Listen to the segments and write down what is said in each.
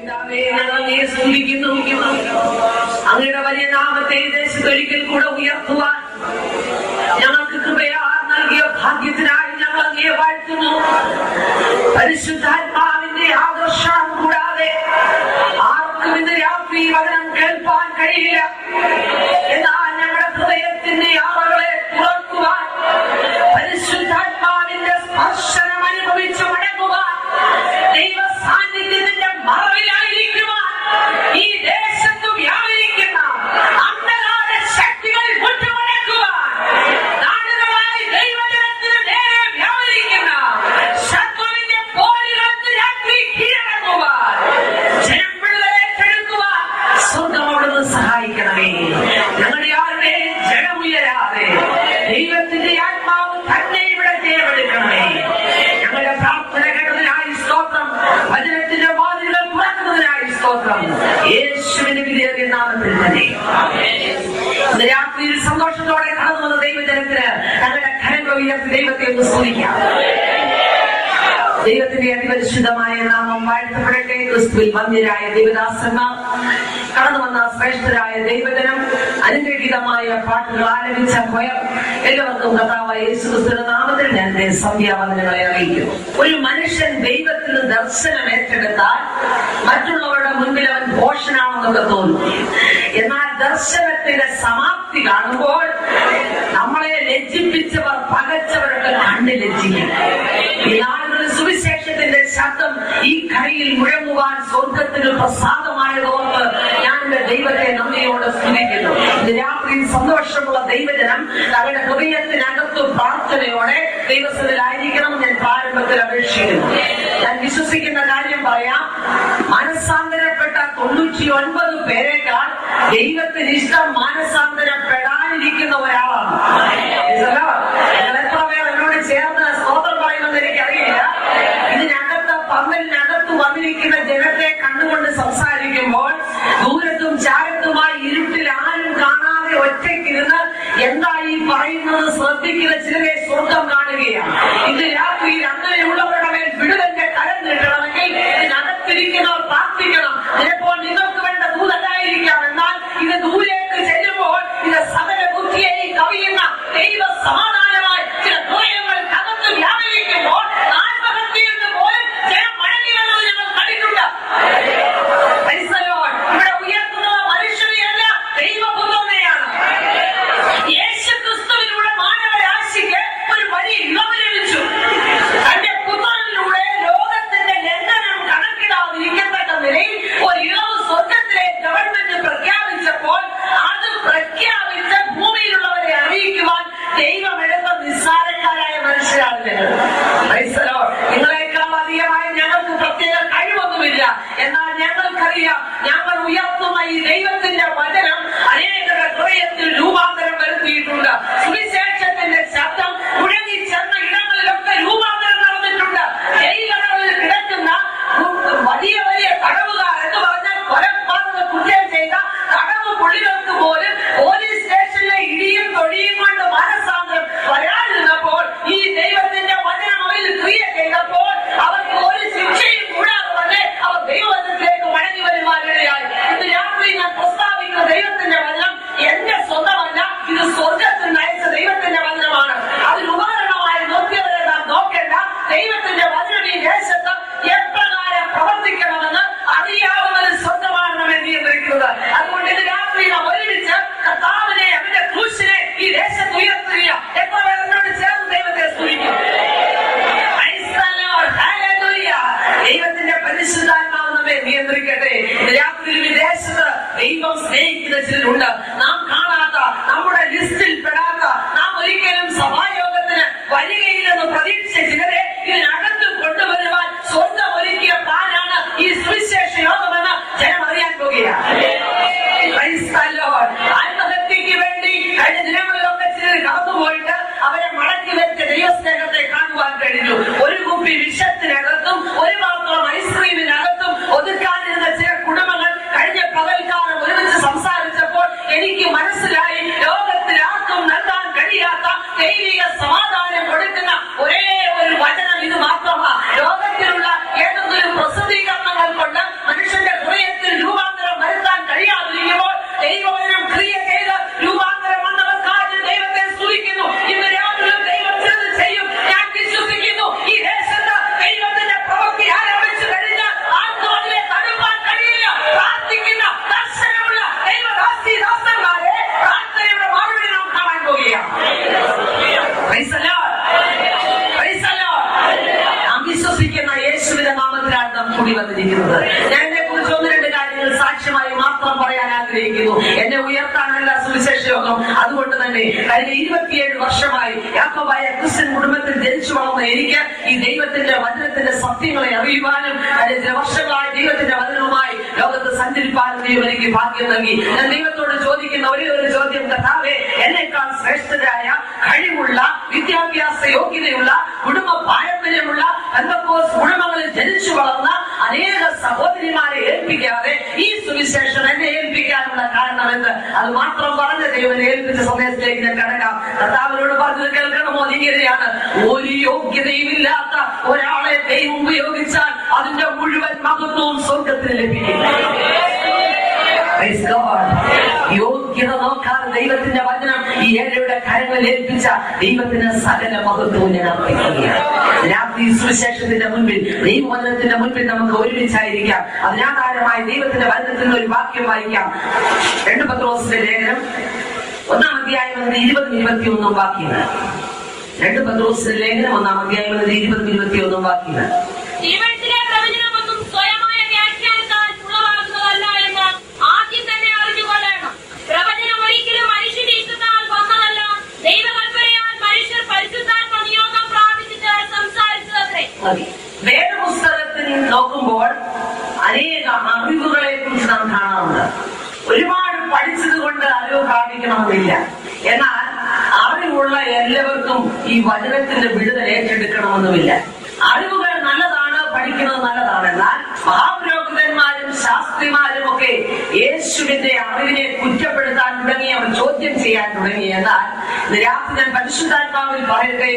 പിതാവേ, ഞങ്ങൾ അങ്ങയെ സ്തുതിക്കുന്നു അങ്ങയുടെ വലിയ നാമത്തെ ഈ ദേശത്ത് ഒരിക്കൽ കൂടെ ഉയർത്തുവാൻ ഞങ്ങൾക്ക് കൃപയാ നൽകിയ ഭാഗ്യത്തിനായി ഞങ്ങൾ അങ്ങയെ വാഴ്ത്തുന്നു പരിശുദ്ധാത്മാവിന്റെ ആകർഷണം കൂടാതെ ആർക്കും ഇന്ന് രാത്രി വചനം കേൾപ്പാൻ കഴിയില്ല എന്നാൽ ഞങ്ങളുടെ ഹൃദയത്തിന്റെ ആളുകളെ തുറക്കുവാൻ പരിശുദ്ധാത്മാവിന്റെ സ്പർശനം അനുഭവിച്ച് മടങ്ങുവാൻ ദൈവ സാന്നിധ്യത്തിന്റെ മറവിലായിരിക്കുവാൻ ഈ ദേശത്ത് വ്യാപരിക്കുന്ന അന്ധകാര ശക്തികൾ വിട്ടുമടക്കുവാൻ നാടുകളായി ദൈവജനത്തിന് നേരെ വ്യാപരിക്കുന്ന ശത്രുവിന്റെ പോരുകൾക്ക് രാത്രി കീഴടങ്ങുവാൻ ജനം പിള്ളേരെ കെടുക്കുവാൻ സ്വർഗം അവിടുന്ന് സഹായിക്കണമേ ഞങ്ങളുടെ ആരുടെ ജനമുയരാതെ ദൈവത്തിന്റെ ആത്മാവ് തന്നെ ഇവിടെ ചെയ്യപ്പെടുക്കണമേ ഞങ്ങളുടെ പ്രാർത്ഥന കേട്ടതിനായി സ്തോത്രം വചനത്തിന്റെ വാതിലുകൾ തുറക്കുന്നതിനായി സ്തോത്രം യേശുവിന്റെ വിധേയ നാമത്തിൽ തന്നെ ഇന്ന് രാത്രിയിൽ സന്തോഷത്തോടെ കടന്നു വന്ന ദൈവജനത്തിന് ഞങ്ങളുടെ കരങ്ങൾ ഉയർത്തി ദൈവത്തെ ഒന്ന് സ്തുതിക്കാം ദൈവത്തിന്റെ അതിപരിശുദ്ധമായ നാമം വാഴ്ത്തപ്പെടട്ടെ ക്രിസ്തുവിൽ വന്യരായ ദൈവദാസന്മാർ കടന്നു വന്ന ശ്രേഷ്ഠരായ ദൈവജനം അനുഗ്രഹീതമായ പാട്ടുകൾ ആലപിച്ച ഭയം എല്ലാവർക്കും കഥാവായ യേശു ക്രിസ്തുവിന്റെ നാമത്തിൽ ഞാൻ എന്റെ സന്ധ്യാവന്ദനങ്ങളെ അറിയിക്കുന്നു ഒരു മനുഷ്യൻ ദൈവത്തിൽ നിന്ന് ദർശനം ഏറ്റെടുത്താൽ മറ്റുള്ളവരുടെ മുൻപിൽ അവൻ ഭോഷനാണെന്നൊക്കെ തോന്നും എന്നാൽ ദർശനത്തിന്റെ സമാപ്തി കാണുമ്പോൾ നമ്മളെ ലജ്ജിപ്പിച്ചവർ പകച്ചവരൊക്കെ കണ്ണ് ലജ്ജിക്കും ഈ നാളുകളിൽ സുവിശേഷത്തിന്റെ ശബ്ദം ഈ കരയിൽ മുഴങ്ങുവാൻ സ്വർഗത്തിന് പ്രസാദമായതോർത്ത് ഞാൻ എന്റെ ദൈവത്തെ നന്ദിയോട് സ്തുതിക്കുന്നു ഇന്ന് രാത്രിയിൽ സന്തോഷമുള്ള ദൈവജനം തങ്ങളുടെ ഹൃദയത്തിനകത്ത് പ്രാർത്ഥനയോടെ ദൈവസ്ഥയിലായിരിക്കണം ഞാൻ പ്രാരംഭത്തിൽ അപേക്ഷിക്കുന്നു ഞാൻ വിശ്വസിക്കുന്ന കാര്യം പറയാം മനസ്സാന്തരപ്പെട്ട തൊണ്ണൂറ്റി ഒൻപത് പേരെക്കാൾ ദൈവത്തിന് ഇഷ്ടം മാനസാന്തരപ്പെടാനിരിക്കുന്ന ഒരാളാണ് ഇതല്ലോ, നിങ്ങൾ എത്ര പേർ എന്നോട് ചേർന്ന് സ്തോത്രം പറയുമെന്ന് എനിക്കറിയില്ല ഇതിനകത്ത് പന്തലിനകത്ത് വന്നിരിക്കുന്ന ജനത്തെ കണ്ടുകൊണ്ട് സംസാരിക്കുമ്പോൾ ദൂരത്തും ചാരത്തുമായി ഇരുട്ടിൽ ആരും കാണാതെ ഒറ്റയ്ക്കിരുന്ന് എന്താ ഈ പറയുന്നത് ശ്രദ്ധിക്കുന്ന ചിലരെ സ്വർഗം കാണുകയാണ് ഇത് രാത്രിയിൽ അങ്ങനെയുള്ളവരുടെ മേൽ വിടുതന്റെ കരം നീട്ടണമെങ്കിൽ ഇതിനകത്തിരിക്കുന്നവർ പ്രാർത്ഥിക്കണം ചിലപ്പോൾ നിങ്ങൾക്ക് വേണ്ട ദൂതല്ലായിരിക്കാം എന്നാൽ ഇത് ദൂരേക്ക് ചെല്ലുമ്പോൾ ഇത് സകല ബുദ്ധിയെയും കവിയുന്ന ദൈവ സമാധാനമായി ചില ഹൃദയങ്ങൾ അകത്ത് വ്യാപരിക്കുമ്പോൾ ആത്മഹത്യയിൽ നിന്ന് പോലും ജനം മടങ്ങി വരുന്നത് ഞങ്ങൾ കണ്ടിട്ടുണ്ട് Praise the Lord. ഇവിടെ ഉയർത്തുന്നത് മനുഷ്യനെയല്ല ദൈവപുത്രനെയാണ് യേശു ക്രിസ്തുവിലൂടെ മാനവരാശിക്ക് ഒരു വലിയ ഇളവ് ലഭിച്ചു തന്റെ പുത്രനിലൂടെ ലോകത്തിന്റെ ലംഘനം കണക്കിടാതിരിക്കത്തക്ക നിലയിൽ ഒരു ഇളവ് സ്വർഗത്തിലെ ഗവൺമെന്റ് പ്രഖ്യാപിച്ചപ്പോൾ അത് പ്രഖ്യാപിച്ച ഭൂമിയിലുള്ളവരെ അറിയിക്കുവാൻ ദൈവം എടുത്ത നിസ്സാരക്കാരായ മനുഷ്യരാണ് ഞങ്ങൾ Praise the Lord. നിങ്ങളെക്കാൾ അധികമായി ഞങ്ങൾക്ക് പ്രത്യേക കഴിവൊന്നുമില്ല എന്നാൽ ഞങ്ങൾക്കറിയാം ഞങ്ങൾ ഉയർത്തുന്ന ഈ ദൈവത്തിന്റെ വചനം അനേകരുടെ ഹൃദയത്തിൽ രൂപാന്തരം വരുത്തിയിട്ടുണ്ട് സുവിശേഷത്തിന്റെ ശബ്ദം മുഴങ്ങി ചെന്ന ഇടങ്ങളിലൊക്കെ രൂപാന്തരം നടന്നിട്ടുണ്ട് ജയിലുകളിൽ കിടക്കുന്ന വലിയ വലിയ തടവുകാർ എന്ന് പറഞ്ഞാൽ കൊലപാതക കുറ്റം ചെയ്ത തടവ് പുള്ളികൾക്ക് പോലും പോലീസ് സ്റ്റേഷനിലെ ഇടിയും തൊഴിയും കൊണ്ട് മനസാന്തരം വരാതിരുന്നപ്പോൾ ഈ ദൈവത്തിന്റെ വചനം അവരിൽ ക്രിയ ചെയ്തപ്പോൾ അവർക്ക് ഒരു ശിക്ഷയും കൂടാതെ തന്നെ അവർ ദൈവവചനത്തിലേക്ക് മടങ്ങി വരുവാനിടയായി ഇന്ന് രാത്രി ഞാൻ പ്രസ്താവിക്കുന്ന ദൈവത്തിന്റെ വചനം എന്റെ സ്വന്തമല്ല ഇത് സ്വർഗത്തിൽ നയിച്ച ദൈവത്തിന്റെ വചനമാണ് അതിന് ഉപകരണമായി നോക്കിയവരെ നാം നോക്കേണ്ട ദൈവത്തിന്റെ വചനം ഈ ദേശത്ത് എപ്രകാരം പ്രവർത്തിക്കണമെന്ന് അറിയാവുന്നത് സ്വന്തമാണ് നമ്മെ നിയന്ത്രിക്കുന്നത് അതുകൊണ്ട് ഇത് രാത്രി നാം ഒരുമിച്ച് കർത്താവിനെ അവന്റെ ക്രൂശിനെ ഈ ദേശത്ത് ഉയർത്തുക എത്ര പേർ എന്നോട് ചേർന്ന് ദൈവത്തെ സ്തുതിക്കും Praise the Lord. Hallelujah. ദൈവത്തിന്റെ പരിശുദ്ധാത്മാവ് നമ്മെ നിയന്ത്രിക്കട്ടെ ഇന്ന് രാത്രി വിദേശത്ത് ദൈവം സ്നേഹിക്കുന്ന ചിലരുണ്ട് നാം കാണാത്ത നമ്മുടെ ലിസ്റ്റിൽ പെടാത്ത നാം ഒരിക്കലും സഭായോഗത്തിന് വരികയില്ലെന്ന് പ്രതീക്ഷിച്ച ചിലരെ ഇതിനകത്ത് കൊണ്ടുവരുവാൻ സ്വന്തം ഒരുക്കിയ പ്ലാനാണ് ഈ സുവിശേഷ യോഗമെന്ന് ജനം അറിയാൻ പോകുകയാണ് Praise the Lord. ആത്മഹത്യക്ക് വേണ്ടി കഴിഞ്ഞ ദിനങ്ങളിലൊക്കെ ചിലർ കടന്നുപോയിട്ട് അവരെ മടക്കി വെച്ച ദൈവസ്നേഹത്തെ കാണുവാൻ കഴിഞ്ഞു ഒരു കുപ്പി വിഷത്തിനകത്തും ഒരു പാത്രം ഐസ്ക്രീമിനകത്തും ഒതുക്കാനിരുന്ന ചില കുടുംബങ്ങൾ കഴിഞ്ഞ പകൽക്കാലം ഒരുമിച്ച് സംസാരിച്ചപ്പോൾ എനിക്ക് മനസ്സിലായി ലോകത്തിൽ ആർക്കും നൽകാൻ കഴിയാത്ത ദൈവിക സമാധാനം കൊടുക്കുന്ന ഒരേ ഒരു കൂടി വന്നിരിക്കുന്നത് ഞാൻ എന്നെ കുറിച്ച് ഒന്ന് രണ്ട് കാര്യങ്ങൾ സാക്ഷ്യമായി മാത്രം പറയാൻ ആഗ്രഹിക്കുന്നു എന്നെ ഉയർത്താനല്ല സുവിശേഷ യോഗം അതുകൊണ്ട് തന്നെ കഴിഞ്ഞ ഇരുപത്തിയേഴ് വർഷമായി യാക്കോബായ ക്രിസ്ത്യൻ കുടുംബത്തിൽ ജനിച്ചു വളർന്ന എനിക്ക് ഈ ദൈവത്തിന്റെ വചനത്തിന്റെ സത്യങ്ങളെ അറിയുവാനും കഴിഞ്ഞ ചില വർഷങ്ങളായി ദൈവത്തിന്റെ വചനവുമായി ലോകത്ത് സഞ്ചരിപ്പാനും ദൈവം എനിക്ക് ഭാഗ്യം നൽകി ഞാൻ ദൈവത്തോട് ചോദിക്കുന്ന ഒരേ ഒരു ചോദ്യം കഥാവെ എന്നേക്കാൾ ശ്രേഷ്ഠരായ കഴിവുള്ള വിദ്യാഭ്യാസ യോഗ്യതയുള്ള കുടുംബ പാരമ്പര്യമുള്ള പെന്തക്കോസ് കുടുംബങ്ങളിൽ ജനിച്ചു വളർന്ന അനേക സഹോദരിമാരെ ഏൽപ്പിക്കാതെ ഈ സുവിശേഷം എന്നെ ഏൽപ്പിക്കാനുള്ള കാരണം എന്ത് അത് മാത്രം പറഞ്ഞ ദൈവനെ ഏൽപ്പിച്ച സമയത്തിലേക്ക് ഞാൻ കിടക്കാം കർത്താവിനോട് പറഞ്ഞത് കേൾക്കണമോ ഇങ്ങനെയാണ് ഒരു യോഗ്യതയുമില്ലാത്ത ഒരാളെ ദൈവം ഉപയോഗിച്ചാൽ അതിന്റെ മുഴുവൻ മഹത്വവും സ്വർഗത്തിൽ ലഭിക്കും Praise God. യോഗ്യത നോക്കാതെ ദൈവത്തിന്റെ വചനം ഈ ഏഴയുടെ കരങ്ങളിൽ ഏൽപ്പിച്ച ദൈവത്തിന് സകല മഹത്വവും ഞാൻ അർപ്പിക്കുകയാണ് രാത്രി സുവിശേഷത്തിന്റെ മുൻപിൽ ദൈവവചനത്തിന്റെ മുൻപിൽ നമുക്ക് ഒരുമിച്ചായിരിക്കാം അതിനാധാരമായ ദൈവത്തിന്റെ വചനത്തിൽ നിന്ന് ഒരു വാക്യം വായിക്കാം രണ്ട് പത്രോസിന്റെ ലേഖനം ഒന്നാം അധ്യായം എന്നത് ഇരുപതും ഇരുപത്തിയൊന്നും വാക്യങ്ങൾ രണ്ട് പത്രോസിന്റെ ലേഖനം ഒന്നാം അധ്യായം എന്നത് ഇരുപതും ഇരുപത്തിയൊന്നും വാക്യങ്ങൾ ദൈവത്തിലെ പ്രവചനമൊന്നും സ്വയമായ വ്യാഖ്യാനത്താൽ ഉളവാകുന്നതല്ല എന്ന് ആദ്യം തന്നെ അറിഞ്ഞുകൊള്ളണം പ്രവചനം ഒരിക്കലും മനുഷ്യന്റെ ഇഷ്ടത്താൽ വന്നതല്ല ദൈവകൽപ്പനയാൽ മനുഷ്യർ പരിശുദ്ധാത്മ നിയോഗം പ്രാപിച്ചിട്ട് സംസാരിച്ചതത്രേ മതി വേദപുസ്തകത്തിൽ നോക്കുമ്പോൾ അനേക അറിവുകളെ കുറിച്ച് നാം കാണാറുണ്ട് ഒരുപാട് പഠിച്ചത് കൊണ്ട് അറിവ് പ്രാപിക്കണമെന്നില്ല എന്നാൽ അറിവുള്ള എല്ലാവർക്കും ഈ വചനത്തിന്റെ വിടുതൽ ഏറ്റെടുക്കണമെന്നുമില്ല അറിവുകൾ നല്ലതാണ് പഠിക്കുന്നത് നല്ലതാണ് എന്നാൽ മഹാപുരോഹിതന്മാരും ശാസ്ത്രിമാരും ഒക്കെ യേശുവിന്റെ അറിവിനെ കുറ്റപ്പെടുത്താൻ തുടങ്ങി അവർ ചോദ്യം ചെയ്യാൻ തുടങ്ങി എന്നാൽ ഇന്ന് രാത്രി ഞാൻ പരിശുദ്ധാത്മാവിൽ പറയട്ടെ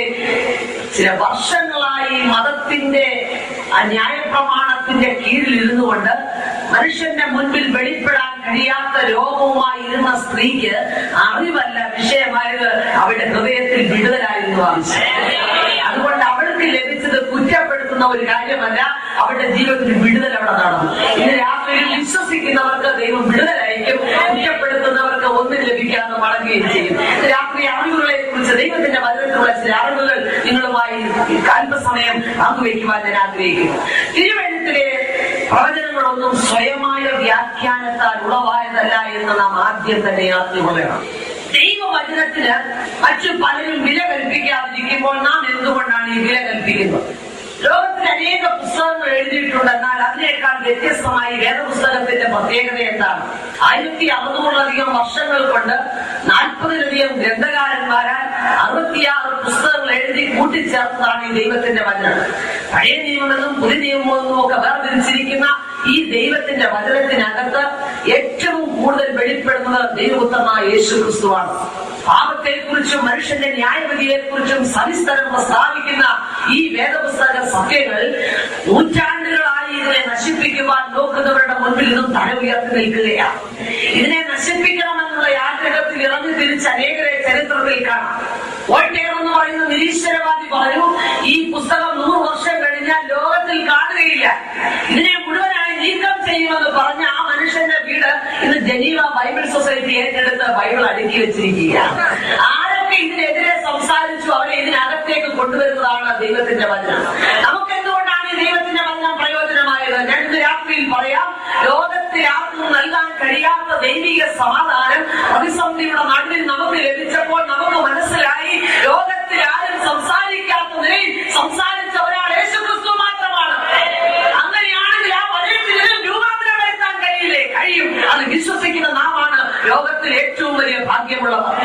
ചില വർഷങ്ങളായി മതത്തിന്റെ ആ ന്യായപ്രമാണത്തിന്റെ കീഴിൽ ഇരുന്നു കൊണ്ട് മനുഷ്യന്റെ മുൻപിൽ വെളിപ്പെടാൻ കഴിയാത്ത രോഗവുമായി ഇരുന്ന സ്ത്രീക്ക് അറിവല്ല വിഷയമായത് അവരുടെ ഹൃദയത്തിൽ വിടുതലായിരുന്നു ആവശ്യം അതുകൊണ്ട് അവൾക്ക് ലഭിച്ചത് കുറ്റപ്പെടുത്തുന്ന ഒരു കാര്യമല്ല അവരുടെ ജീവിതത്തിൽ വിടുതൽ അവിടെ നടന്നു ഇന്ന് രാത്രിയിൽ വിശ്വസിക്കുന്നവർക്ക് ദൈവം വിടുതലായിരിക്കും കുറ്റപ്പെടുത്തുന്നവർക്ക് ഒന്നും ലഭിക്കാതെ മടങ്ങുകയും ചെയ്യും ഇന്ന് രാത്രി അറിവുകളെ കുറിച്ച് ദൈവത്തിന്റെ വചനത്തിലുള്ള ചില അറിവുകൾ നിങ്ങളുമായി അല്പസമയം പങ്കുവയ്ക്കുവാൻ ഞാൻ ആഗ്രഹിക്കുന്നു തിരുവഴുത്തിലെ പ്രവചനങ്ങളൊന്നും സ്വയമായ വ്യാഖ്യാനത്താൽ ഉളവായതല്ല എന്ന് നാം ആദ്യം തന്നെ അറിഞ്ഞുകൊള്ളണം ദൈവവചനത്തിന് മറ്റു പലരും വില കൽപ്പിക്കാതിരിക്കുമ്പോൾ നാം എന്തുകൊണ്ടാണ് ഈ വില കൽപ്പിക്കുന്നത് ലോകത്തിൽ അനേക പുസ്തകങ്ങൾ എഴുതിയിട്ടുണ്ട് എന്നാൽ അതിനേക്കാൾ വ്യത്യസ്തമായി വേദപുസ്തകത്തിന്റെ പ്രത്യേകത എന്താണ് ആയിരത്തി അറുന്നൂറിലധികം വർഷങ്ങൾ കൊണ്ട് നാൽപ്പതിലധികം ഗ്രന്ഥകാരന്മാരാൽ അറുപത്തിയാറ് പുസ്തകങ്ങൾ എഴുതി കൂട്ടിച്ചേർത്തതാണ് ഈ ദൈവത്തിന്റെ വചനം പഴയ നിയമമെന്നും പുതിയ നിയമമെന്നും ഒക്കെ വേർതിരിച്ചിരിക്കുന്ന ഈ ദൈവത്തിന്റെ വചനത്തിനകത്ത് ഏറ്റവും കൂടുതൽ വെളിപ്പെടുന്നത് ദൈവപുത്രനായ യേശു ക്രിസ്തുവാണ് പാപത്തെക്കുറിച്ചും മനുഷ്യന്റെ ന്യായവിധിയെക്കുറിച്ചും സവിസ്തരം പ്രസ്താവിക്കുന്ന ഈ വേദപുസ്തക സത്യങ്ങൾ നൂറ്റാണ്ടുകളായി ഇതിനെ നശിപ്പിക്കുവാൻ നോക്കുന്നവരുടെ മുൻപിൽ ഇതും തല ഉയർത്തി നിൽക്കുകയാണ് ഇതിനെ നശിപ്പിക്കണമെന്നുള്ള ആഗ്രഹത്തിൽ ഇറങ്ങി തിരിച്ച് അനേകരെ ചരിത്രത്തിൽ കാണാം വോൾട്ടേർ എന്ന് പറയുന്ന നിരീശ്വരവാദി പറഞ്ഞു ഈ പുസ്തകം നൂറ് വർഷം കഴിഞ്ഞാൽ ലോകത്തിൽ കാണുകയില്ല ഇതിനെ മുഴുവനായി നീക്കം ചെയ്യുമെന്ന് പറഞ്ഞ ആ മനുഷ്യന്റെ വീട് ഇന്ന് ജനീവ ബൈബിൾ സൊസൈറ്റി ഏറ്റെടുത്ത് ബൈബിൾ അടുക്കി വെച്ചിരിക്കുകയാണ് ആരൊക്കെ ഇതിനെതിരെ സംസാരിച്ചു അവരെ ഇതിനകത്തേക്ക് കൊണ്ടുവരുന്നതാണ് ദൈവത്തിന്റെ വചനം നമുക്ക് എന്തുകൊണ്ടാണ് ഈ ദൈവത്തിന്റെ വചനം പ്രയോജനമായത് ഞാൻ ഇന്ന് രാത്രിയിൽ പറയാം ലോകത്തിൽ ആർക്കും നൽകാൻ കഴിയാത്ത ദൈവിക സമാധാനം പ്രതിസന്ധിയുടെ നടുവിൽ നമുക്ക് ലഭിച്ചപ്പോൾ നമുക്ക് മനസ്സിലായി ലോകത്തിൽ ആരും സംസാരിക്കാത്ത നിലയിൽ സംസാരിച്ച ഒരാൾ യേശുക്രിസ്തു മാത്രമാണ് അങ്ങനെയാണെങ്കിൽ ആ വചനത്തിലും രൂപാന്തരം വരുത്താൻ കഴിയില്ലേ കഴിയും അത് വിശ്വസിക്കുന്ന നാമാണ് ലോകത്തിൽ ഏറ്റവും വലിയ ഭാഗ്യമുള്ളവർ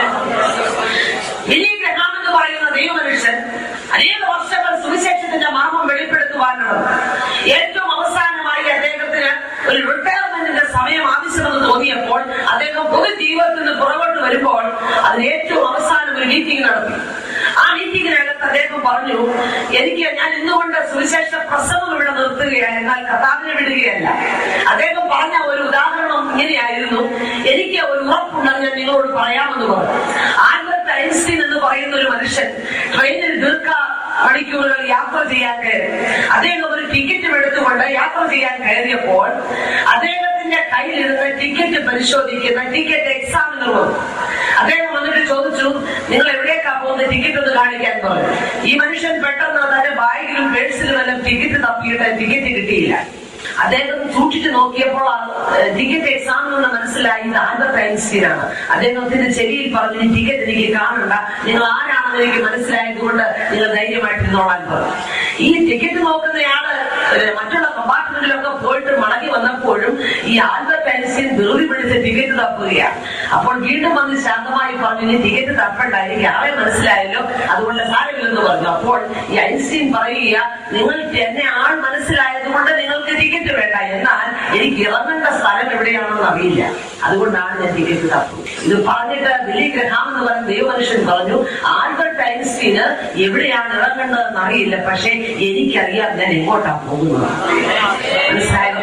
ബിലി ഗ്രഹാം എന്ന് പറയുന്ന ദൈവമനുഷ്യൻ അനേക വർഷങ്ങൾ സുവിശേഷത്തിന്റെ മർമ്മം വെളിപ്പെടുത്തുവാനുള്ളത് ഏറ്റവും അവസാനമായി അദ്ദേഹത്തിന് ഒരു റിട്ടയർമെന്റിന്റെ സമയം ആവശ്യമെന്ന് തോന്നിയപ്പോൾ അദ്ദേഹം പൊതു ജീവിതത്തിൽ നിന്ന് പുറകോട്ട് വരുമ്പോൾ അതിന് ഏറ്റവും അവസാനം ഒരു മീറ്റിംഗ് നടത്തി ആ മീറ്റിംഗിനകത്ത് അദ്ദേഹം പറഞ്ഞു എനിക്ക് ഞാൻ ഇന്നുകൊണ്ട് സുവിശേഷ പ്രസംഗം ഇവിടെ നിർത്തുകയാണ് എന്നാൽ കഥാവിനെ വിടുകയല്ല അദ്ദേഹം പറഞ്ഞ ഒരു ഉദാഹരണം ഇങ്ങനെയായിരുന്നു എനിക്ക് ഒരു ഉറപ്പുണ്ടെന്ന് ഞാൻ നിങ്ങളോട് പറയാമെന്ന് പറഞ്ഞു ആൽബർട്ട് ഐൻസ്റ്റീൻ എന്ന് പറയുന്ന ഒരു മനുഷ്യൻ ട്രെയിനിൽ ദീർഘ മണിക്കൂറുകൾ യാത്ര ചെയ്യാൻ കയറി അദ്ദേഹം ഒരു ടിക്കറ്റും എടുത്തുകൊണ്ട് യാത്ര ചെയ്യാൻ കയറിയപ്പോൾ അദ്ദേഹത്തിന്റെ കയ്യിലിരുന്ന് ടിക്കറ്റ് പരിശോധിക്കുന്ന ടിക്കറ്റ് എക്സാമിനർ വന്നു അദ്ദേഹം വന്നിട്ട് ചോദിച്ചു നിങ്ങൾ എവിടേക്കാ പോകുന്ന ടിക്കറ്റ് ഒന്ന് കാണിക്കാൻ പറഞ്ഞു ഈ മനുഷ്യൻ പെട്ടെന്ന് തന്റെ ബാഗിലും പേഴ്സിലും എല്ലാം ടിക്കറ്റ് തപ്പിയിട്ട് ടിക്കറ്റ് കിട്ടിയില്ല അദ്ദേഹം സൂക്ഷിച്ചു നോക്കിയപ്പോൾ ടിക്കറ്റ് എക്സാം എന്ന് മനസ്സിലായി ഇത് ആൽബർട്ട് ഐൻസ്റ്റീനാണ് അദ്ദേഹത്തിന്റെ ചെവിയിൽ പറഞ്ഞു "ഈ ടിക്കറ്റ് എനിക്ക് കാണണ്ട നിങ്ങൾ ആരാണെന്ന് എനിക്ക് മനസ്സിലായതുകൊണ്ട് നിങ്ങൾ ധൈര്യമായിട്ടിരുന്നോളാൻ പറഞ്ഞു ഈ ടിക്കറ്റ് നോക്കുന്നയാള് ഏഹ്, മറ്റുള്ള കമ്പാർട്ട്മെന്റിലൊക്കെ പോയിട്ട് മടങ്ങി വന്നപ്പോഴും ഈ ആൽബർട്ട് ഐൻസ്റ്റീൻ ധൃതി പിടിച്ച് ടിക്കറ്റ് തപ്പുകയാണ് അപ്പോൾ വീണ്ടും വന്ന് ശാന്തമായി പറഞ്ഞു ഇനി ടിക്കറ്റ് തപ്പണ്ട എനിക്ക് ആളെ മനസ്സിലായല്ലോ അതുകൊണ്ട് സാരമില്ലെന്ന് പറഞ്ഞു അപ്പോൾ ഈ ഐൻസ്റ്റീൻ പറയുക നിങ്ങൾക്ക് എന്നെ ആൾ മനസ്സിലായത് കൊണ്ട് നിങ്ങൾക്ക് ടിക്കറ്റ് വേണ്ട എന്നാൽ എനിക്ക് ഇറങ്ങേണ്ട സ്ഥലം എവിടെയാണെന്ന് അറിയില്ല അതുകൊണ്ടാണ് ഞാൻ ടിക്കറ്റ് തപ്പും ഇത് പറഞ്ഞിട്ട് ബില്ലി ഗ്രഹാം എന്ന് പറയുന്ന ദൈവമനുഷ്യൻ പറഞ്ഞു ആൽബർട്ട് ഐൻസ്റ്റീന് എവിടെയാണ് ഇറങ്ങേണ്ടതെന്ന് അറിയില്ല പക്ഷെ എനിക്കറിയാം ഞാൻ എങ്ങോട്ടാ പോകുന്നതാണ് മനസ്സിലായോ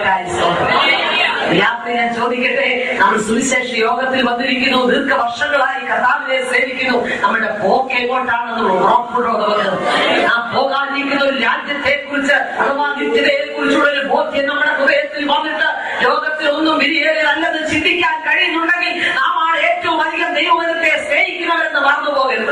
രാത്രി ഞാൻ ചോദിക്കട്ടെ നമ്മൾ സുവിശേഷ യോഗത്തിൽ വന്നിരിക്കുന്നു ദീർഘവർഷങ്ങളായി കർത്താവിനെ സേവിക്കുന്നു നമ്മുടെ പോക്ക് എങ്ങോട്ടാണെന്ന് ഉറപ്പുണ്ടോ നമുക്ക് നാം പോകാതിരിക്കുന്ന ഒരു രാജ്യത്തെ കുറിച്ച് അഥവാ നിത്യതയെ കുറിച്ചുള്ള ഒരു ബോധ്യം നമ്മുടെ ഹൃദയത്തിൽ വന്നിട്ട് ലോകത്തിൽ ഒന്നും വിരിയേറല്ലെന്ന് ചിന്തിക്കാൻ കഴിയുന്നുണ്ടെങ്കിൽ നാം ആണ് ഏറ്റവും അധികം ദൈവത്തെ സ്നേഹിക്കുന്നവരെന്ന് മറന്നു പോകരുത്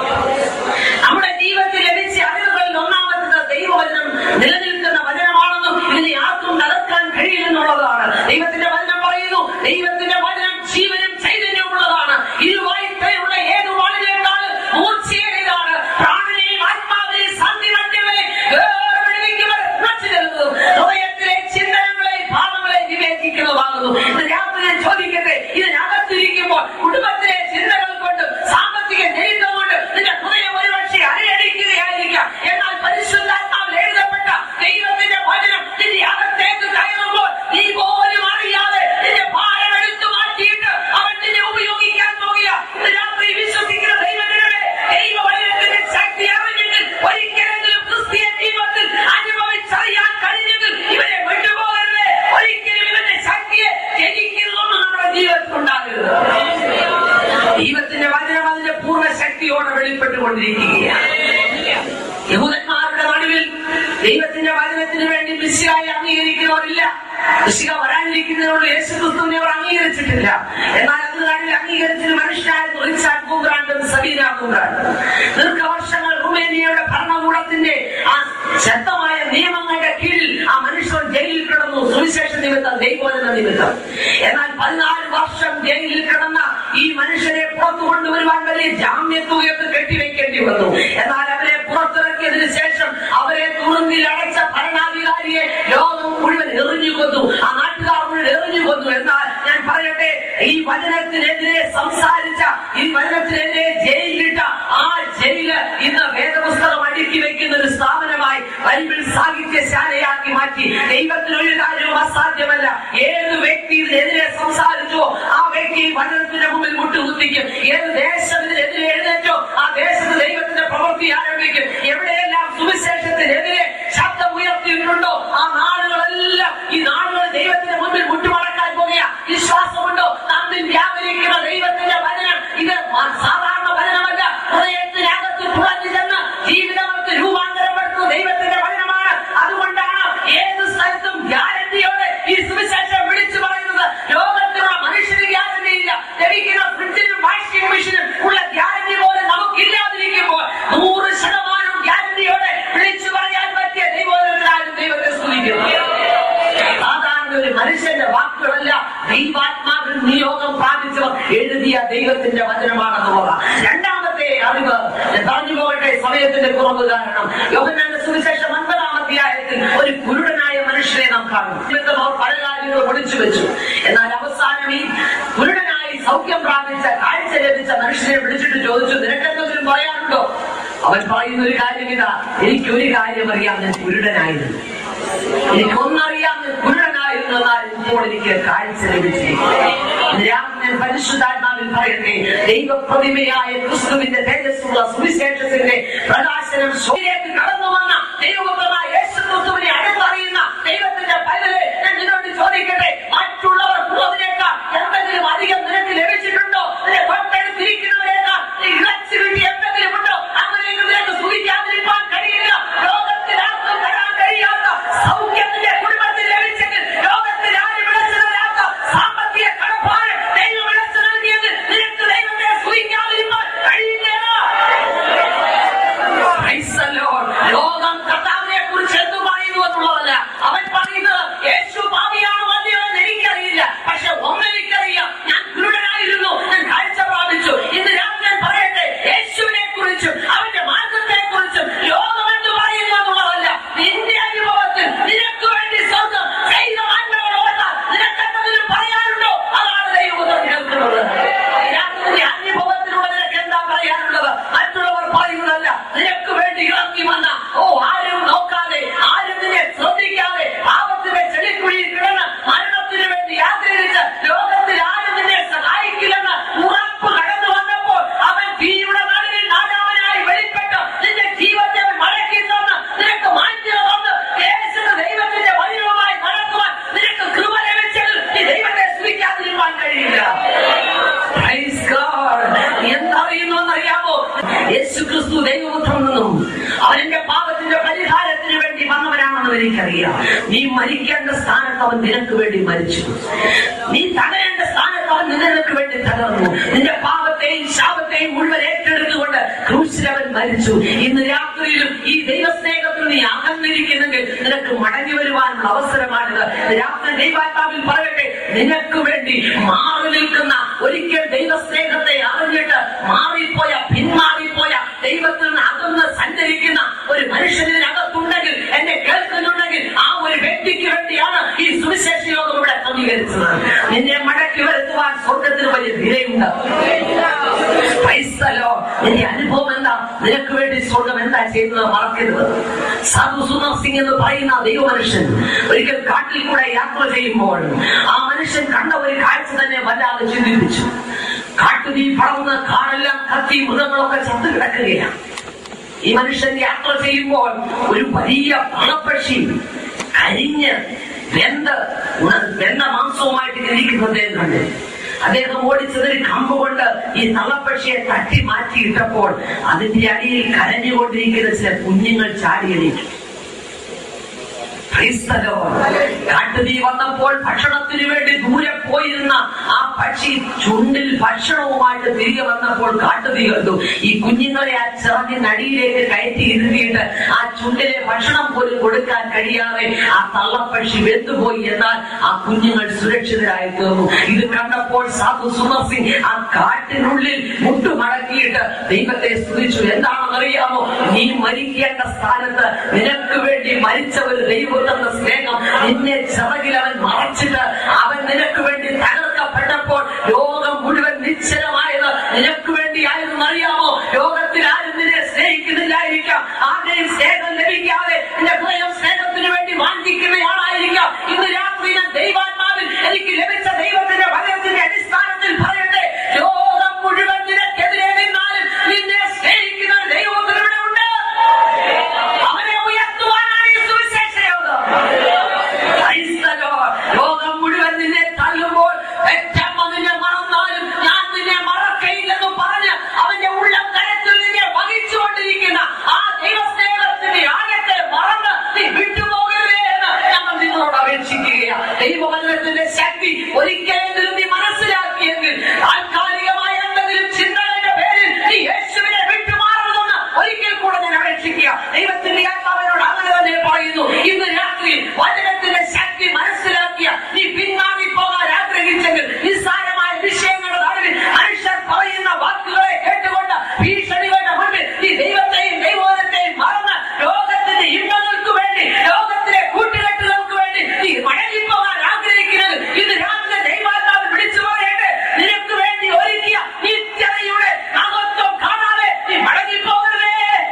നമ്മുടെ ജീവിതത്തിൽ ലഭിച്ച അറിവുകളിൽ ഒന്നാമത്തത് ദൈവവചനം നിലനിൽക്കുന്ന വചനമാണെന്നും ഇതിനെ ആർക്കും തകർക്കാൻ കഴിയില്ലെന്നുള്ളതാണ് ദൈവത്തിന്റെ വചനം പറയുന്നു ദൈവത്തിന്റെ വചനം ജീവനും ചൈതന്യമുള്ളതാണ് ഇരുവായ്പയുള്ള ഏത് വാളിനേക്കാൾ മൂർച്ചയേറിയതാണ് പ്രാണനെയും ആത്മാവിനെയും സന്ധി മധ്യവരെ വേർപിടിവിക്കുന്നവർ ഉറച്ചു നിൽക്കുന്നതും ഹൃദയത്തിലെ ചിന്തനങ്ങളെ ഭാവങ്ങളെ വിവേചിക്കുന്നതാകുന്നു ഇത് രാത്രി ഞാൻ ചോദിക്കട്ടെ ഇതിനകത്തിരിക്കുമ്പോൾ കുടുംബത്തിലെ ചിന്തകൾ കൊണ്ടും സാമ്പത്തിക ഞെരുക്കം കൊണ്ട് നിന്റെ ഹൃദയം ഒരുപക്ഷെ അലയടിക്കുകയായിരിക്കാം എന്നാൽ പരിശുദ്ധാത്മാവിൽ എഴുതപ്പെട്ട ദൈവത്തിന്റെ വചനം നിന്റെ അകത്തേക്ക് കയറുമ്പോൾ നീ പോലും അറിയാതെ നിന്റെ ഭാരം എടുത്തു മാറ്റിയിട്ട് അവൻ നിന്നെ ഉപയോഗിക്കാൻ പോകില്ല ഇത് രാത്രി വിശ്വസിക്കുന്ന ദൈവങ്ങളുടെ ദൈവവചനത്തിന്റെ ശക്തി അറിഞ്ഞെങ്കിൽ ഒരിക്കലെങ്കിലും ക്രിസ്തീയ ജീവിതത്തിൽ അനുഭവിച്ചറിയാൻ കഴിഞ്ഞെങ്കിൽ ഇവരെ വിട്ടുപോകരുത് ഒരിക്കലും ഇവന്റെ ശക്തിയെ ജനിക്കുന്നതൊന്നും നമ്മുടെ ജീവിതത്തിൽ ഉണ്ടാകരുത് ദൈവത്തിന്റെ വചനം അതിന്റെ പൂർണ്ണ ശക്തിയോടെ വെളിപ്പെട്ടുകൊണ്ടിരിക്കുകയാണ് യഹൂദന്മാരുടെ നടുവിൽ ദൈവത്തിന്റെ വചനത്തിന് വേണ്ടി മിശിഹായി അംഗീകരിക്കുന്നവരില്ല മിശിഹ വരാനിരിക്കുന്നതിനോട് യേശു ക്രിസ്തുവിനെ അവർ അംഗീകരിച്ചിട്ടില്ല എന്നാൽ അത് നടുവിൽ അംഗീകരിച്ചൊരു മനുഷ്യനായിരുന്നു റിച്ചാർഡ് കൂബ്രാണ്ടും സബീന കൂബ്രാണ്ടും ദീർഘവർഷങ്ങൾ റുമേനിയയുടെ ഭരണകൂടത്തിന്റെ ആ ശക്തമായ നിയമങ്ങളുടെ കീഴിൽ ആ മനുഷ്യൻ ജയിലിൽ കിടന്നു സുവിശേഷ നിമിത്തം ദൈവവചന നിമിത്തം എന്നാൽ പതിനാല് വർഷം ജയിലിൽ കിടന്ന ഈ മനുഷ്യനെ പുറത്തു കൊണ്ടുവരുവാൻ വലിയ ജാമ്യത്തുകയൊക്കെ കെട്ടിവെക്കേണ്ടി വന്നു എന്നാൽ അവരെ പുറത്തിറക്കിയതിനു ശേഷം അവരെ തുറന്നിൽ അടച്ച ഭരണാധികാരിയെ ലോകം മുഴുവൻ എറിഞ്ഞു കൊന്നു ആ നാട്ടുകാർ മുഴുവൻ എറിഞ്ഞു കൊന്നു എന്നാൽ ഞാൻ പറയട്ടെ ഈ വചനത്തിനെതിരെ സംസാരിച്ച ഈ വചനത്തിനെതിരെ ജയിലിലിട്ട ആ ജയില് ഇന്ന് വേദപുസ്തകം അടുക്കി വെക്കുന്ന ഒരു സ്ഥാപനമായി ബൈബിൾ സാഹിത്യശാലയാക്കി മാറ്റി ദൈവത്തിന് ഒരു കാര്യവും അസാധ്യമല്ല ഏത് വ്യക്തി ഇതിനെതിരെ സംസാരിച്ചോ ആ വ്യക്തി വചനത്തിന്റെ മുമ്പിൽ മുട്ടുകുത്തിക്കും ഏത് ദേശം ഇതിനെതിരെ എഴുന്നേറ്റോ ആ ദേശത്ത് ദൈവത്തിന്റെ പ്രവൃത്തി ആരംഭിക്കും എവിടെയെല്ലാം സുവിശേഷത്തിനെതിരെ ശബ്ദം ഉയർത്തിയിട്ടുണ്ടോ ആ നാടുകളെല്ലാം ഈ നാടുകൾ ദൈവത്തിന്റെ മുമ്പിൽ മുട്ടുമടക്കാൻ പോകുക വിശ്വാസമുണ്ടോ നമ്മിൽ വ്യാപരിക്കുന്ന ദൈവത്തിന്റെ വചനം ഇത് സാധാരണ വചനമല്ല ഹൃദയത്തിനകത്ത് തുറന്നു ചെന്ന് ജീവിതങ്ങൾക്ക് രൂപാന്തരപ്പെടുത്തുന്ന ദൈവത്തിന്റെ വചനമാണ് അതുകൊണ്ടാണ് ഏത് സ്ഥലത്തും ഗ്യാരണ്ടിയോടെ ഈ സുവിശേഷം വിളിച്ചു പറയുന്നത് ലോകത്തിലുള്ള മനുഷ്യന് ഗ്യാരണ്ടി ഇല്ല ലഭിക്കുന്ന ഫ്രിഡ്ജിനും വാഷിംഗ് മെഷീനും ഉള്ള ഗ്യാരണ്ടി പോലെ നമുക്കില്ലാതിരിക്കുമ്പോൾ നൂറ് ശതമാനം ഗ്യാരണ്ടിയോടെ വിളിച്ചു പറയാൻ പറ്റിയ ദൈവത്തിനാലും ദൈവത്തെ സ്തുതിക്കുന്നു സാധാരണ ഒരു മനുഷ്യന്റെ വാക്കുകളല്ല ദൈവാത്മാവിൽ നിയോഗം പ്രാപിച്ചവർ എഴുതിയ ദൈവത്തിന്റെ വചനമാണെന്നുള്ളതാണ് രണ്ടാമത്തെ അറിവ് ഞാൻ പറഞ്ഞു പോകട്ടെ സമയത്തിന്റെ കുറവ് കാരണം യോഹന്നാന്റെ സുവിശേഷം ഒൻപതാം അധ്യായത്തിൽ ഒരു കുരുടനായ മനുഷ്യനെ നാം കാണും നിമിത്തം അവർ പല കാര്യങ്ങളും ഒളിച്ചു വെച്ചു എന്നാൽ അവസാനം ഈ കുരുടനായി സൗഖ്യം പ്രാപിച്ച കാഴ്ച ലഭിച്ച മനുഷ്യനെ വിളിച്ചിട്ട് ചോദിച്ചു നിനക്കെന്തെങ്കിലും പറയാനുണ്ടോ അവൻ പറയുന്ന ഒരു കാര്യം ഇതാ എനിക്കൊരു കാര്യം അറിയാം ഞാൻ കുരുടനായിരുന്നു എനിക്കൊന്നറിയാം ഞാൻ കുരുടനായിരുന്നു എന്നാൽ ഇപ്പോൾ എനിക്ക് കാഴ്ച ലഭിച്ചിരിക്കുന്നു ഞാൻ ഞാൻ പരിശുദ്ധാത്മാവിൽ പറയട്ടെ ദൈവപ്രതിമയായ ക്രിസ്തുവിന്റെ തേജസ്സുള്ള സുവിശേഷത്തിന്റെ പ്രകാശനം ശോയിലേക്ക് കടന്നു വന്ന ദൈവപുത്രനായ യേശു ക്രിസ്തുവിനെ അടുത്തറിയുന്ന ദൈവത്തിന്റെ പൈതലെ ഞാൻ നിന്നോട് ചോദിക്കട്ടെ മറ്റുള്ളവർക്കുള്ളതിനേക്കാൾ എന്തെങ്കിലും അധികം നിനക്ക് ലഭിച്ചിട്ടുണ്ടോ നിന്നെ തൊട്ടടുത്തിരിക്കുന്നവരേക്കാൾ നീ ഇളച്ചു കിട്ടി എന്തെങ്കിലും ഉണ്ടോ അങ്ങനെയൊന്നും നിനക്ക് സൂചിക്കാതിരിക്കാൻ കഴിയില്ല ലോകത്തിൽ ആർക്കും തരാൻ കഴിയാത്ത സൗഖ്യത്തിന്റെ കുടുംബത്തിൽ ലഭിച്ചെങ്കിൽ ലോകത്തിൽ ആരും വിളിച്ചു തരാത്ത സാമ്പത്തിക കടപ്പാട് ദൈവം വിളിച്ചു നൽകിയത് നിനക്ക് ദൈവത്തെ സൂചിക്കാതിരിക്കാൻ കഴിയില്ല Praise the Lord. ലോകം എനിക്കറിയാം നീ മരിക്കേണ്ട സ്ഥാനത്ത് അവൻ നിനക്ക് വേണ്ടി മരിച്ചു നീ തകരേണ്ട സ്ഥാനത്ത് അവൻ നിനക്ക് വേണ്ടി തകർന്നു നിന്റെ പാപത്തെയും ശാപത്തെയും മുഴുവൻ ഏറ്റെടുത്തുകൊണ്ട് ക്രൂശിൽ അവൻ മരിച്ചു ഇന്ന് രാത്രിയിലും ഈ ദൈവസ്നേഹത്തിൽ നീ അകന്നിരിക്കുന്നെങ്കിൽ നിനക്ക് മടങ്ങി വരുവാനുള്ള അവസരമാണിത് രാത്രി ദൈവാത്മാവിൽ പറയട്ടെ നിനക്ക് വേണ്ടി മാറി നിൽക്കുന്ന ഒരിക്കൽ ദൈവസ്നേഹത്തെ അറിഞ്ഞിട്ട് മാറിപ്പോയ പിന്മാറിപ്പോയ ദൈവത്തിൽ നിന്ന് അകന്ന് സഞ്ചരിക്കുന്ന ഒരു മനുഷ്യൻ ഇതിനകത്തുണ്ടെങ്കിൽ എന്നെ കേൾക്കുന്നുണ്ടെങ്കിൽ ആ ഒരു വ്യക്തിക്ക് വേണ്ടിയാണ് ഈ സുവിശേഷ യോഗം ഇവിടെ ക്രമീകരിച്ചത് നിന്നെ മടക്കി വരുത്തുവാൻ സ്വർഗത്തിന് വലിയ വിലയുണ്ട് ക്രൈസ്തലോ നിന്റെ അനുഭവം എന്താ നിനക്ക് വേണ്ടി സ്വർഗം എന്താ ചെയ്യുന്നത് മറക്കരുത് സാധു സുന്ദർ സിംഗ് എന്ന് പറയുന്ന ദൈവമനുഷ്യൻ ഒരിക്കൽ കാട്ടിൽ കൂടെ യാത്ര ചെയ്യുമ്പോൾ ആ മനുഷ്യൻ കണ്ട ഒരു കാഴ്ച തന്നെ വല്ലാതെ ചിന്തിപ്പിച്ചു കാട്ടുതീ പടർന്ന് കാറെല്ലാം കത്തി മൃഗങ്ങളൊക്കെ ചത്തു കിടക്കുകയാണ് ഈ മനുഷ്യൻ യാത്ര ചെയ്യുമ്പോൾ ഒരു വലിയ പണപ്പക്ഷി കരിഞ്ഞ് വെന്ത് ഉണ- വെന്ത മാംസവുമായിട്ട് ഇരിക്കുന്നത് കണ്ടു അദ്ദേഹം ഓടിച്ചതൊരു കമ്പ് കൊണ്ട് ഈ തള്ളപ്പക്ഷിയെ തട്ടി മാറ്റിയിട്ടപ്പോൾ അതിന്റെ അടിയിൽ കരഞ്ഞുകൊണ്ടിരിക്കുന്ന ചില കുഞ്ഞുങ്ങൾ ചാടിയെണീറ്റു ക്രൈസ്തലോ കാട്ടുതീ വന്നപ്പോൾ ഭക്ഷണത്തിന് വേണ്ടി ദൂരെ പോയിരുന്ന ആ പക്ഷി ചുണ്ടിൽ ഭക്ഷണവുമായിട്ട് തിരികെ വന്നപ്പോൾ കാട്ടുതീ കണ്ടു ഈ കുഞ്ഞുങ്ങളെ ആ ചിറകിനടിയിലേക്ക് കയറ്റി ഇരുത്തിയിട്ട് ആ ചുണ്ടിലെ ഭക്ഷണം പോലും കൊടുക്കാൻ കഴിയാതെ ആ തള്ളപ്പക്ഷി വെന്തുപോയി എന്നാൽ ആ കുഞ്ഞുങ്ങൾ സുരക്ഷിതരായി തീർന്നു ഇത് കണ്ടപ്പോൾ സാധു സുമർ സിംഗ് ആ കാട്ടിനുള്ളിൽ മുട്ടുമടക്കിയിട്ട് ദൈവത്തെ സ്തുതിച്ചു എന്താണെന്നറിയാമോ നീ മരിക്കേണ്ട സ്ഥാനത്ത് നിനക്ക് വേണ്ടി മരിച്ച ഒരു ദൈവത്തിന്റെ സ്നേഹം നിന്നെ ചിറകിൽ അവൻ മറച്ചിട്ട് അവൻ നിനക്ക് വേണ്ടി തകർക്കപ്പെട്ടപ്പോൾ ലോകം മുഴുവൻ നിശ്ചലമായത് നിനക്ക് വേണ്ടിയായിരുന്നു അറിയാമോ ലോകത്തിൽ ആരും നിന്നെ സ്നേഹിക്കുന്നില്ലായിരിക്കാം ആരുടെയും സ്നേഹം ലഭിക്കാതെ നിന്റെ ഹൃദയം സ്നേഹത്തിന് വേണ്ടി വാഞ്ചിക്കുന്നയാളായിരിക്കാം ഇന്ന് രാത്രി ഞാൻ ദൈവാത്മാവിൽ എനിക്ക് ലഭിച്ച ദൈവത്തിന്റെ വചനത്തിന്റെ അടിസ്ഥാനത്തിൽ പറയട്ടെ ലോകം മുഴുവൻ നിനക്കെതിരെ നിന്നാലും നിന്നെ സ്നേഹിക്കുന്ന ഒരു ദൈവത്തിന് ഇവിടെ ഉണ്ട് അവനെ ഉയർത്തുവാനാണ് ഈ സുവിശേഷ യോഗം ക്രൈസ്തവോ, ലോകം മുഴുവൻ നിന്നെ തള്ളുമ്പോൾ പെറ്റമ്മ നിന്നെ മറന്നാലും ഞാൻ നിന്നെ മറക്കയില്ലെന്ന് പറഞ്ഞ് അവന്റെ ഉള്ളം കരത്തിൽ നിന്നെ വഹിച്ചുകൊണ്ടിരിക്കുന്ന ആ ദൈവസ്നേഹത്തിന്റെ ആഴത്തെ മറന്ന് നീ വിട്ടുപോകരുതേ എന്ന് ഞങ്ങൾ നിങ്ങളോട് അപേക്ഷിക്കുകയാണ് ദൈവവചനത്തിന്റെ ശക്തി ഒരിക്കലെങ്കിലും നീ മനസ്സിലാക്കിയെങ്കിൽ താൽക്കാലികമായ എന്തെങ്കിലും ചിന്തകളുടെ പേരിൽ നീ യേശുവിനെ വിട്ടുമാറണമെന്ന് ഒരിക്കൽ കൂടെ ഞാൻ അപേക്ഷിക്കുക ദൈവത്തിന്റെ ആത്മാവിനോട് അങ്ങനെ തന്നെ പറയുന്നു ഇന്ന് രാത്രി വചനത്തിന്റെ ശക്തി മനസ്സിലാക്കിയ നീ പിന്മാറി പോകാൻ ആഗ്രഹിച്ചെങ്കിൽ നിസ്സാരമായ വിഷയങ്ങളുടെ നടുവിൽ മനുഷ്യർ പറയുന്ന വാക്കുകളെ കേട്ടുകൊണ്ട് ഭീഷണികളുടെ മുൻപിൽ നീ ദൈവത്തെയും ദൈവോധത്തെയും മറന്ന് ലോകത്തിന്റെ ഇമ്പങ്ങൾക്ക് വേണ്ടി ലോകത്തിലെ കൂട്ടുകെട്ടുകൾക്ക് വേണ്ടി നീ മടങ്ങിപ്പോകാൻ ആഗ്രഹിക്കുന്നത് ഇന്ന് രാവിലെ ദൈവാത്മാവ് വിളിച്ചു പറയട്ടെ നിനക്ക് വേണ്ടി ഒരുക്കിയ നിത്യതയുടെ മഹത്വം കാണാതെ നീ മടങ്ങിപ്പോകരുതേ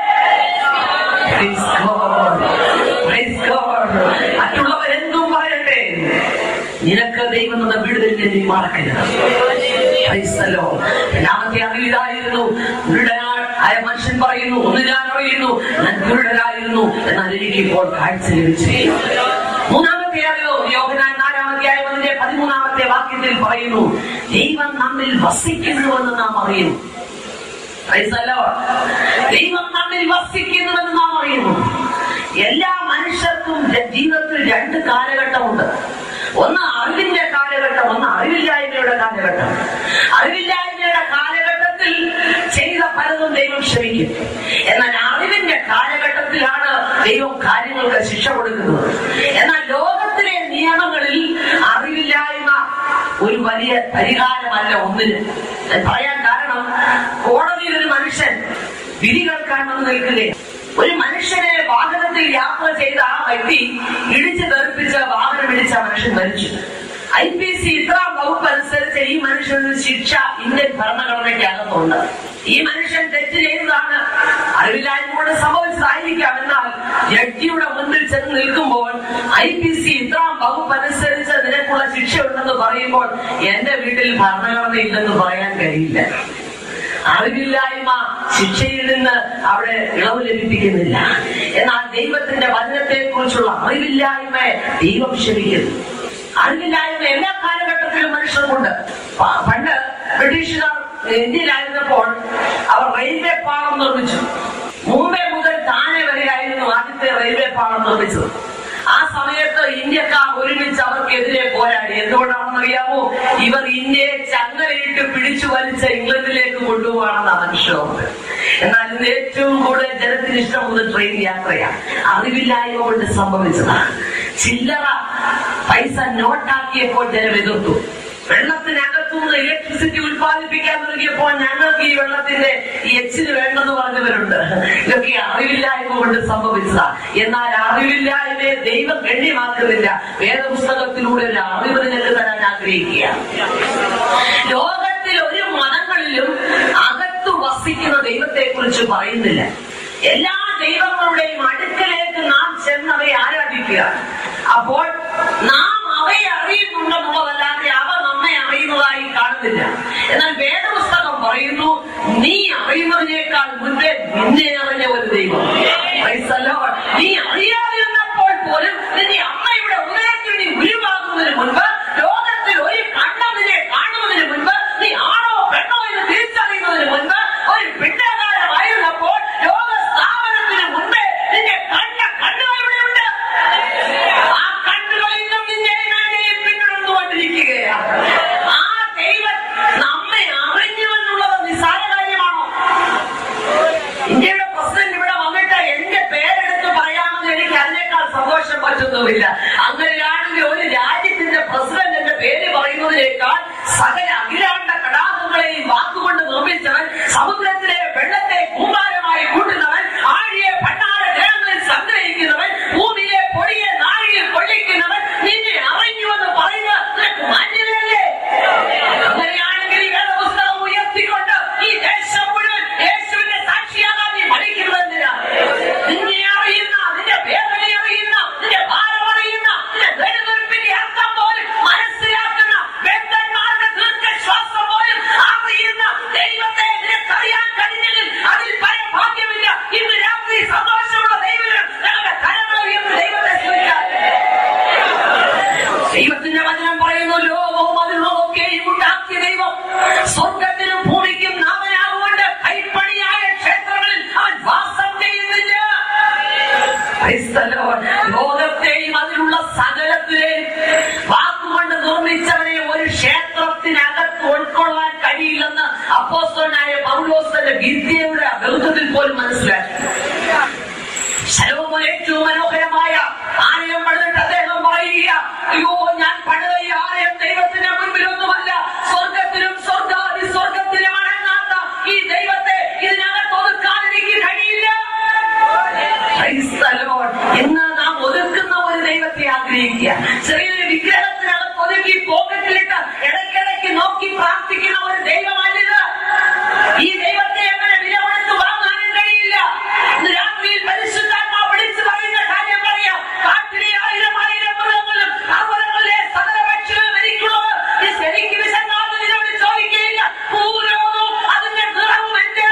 Praise God. Praise God. മറ്റുള്ളവരെന്തും പറയട്ടെ നിനക്ക് ദൈവം എന്ന വിടുതലിനെ നീ മറക്കരുത് Praise the Lord. രണ്ടാമത്തെ അറിവിലായിരുന്നു കുരുടനാൾ ആയ മനുഷ്യൻ പറയുന്നു ഒന്ന് ഞാൻ അറിയുന്നു ഞാൻ കുരുടനായിരുന്നു എന്നാൽ എനിക്ക് ഇപ്പോൾ കാഴ്ച ലഭിച്ചു മൂന്നാമത്തെ അറിവ് യോഹനാൻ നാലാമധ്യായം അതിന്റെ പതിമൂന്നാമത്തെ വാക്യത്തിൽ പറയുന്നു ദൈവം നമ്മിൽ വസിക്കുന്നുവെന്ന് നാം അറിയുന്നു Praise the Lord. ദൈവം നമ്മിൽ വസിക്കുന്നുവെന്ന് നാം അറിയുന്നു എല്ലാ മനുഷ്യർക്കും ജ- ജീവിതത്തിൽ രണ്ട് കാലഘട്ടമുണ്ട് ഒന്ന് അറിവിന്റെ കാലഘട്ടം ഒന്ന് അറിവില്ലായ്മയുടെ കാലഘട്ടം അറിവില്ലായ്മയുടെ കാലഘട്ടത്തിൽ ചെയ്ത പലതും ദൈവം ക്ഷമിക്കും എന്നാൽ അറിവിന്റെ കാലഘട്ടത്തിലാണ് ദൈവം കാര്യങ്ങൾക്ക് ശിക്ഷ കൊടുക്കുന്നത് എന്നാൽ ലോകത്തിലെ നിയമങ്ങളിൽ അറിവില്ലായ്മ ഒരു വലിയ പരിഹാരമല്ല ഒന്നിന് ഞാൻ പറയാൻ കാരണം കോടതിയിൽ ഒരു മനുഷ്യൻ വിധി കേൾക്കാൻ വന്ന് നിൽക്കുകയും ഒരു മനുഷ്യനെ വാഹനത്തിൽ യാത്ര ചെയ്ത ആ വ്യക്തി ഇടിച്ചു തെറിപ്പിച്ച വാഹനം ഇടിച്ച ആ മനുഷ്യൻ മരിച്ചു ഐ പി സി ഇത്രാം വകുപ്പ് അനുസരിച്ച് ഈ മനുഷ്യന് ശിക്ഷ ഇന്ത്യൻ ഭരണഘടനയ്ക്കകത്തുണ്ട് ഈ മനുഷ്യൻ തെറ്റ് ചെയ്തതാണ് അറിവില്ലായ്മ കൊണ്ട് സംഭവിച്ചതായിരിക്കാം എന്നാൽ ജഡ്ജിയുടെ മുൻപിൽ ചെന്ന് നിൽക്കുമ്പോൾ ഐ പി സി ഇത്രാം വകുപ്പ് അനുസരിച്ച് നിനക്കുള്ള ശിക്ഷ ഉണ്ടെന്ന് പറയുമ്പോൾ എന്റെ വീട്ടിൽ ഭരണഘടന ഇല്ലെന്ന് പറയാൻ കഴിയില്ല അറിവില്ലായ്മ ശിക്ഷയിൽ നിന്ന് അവിടെ ഇളവ് ലഭിപ്പിക്കുന്നില്ല എന്നാൽ ദൈവത്തിന്റെ വചനത്തെ കുറിച്ചുള്ള അറിവില്ലായ്മയെ ദൈവം ക്ഷമിക്കുന്നു അറിവില്ലായ്മ എല്ലാ കാലഘട്ടത്തിലും മനുഷ്യർക്കുണ്ട് പ- പണ്ട് ബ്രിട്ടീഷുകാർ ഇന്ത്യയിലായിരുന്നപ്പോൾ അവർ റെയിൽവേ പാളം നിർമ്മിച്ചു മുംബൈ മുതൽ താനെ വരെയായിരുന്നു ആദ്യത്തെ റെയിൽവേ പാളം നിർമ്മിച്ചത് സമയത്ത് ഇന്ത്യക്കാർ ഒരുമിച്ച് അവർക്കെതിരെ പോരാടി എന്തുകൊണ്ടാണെന്ന് അറിയാമോ ഇവർ ഇന്ത്യയെ ചങ്ങലയിട്ട് പിടിച്ചു വലിച്ച ഇംഗ്ലണ്ടിലേക്ക് കൊണ്ടുപോകാണെന്ന് മനുഷ്യർക്ക് എന്നാൽ ഇന്ന് ഏറ്റവും കൂടുതൽ ജനത്തിന് ഇഷ്ടമുള്ള ട്രെയിൻ യാത്രയാണ് അറിവില്ലായ്മ കൊണ്ട് സംഭവിച്ചതാണ് ചില്ലറ പൈസ നോട്ടാക്കിയപ്പോൾ ജനം എതിർത്തു വെള്ളത്തിനകത്തുനിന്ന് ഇലക്ട്രിസിറ്റി ഉത്പാദിപ്പിക്കാൻ തുടങ്ങിയപ്പോൾ ഞങ്ങൾക്ക് ഈ വെള്ളത്തിന്റെ ഈ എച്ചിന് വേണ്ടെന്ന് പറഞ്ഞവരുണ്ട് ഇതൊക്കെ അറിവില്ലായ്മ കൊണ്ട് സംഭവിച്ചതാ എന്നാൽ അറിവില്ലായ്മയെ ദൈവം ഗണ്യമാക്കുന്നില്ല വേദപുസ്തകത്തിലൂടെ ഒരു അറിവ് നിനക്ക് തരാൻ ആഗ്രഹിക്കുക ലോകത്തിൽ ഒരു മതങ്ങളിലും അകത്തു വസിക്കുന്ന ദൈവത്തെ കുറിച്ച് പറയുന്നില്ല എല്ലാ ദൈവങ്ങളുടെയും അടുക്കലേക്ക് നാം ചെന്നവയെ ആരാധിക്കുക അപ്പോൾ നാം അവയെ അറിയുന്നുണ്ടെന്നുള്ളതല്ലാതെ അവ നമ്മെ അറിയുന്നതായി കാണുന്നില്ല എന്നാൽ വേദപുസ്തകം പറയുന്നു നീ അറിയുന്നതിനേക്കാൾ മുൻപേ നിന്നെ അറിഞ്ഞ ഒരു ദൈവം Praise the Lord. നീ അറിയാതിരുന്നപ്പോൾ പോലും നിന്റെ അമ്മയുടെ ഉദരത്തിൽ നീ ഉരുവാകുന്നതിന് മുൻപ് ലോകത്തിൽ ഒരു കണ്ണതിനെ കാണുന്നതിന് മുൻപ് നീ ആണോ പെണ്ണോ എന്ന് തിരിച്ചറിയുന്നതിന് മുൻപ് ഒരു പിണ്ടകാലമായിരുന്നപ്പോൾ ലോക സ്ഥാപനത്തിന് മുൻപേ നിന്റെ കണ്ണ കണ്ണുകളുടെ ആ കണ്ണുകൾ ഇന്നും നിന്നെയും എന്നെയും പിന്തുടർന്നുകൊണ്ടിരിക്കുകയാണ് ആ ദൈവം നമ്മെ അറിഞ്ഞു എന്നുള്ളത് നിസ്സാര കാര്യമാണോ ഇന്ത്യയുടെ പ്രസിഡന്റ് ഇവിടെ വന്നിട്ട് എന്റെ പേരെടുത്ത് പറയാമെന്ന് എനിക്ക് അതിനേക്കാൾ സന്തോഷം പറ്റുന്നുമില്ല അങ്ങനെയാണെങ്കിൽ ഒരു രാജ്യത്തിന്റെ പ്രസിഡന്റിന്റെ പേര് പറയുന്നതിനേക്കാൾ സകല അഖിലാണ്ട കടാകങ്ങളെയും വാക്കുകൊണ്ട് നിർമ്മിച്ചവൻ സമുദ്രത്തിലെ വെള്ളത്തെ കൂമ്പാരമായി കൂട്ടുന്നവൻ ആഴിയെ പണ്ടാര ജനങ്ങളിൽ സംഗ്രഹിക്കുന്നവൻ ഭൂമിയിലെ പൊടിയെ നാഴിയിൽ കൊള്ളിക്കുന്നവൻ നിന്നെ അറിഞ്ഞുവെന്ന് പറയുക നിനക്ക് മാന്യതയല്ലേ അങ്ങനെയാണെങ്കിൽ ഈ വേദപുസ്തകം ഉയർത്തിക്കൊണ്ട് ഈ ദേശം മുഴുവൻ യേശുവിന്റെ സാക്ഷിയാകാൻ നീ മടിക്കുന്നതെന്തിനാ നിന്നെ അറിയുന്ന നിന്റെ വേദന അറിയുന്ന നിന്റെ ഭാരം അറിയുന്ന നിന്റെ നെടുവീർപ്പിന്റെ അർത്ഥം പോലും മനസ്സിലാക്കുന്ന ബന്ധന്മാരുടെ ദീർഘശ്വാസം പോലും അറിയുന്ന ദൈവത്തെ നിനക്കറിയാൻ കഴിഞ്ഞെങ്കിൽ അതിൽ പരഭാഗ്യമില്ല ഇന്ന് രാത്രി സന്തോഷമുള്ള ദൈവം ഞങ്ങളുടെ കരങ്ങൾ ഉയർന്ന് ദൈവത്തെ സ്തുതിക്കാം ദൈവത്തിന്റെ വചനം പറയുന്നു ലോകവും അതിലുള്ളതൊക്കെയും ഉണ്ടാക്കിയ ദൈവം സ്വർഗത്തിനും ഭൂമിക്കും നാമനാകുകൊണ്ട് കൈപ്പണിയായ ക്ഷേത്രങ്ങളിൽ അവൻ വാസം ചെയ്യുന്നില്ല Praise the Lord. ലോകത്തെയും അതിലുള്ള സകലത്തിലെയും വാക്കുകൊണ്ട് നിർമ്മിച്ചവനെ ഒരു ക്ഷേത്രത്തിനകത്ത് ഉൾക്കൊള്ളാൻ കഴിയില്ലെന്ന് അപ്പോസ്തലനായ പൗലോസന്റെ വിദ്യയുടെ ബന്ധത്തിൽ പോലും മനസ്സിലാക്കി ശലോമോൻ ഏറ്റവും മനോഹരമായ ആലയം പണിതിട്ട് അദ്ദേഹം പറയുക അയ്യോ ഞാൻ പണിത ഈ ആലയം ദൈവത്തിന്റെ മുൻപിലൊന്നുമല്ല സ്വർഗത്തിലും സ്വർഗാദി സ്വർഗത്തിലും അടങ്ങാത്ത ഈ ദൈവത്തെ ഇതിനകത്ത് ഒതുക്കാൻ എനിക്ക് കഴിയില്ല Praise the Lord. ഇന്ന് നാം ഒതുക്കുന്ന ഒരു ദൈവത്തെ ആഗ്രഹിക്കുക ചെറിയൊരു വിഗ്രഹത്തിനകത്ത് ഒതുക്കി പോക്കറ്റിലിട്ട് ഇടയ്ക്കിടയ്ക്ക് നോക്കി പ്രാർത്ഥിക്കുന്ന ഒരു ദൈവമല്ലിത് ഈ ദൈവത്തെ അങ്ങനെ വിലമെടുത്ത് വാങ്ങാനും കഴിയില്ല ഇന്ന് രാത്രിയിൽ പരിശുദ്ധാത്മാ വിളിച്ചു പറയുന്ന കാര്യം പറയാം കാട്ടിലെ ആയിരം ആയിരം മൃഗങ്ങളും പർവ്വതങ്ങളിലെ സകല പക്ഷികളും മരിക്കുന്നത് ഈ ശരിക്ക് വിശന്നാന്ന് നിന്നോട് ചോദിക്കുകയില്ല പൂരോഗവും അതിന്റെ നിറവും എന്റെ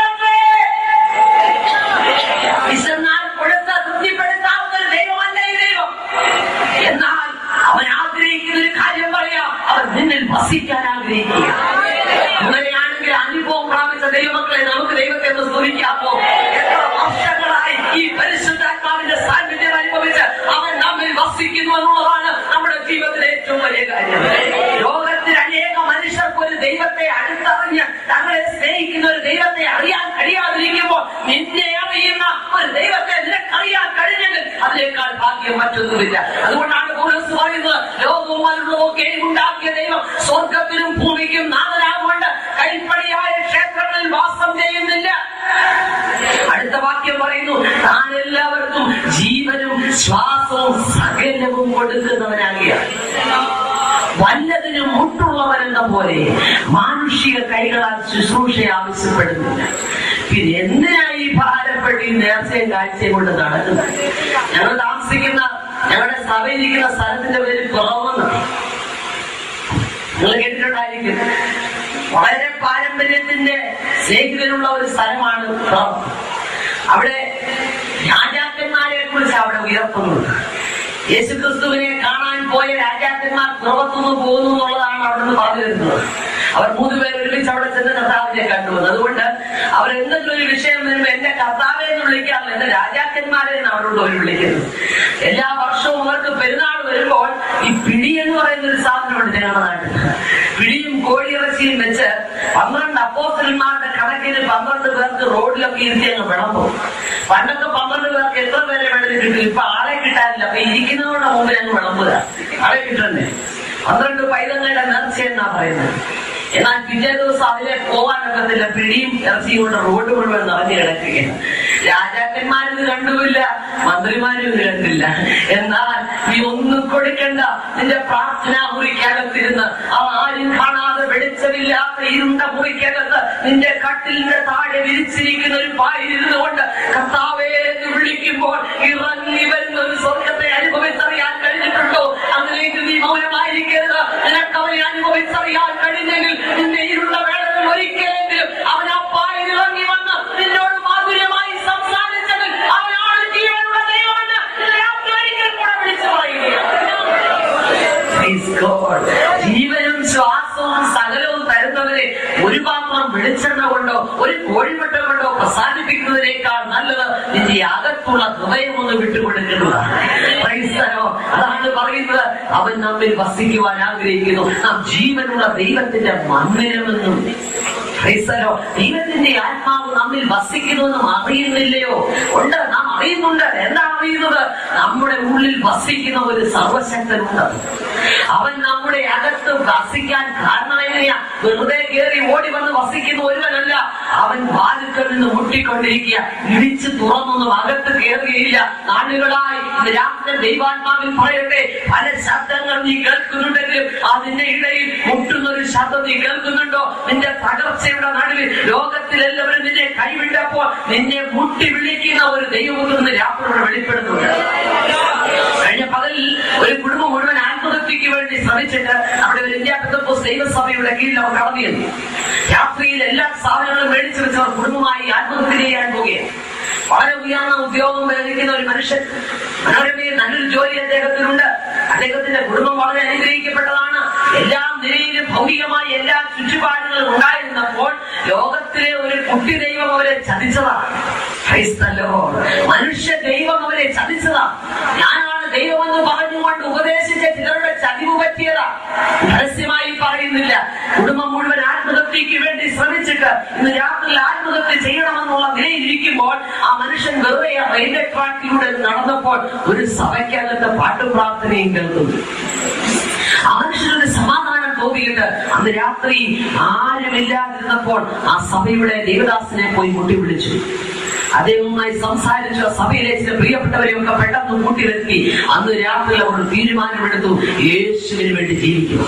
വിശന്നാൽ കൊടുത്ത് തൃപ്തിപ്പെടുത്താവുന്ന ഒരു ദൈവമല്ല ഈ ദൈവം എന്നാൽ അവൻ ആഗ്രഹിക്കുന്ന ഒരു കാര്യം പറയാം അവൻ നിന്നിൽ വസിക്കാൻ ആഗ്രഹിക്കുക അങ്ങനെയാണെങ്കിൽ അനുഭവം പ്രാപിച്ച ദൈവമക്കളെ നമുക്ക് ദൈവത്തെ ഒന്ന് സ്തുതിക്കാമോ എത്ര വർഷങ്ങളായി ഈ പരിശുദ്ധാത്മാവിന്റെ സാന്നിധ്യം അനുഭവിച്ച് അവൻ നമ്മിൽ വസിക്കുന്നു എന്നുള്ളതാണ് നമ്മുടെ ജീവിതത്തിലെ ഏറ്റവും വലിയ കാര്യം ലോകത്തിൽ അനേക മനുഷ്യർക്ക് ഒരു ദൈവത്തെ അടുത്തറിഞ്ഞ് തങ്ങളെ സ്നേഹിക്കുന്ന ഒരു ദൈവത്തെ അറിയാൻ കഴിയാതിരിക്കുമ്പോൾ നിന്നെ അറിയുന്ന ഒരു ദൈവത്തെ നിനക്കറിയാൻ കഴിഞ്ഞെങ്കിൽ അതിനേക്കാൾ ഭാഗ്യം മറ്റൊന്നുമില്ല അതുകൊണ്ടാണ് പൗലോസ് പറയുന്നത് ലോകവും അതിലുള്ളതൊക്കെയും ഉണ്ടാക്കിയ ദൈവം സ്വർഗത്തിനും ഭൂമിക്കും നാഥനാകൊണ്ട് കൈപ്പണിയായ ക്ഷേത്രങ്ങളിൽ വാസം ചെയ്യുന്നില്ല അടുത്ത വാക്യം പറയുന്നു താൻ എല്ലാവർക്കും ജീവനും ശ്വാസവും സകലവും കൊടുക്കുന്നവനാകിയ വല്ലതിനും മുട്ടുള്ളവരെന്ന പോലെ മാനുഷിക കൈകളാൽ ശുശ്രൂഷ ആവശ്യപ്പെടുന്നില്ല പിന്നെ എന്തിനാ ഈ ഭാരപ്പെട്ട് ഈ നേർച്ചയും കാഴ്ചയും കൊണ്ട് നടക്കുന്നത് ഞങ്ങൾ താമസിക്കുന്ന ഞങ്ങളുടെ സഭയിരിക്കുന്ന സ്ഥലത്തിന്റെ പേര് കുറവെന്നാണ് നിങ്ങൾ കേട്ടിട്ടുണ്ടായിരിക്കും വളരെ പാരമ്പര്യത്തിന്റെ സ്നേഹിതനുള്ള ഒരു സ്ഥലമാണ് കുറവ് അവിടെ രാജാക്കന്മാരെ കുറിച്ച് അവിടെ ഉയർത്തുന്നുണ്ട് യേശുക്രിസ്തുവിനെ കാണാൻ പോയ രാജാക്കന്മാർ പുറത്തുനിന്ന് പോകുന്നു എന്നുള്ളതാണ് അവിടെ നിന്ന് പറഞ്ഞിരുന്നത് അവർ മൂന്ന് പേർ ഒരുമിച്ച് അവിടെ ചെന്ന് കർത്താവിനെ കണ്ടുവന്നു അതുകൊണ്ട് അവർ എന്തെങ്കിലും ഒരു വിഷയം വരുമ്പോ എന്റെ കർത്താവെ എന്ന് വിളിക്കാറില്ല എന്റെ രാജാക്കന്മാരെ എന്ന് അവരോട് അവർ വിളിക്കുന്നത് എല്ലാ വർഷവും അവർക്ക് പെരുന്നാൾ വരുമ്പോൾ ഈ പിടി എന്ന് പറയുന്ന ഒരു സാധനമുണ്ട് ഞങ്ങളുടെ നാട്ടിൽ പിടിയും കോഴിയിറച്ചിയും വെച്ച് പന്ത്രണ്ട് അപ്പോസ്റ്റന്മാരുടെ കണക്കിന് പന്ത്രണ്ട് പേർക്ക് റോഡിലൊക്കെ ഇരുത്തി അങ്ങ് വിളമ്പും പണ്ടൊക്കെ പന്ത്രണ്ട് പേർക്ക് എത്ര പേരെ വേണമെങ്കിലും കിട്ടും ഇപ്പൊ ആളെ കിട്ടാനില്ല അപ്പൊ ഇരിക്കുന്നവരുടെ മുമ്പിൽ അങ്ങ് വിളമ്പുക ആളെ കിട്ടണ്ടേ പന്ത്രണ്ട് പൈതങ്ങളുടെ നേർച്ച എന്നാ പറയുന്നത് എന്നാൽ പിറ്റേ ദിവസം അതിലെ പോകാനൊക്കത്തില്ല പിടിയും ഇറച്ചിയും കൊണ്ട് റോഡ് മുഴുവൻ നിറഞ്ഞു കിടക്കുകയാണ് രാജാക്കന്മാരിത് കണ്ടുമില്ല മന്ത്രിമാരും ഇത് കണ്ടില്ല എന്നാൽ നീ ഒന്നും കൊടുക്കണ്ട നിന്റെ പ്രാർത്ഥനാ മുറിക്കകത്തിരുന്ന് ആ ആരും കാണാതെ വെളിച്ചമില്ലാത്ത ഇരുണ്ട മുറിക്കകത്ത് നിന്റെ കട്ടിലിന്റെ താഴെ വിരിച്ചിരിക്കുന്ന ഒരു പായിരുന്ന് കൊണ്ട് കർത്താവേ എന്ന് വിളിക്കുമ്പോൾ ഇറങ്ങി വരുന്ന ഒരു സ്വർഗത്തെ അനുഭവിച്ചറിയാൻ കഴിഞ്ഞിട്ടുണ്ടോ അതിലേക്ക് നീ മൗനമായിരിക്കരുത് നിനക്ക് അവനെ അനുഭവിച്ചറിയാൻ കഴിഞ്ഞെങ്കിൽ നിന്റെ ഇരുണ്ട വേളകൾ ഒരിക്കലെങ്കിലും അവൻ ആ പായിൽ ഇറങ്ങി വന്ന് നിന്നോട് മാധുര്യമായി സംസാരിച്ചതിൽ അവനാണ് ജീവനുള്ള ദൈവമെന്ന് ഇന്ന് രാത്രി ഒരിക്കൽ കൂടെ വിളിച്ചു Praise God. ജീവനും ശ്വാസവും സകലവും തരുന്നവരെ ഒരു പാത്രം വെളിച്ചെണ്ണ കൊണ്ടോ ഒരു കോഴിമുട്ട കൊണ്ടോ പ്രസാദിപ്പിക്കുന്നതിനേക്കാൾ നല്ലത് നിന്റെ അകത്തുള്ള ഹൃദയം ഒന്ന് വിട്ടുകൊടുക്കുന്നതാണ് Praise the Lord. അതാണ് പറയുന്നത് അവൻ നമ്മിൽ വസിക്കുവാൻ ആഗ്രഹിക്കുന്നു നാം ജീവനുള്ള ദൈവത്തിന്റെ മന്ദിരമെന്നും Praise the Lord. ദൈവത്തിന്റെ ആത്മാവ് നമ്മിൽ വസിക്കുന്നുവെന്നും അറിയുന്നില്ലയോ ഉണ്ട് നാം അറിയുന്നുണ്ട് എന്താണ് അറിയുന്നത് നമ്മുടെ ഉള്ളിൽ വസിക്കുന്ന ഒരു സർവശക്തനുണ്ട് അവൻ നമ്മുടെ അകത്ത് വസിക്കാൻ കാരണം എങ്ങനെയാ വെറുതെ കയറി ഓടി വന്ന് വസിക്കുന്ന ഒരുവനല്ല അവൻ വാതിൽക്കൽ നിന്ന് മുട്ടിക്കൊണ്ടിരിക്കുക ഇടിച്ച് തുറന്നൊന്നും അകത്ത് കയറുകയില്ല നാളുകളായി ഇന്ന് രാത്രി ദൈവാത്മാവിൽ പറയട്ടെ പല ശബ്ദങ്ങൾ നീ കേൾക്കുന്നുണ്ടെങ്കിലും അതിന്റെ ഇടയിൽ മുട്ടുന്ന ഒരു ശബ്ദം നീ കേൾക്കുന്നുണ്ടോ നിന്റെ തകർച്ചയുടെ നടുവിൽ ലോകത്തിൽ എല്ലാവരും നിന്നെ കൈവിട്ടപ്പോൾ നിന്നെ മുട്ടി വിളിക്കുന്ന ഒരു ദൈവമെന്ന് രാത്രിയോടെ വെളിപ്പെടുന്നുണ്ട് കഴിഞ്ഞ പകലിൽ ഒരു കുടുംബം മുഴുവൻ ആത്മഹത്യക്ക് വേണ്ടി ശ്രമിച്ചിട്ട് അവിടെ ഒരു ഇന്ത്യ പെന്തക്കോസ് ദൈവസഭയുടെ കീഴിൽ അവർ കടന്നു ചെന്നു രാത്രിയിൽ എല്ലാ സാധനങ്ങളും മേടിച്ചു വെച്ചവർ കുടുംബമായി ആത്മഹത്യ ചെയ്യാൻ പോവുകയാണ് വളരെ ഉയർന്ന ഉദ്യോഗം ലഭിക്കുന്ന ഒരു മനുഷ്യൻ മനോരമയിൽ നല്ലൊരു ജോലി അദ്ദേഹത്തിനുണ്ട് അദ്ദേഹത്തിന്റെ കുടുംബം വളരെ അനുഗ്രഹിക്കപ്പെട്ടതാണ് എല്ലാ നിലയിലും ഭൗതികമായി എല്ലാ ചുറ്റുപാടുകളും ഉണ്ടായിരുന്നപ്പോൾ ലോകത്തിലെ ഒരു കുട്ടി ദൈവം അവരെ ചതിച്ചതാണ് Praise the Lord. മനുഷ്യ ദൈവം അവരെ ചതിച്ചതാ ഞാനാണ് ദൈവമെന്ന് പറഞ്ഞുകൊണ്ട് ഉപദേശിച്ച ചിലരുടെ ചതിവ് പറ്റിയതാ പരസ്യമായി പറയുന്നില്ല കുടുംബം മുഴുവൻ ആത്മഹത്യക്ക് വേണ്ടി ശ്രമിച്ചിട്ട് ഇന്ന് രാത്രി ആത്മഹത്യ ചെയ്യണമെന്നുള്ള നിലയിലിരിക്കുമ്പോൾ ആ മനുഷ്യൻ വെറുതെ ആ റെയിൽവേ ട്രാക്കിലൂടെ നടന്നപ്പോൾ ഒരു സഭയ്ക്കകത്ത് പാട്ടും പ്രാർത്ഥനയും കേൾക്കുന്നു ആ മനുഷ്യനൊരു സമാധാനം തോന്നിയിട്ട് അന്ന് രാത്രി ആരുമില്ലാതിരുന്നപ്പോൾ ആ സഭയുടെ ദേവദാസിനെ പോയി മുട്ടി വിളിച്ചു അദ്ദേഹവുമായി സംസാരിച്ചു ആ സഭയിലെ ചില പ്രിയപ്പെട്ടവരെയൊക്കെ പെട്ടെന്ന് കൂട്ടി വരുത്തി അന്ന് രാത്രി അവർ തീരുമാനമെടുത്തു യേശുവിന് വേണ്ടി ജീവിക്കും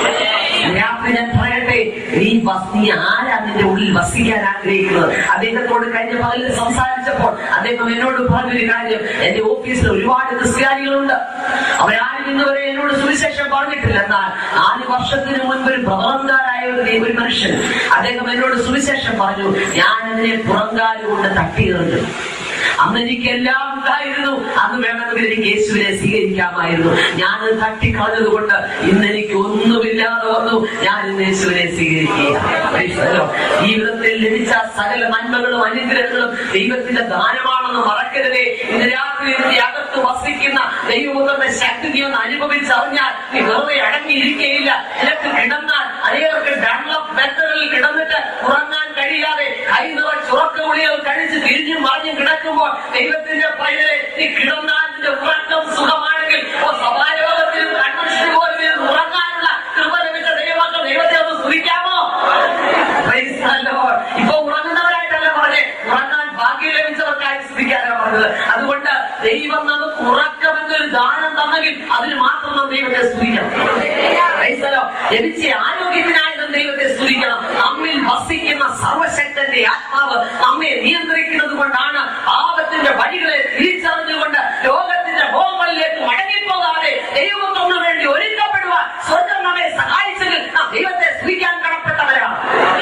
രാത്രി ഞാൻ പറയട്ടെ നീ വസ്- നീ ആരാ നിന്റെ ഉള്ളിൽ വസിക്കാൻ ആഗ്രഹിക്കുന്നത് അദ്ദേഹത്തോട് കഴിഞ്ഞ പകലിൽ സംസാരിച്ചപ്പോൾ അദ്ദേഹം എന്നോട് പറഞ്ഞൊരു കാര്യം എന്റെ ഓഫീസിൽ ഒരുപാട് ക്രിസ്ത്യാനികളുണ്ട് അവരാരും ഇന്നുവരെ എന്നോട് സുവിശേഷം പറഞ്ഞിട്ടില്ല എന്നാൽ നാല് വർഷത്തിന് മുൻപ് ഒരു പ്രബന്ധകാരായ ഒരു ദൈവ- ഒരു മനുഷ്യൻ അദ്ദേഹം എന്നോട് സുവിശേഷം പറഞ്ഞു ഞാൻ അതിനെ പുറങ്കാലുകൊണ്ട് തട്ടിയെറിഞ്ഞു അന്ന് എനിക്ക് എല്ലാം ഉണ്ടായിരുന്നു അന്ന് വേണമെങ്കിൽ എനിക്ക് യേശുവിനെ സ്വീകരിക്കാമായിരുന്നു ഞാൻ അത് തട്ടിക്കളഞ്ഞത് കൊണ്ട് ഇന്ന് എനിക്ക് ഒന്നുമില്ലാതെ വന്നു ഞാൻ ഇന്ന് യേശുവിനെ സ്വീകരിക്കുക ജീവിതത്തിൽ ലഭിച്ച സകല നന്മകളും അനുഗ്രഹങ്ങളും ദൈവത്തിന്റെ ദാനമാണെന്ന് മറക്കരുതേ ഇന്ന് രാത്രി നിന്റെ അകത്ത് വസിക്കുന്ന ദൈവത്തിന്റെ ശക്തി നീ ഒന്ന് അനുഭവിച്ചറിഞ്ഞാൽ നീ വെറുതെ അടങ്ങിയിരിക്കുകയില്ല നിനക്ക് കിടന്നാൽ അനേകർക്ക് ഡൺലപ്പ് ബെറ്ററിൽ കിടന്നിട്ട് ഉറങ്ങാൻ കഴിയാതെ കൈ നിറച്ച് ഉറക്കമുളികൾ കഴിച്ച് തിരിഞ്ഞും മറിഞ്ഞും കിടക്കുമ്പോൾ ദൈവത്തിന്റെ പൈതലെ നീ കിടന്നാൽ നിന്റെ ഉറക്കം സുഖമാണെങ്കിൽ ഓ സഭായോഗത്തിലും കൺവെൻഷൻ പോലും ഇരുന്ന് ഉറങ്ങാനുള്ള കൃപ ലഭിച്ച ദൈവമക്കൾ ദൈവത്തെ ഒന്ന് സ്തുതിക്കാമോ Praise the Lord. ഇപ്പൊ ഉറങ്ങുന്നവരായിട്ടല്ല പറഞ്ഞേ ഉറങ്ങാൻ ഭാഗ്യം ലഭിച്ചവർക്കായി സ്തുതിക്കാനാണ് പറഞ്ഞത് അതുകൊണ്ട് ദൈവം നമുക്ക് ഉറക്കമെന്നൊരു ദാനം തന്നെങ്കിൽ അതിന് മാത്രം നാം ദൈവത്തെ സ്തുതിക്കണം Praise the Lord. ലഭിച്ച ആരോഗ്യത്തിനായി നാം ദൈവത്തെ സ്തുതിക്കണം നമ്മിൽ വസിക്കുന്ന സർവശക്തന്റെ ആത്മാവ് നമ്മെ നിയന്ത്രിക്കുന്നത് കൊണ്ടാണ് പാപത്തിന്റെ വഴികളെ തിരിച്ചറിഞ്ഞുകൊണ്ട് ലോകത്തിന്റെ മോഹങ്ങളിലേക്ക് മടങ്ങിപ്പോകാതെ ദൈവം നമുക്ക് വേണ്ടി ഒരുക്കപ്പെടുവാൻ സ്വർഗം നമ്മെ സഹായിച്ചെങ്കിൽ നാം ദൈവത്തെ സ്തുതിക്കാൻ കടപ്പെട്ടവരാണ്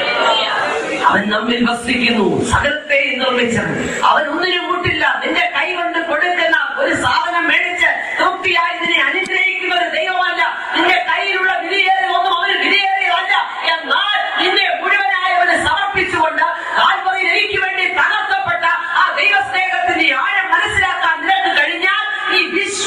അവൻ നമ്മിൽ വസിക്കുന്നു സകലത്തെയും നിർമ്മിച്ചവൻ അവൻ ഒന്നിനും മുട്ടില്ല നിന്റെ കൈ കൊണ്ട് കൊടുക്കുന്ന ഒരു സാധനം മേടിച്ച് തൃപ്തിയായി ഇതിനെ അനുഗ്രഹിക്കുന്ന ഒരു ദൈവമല്ല നിന്റെ കയ്യിലുള്ള വിലയേറിയ ഒന്നും അവന് വിലയേറിയതല്ല എന്നാൽ നിന്നെ മുഴുവനായി അവന് സമർപ്പിച്ചുകൊണ്ട് കാൽവറിയിൽ എനിക്ക് വേണ്ടി തകർക്കപ്പെട്ട ആ ദൈവസ്നേഹത്തിന്റെ ആഴം മനസ്സിലാക്കാൻ നിനക്ക് കഴിഞ്ഞാൽ നീ വിശ്വ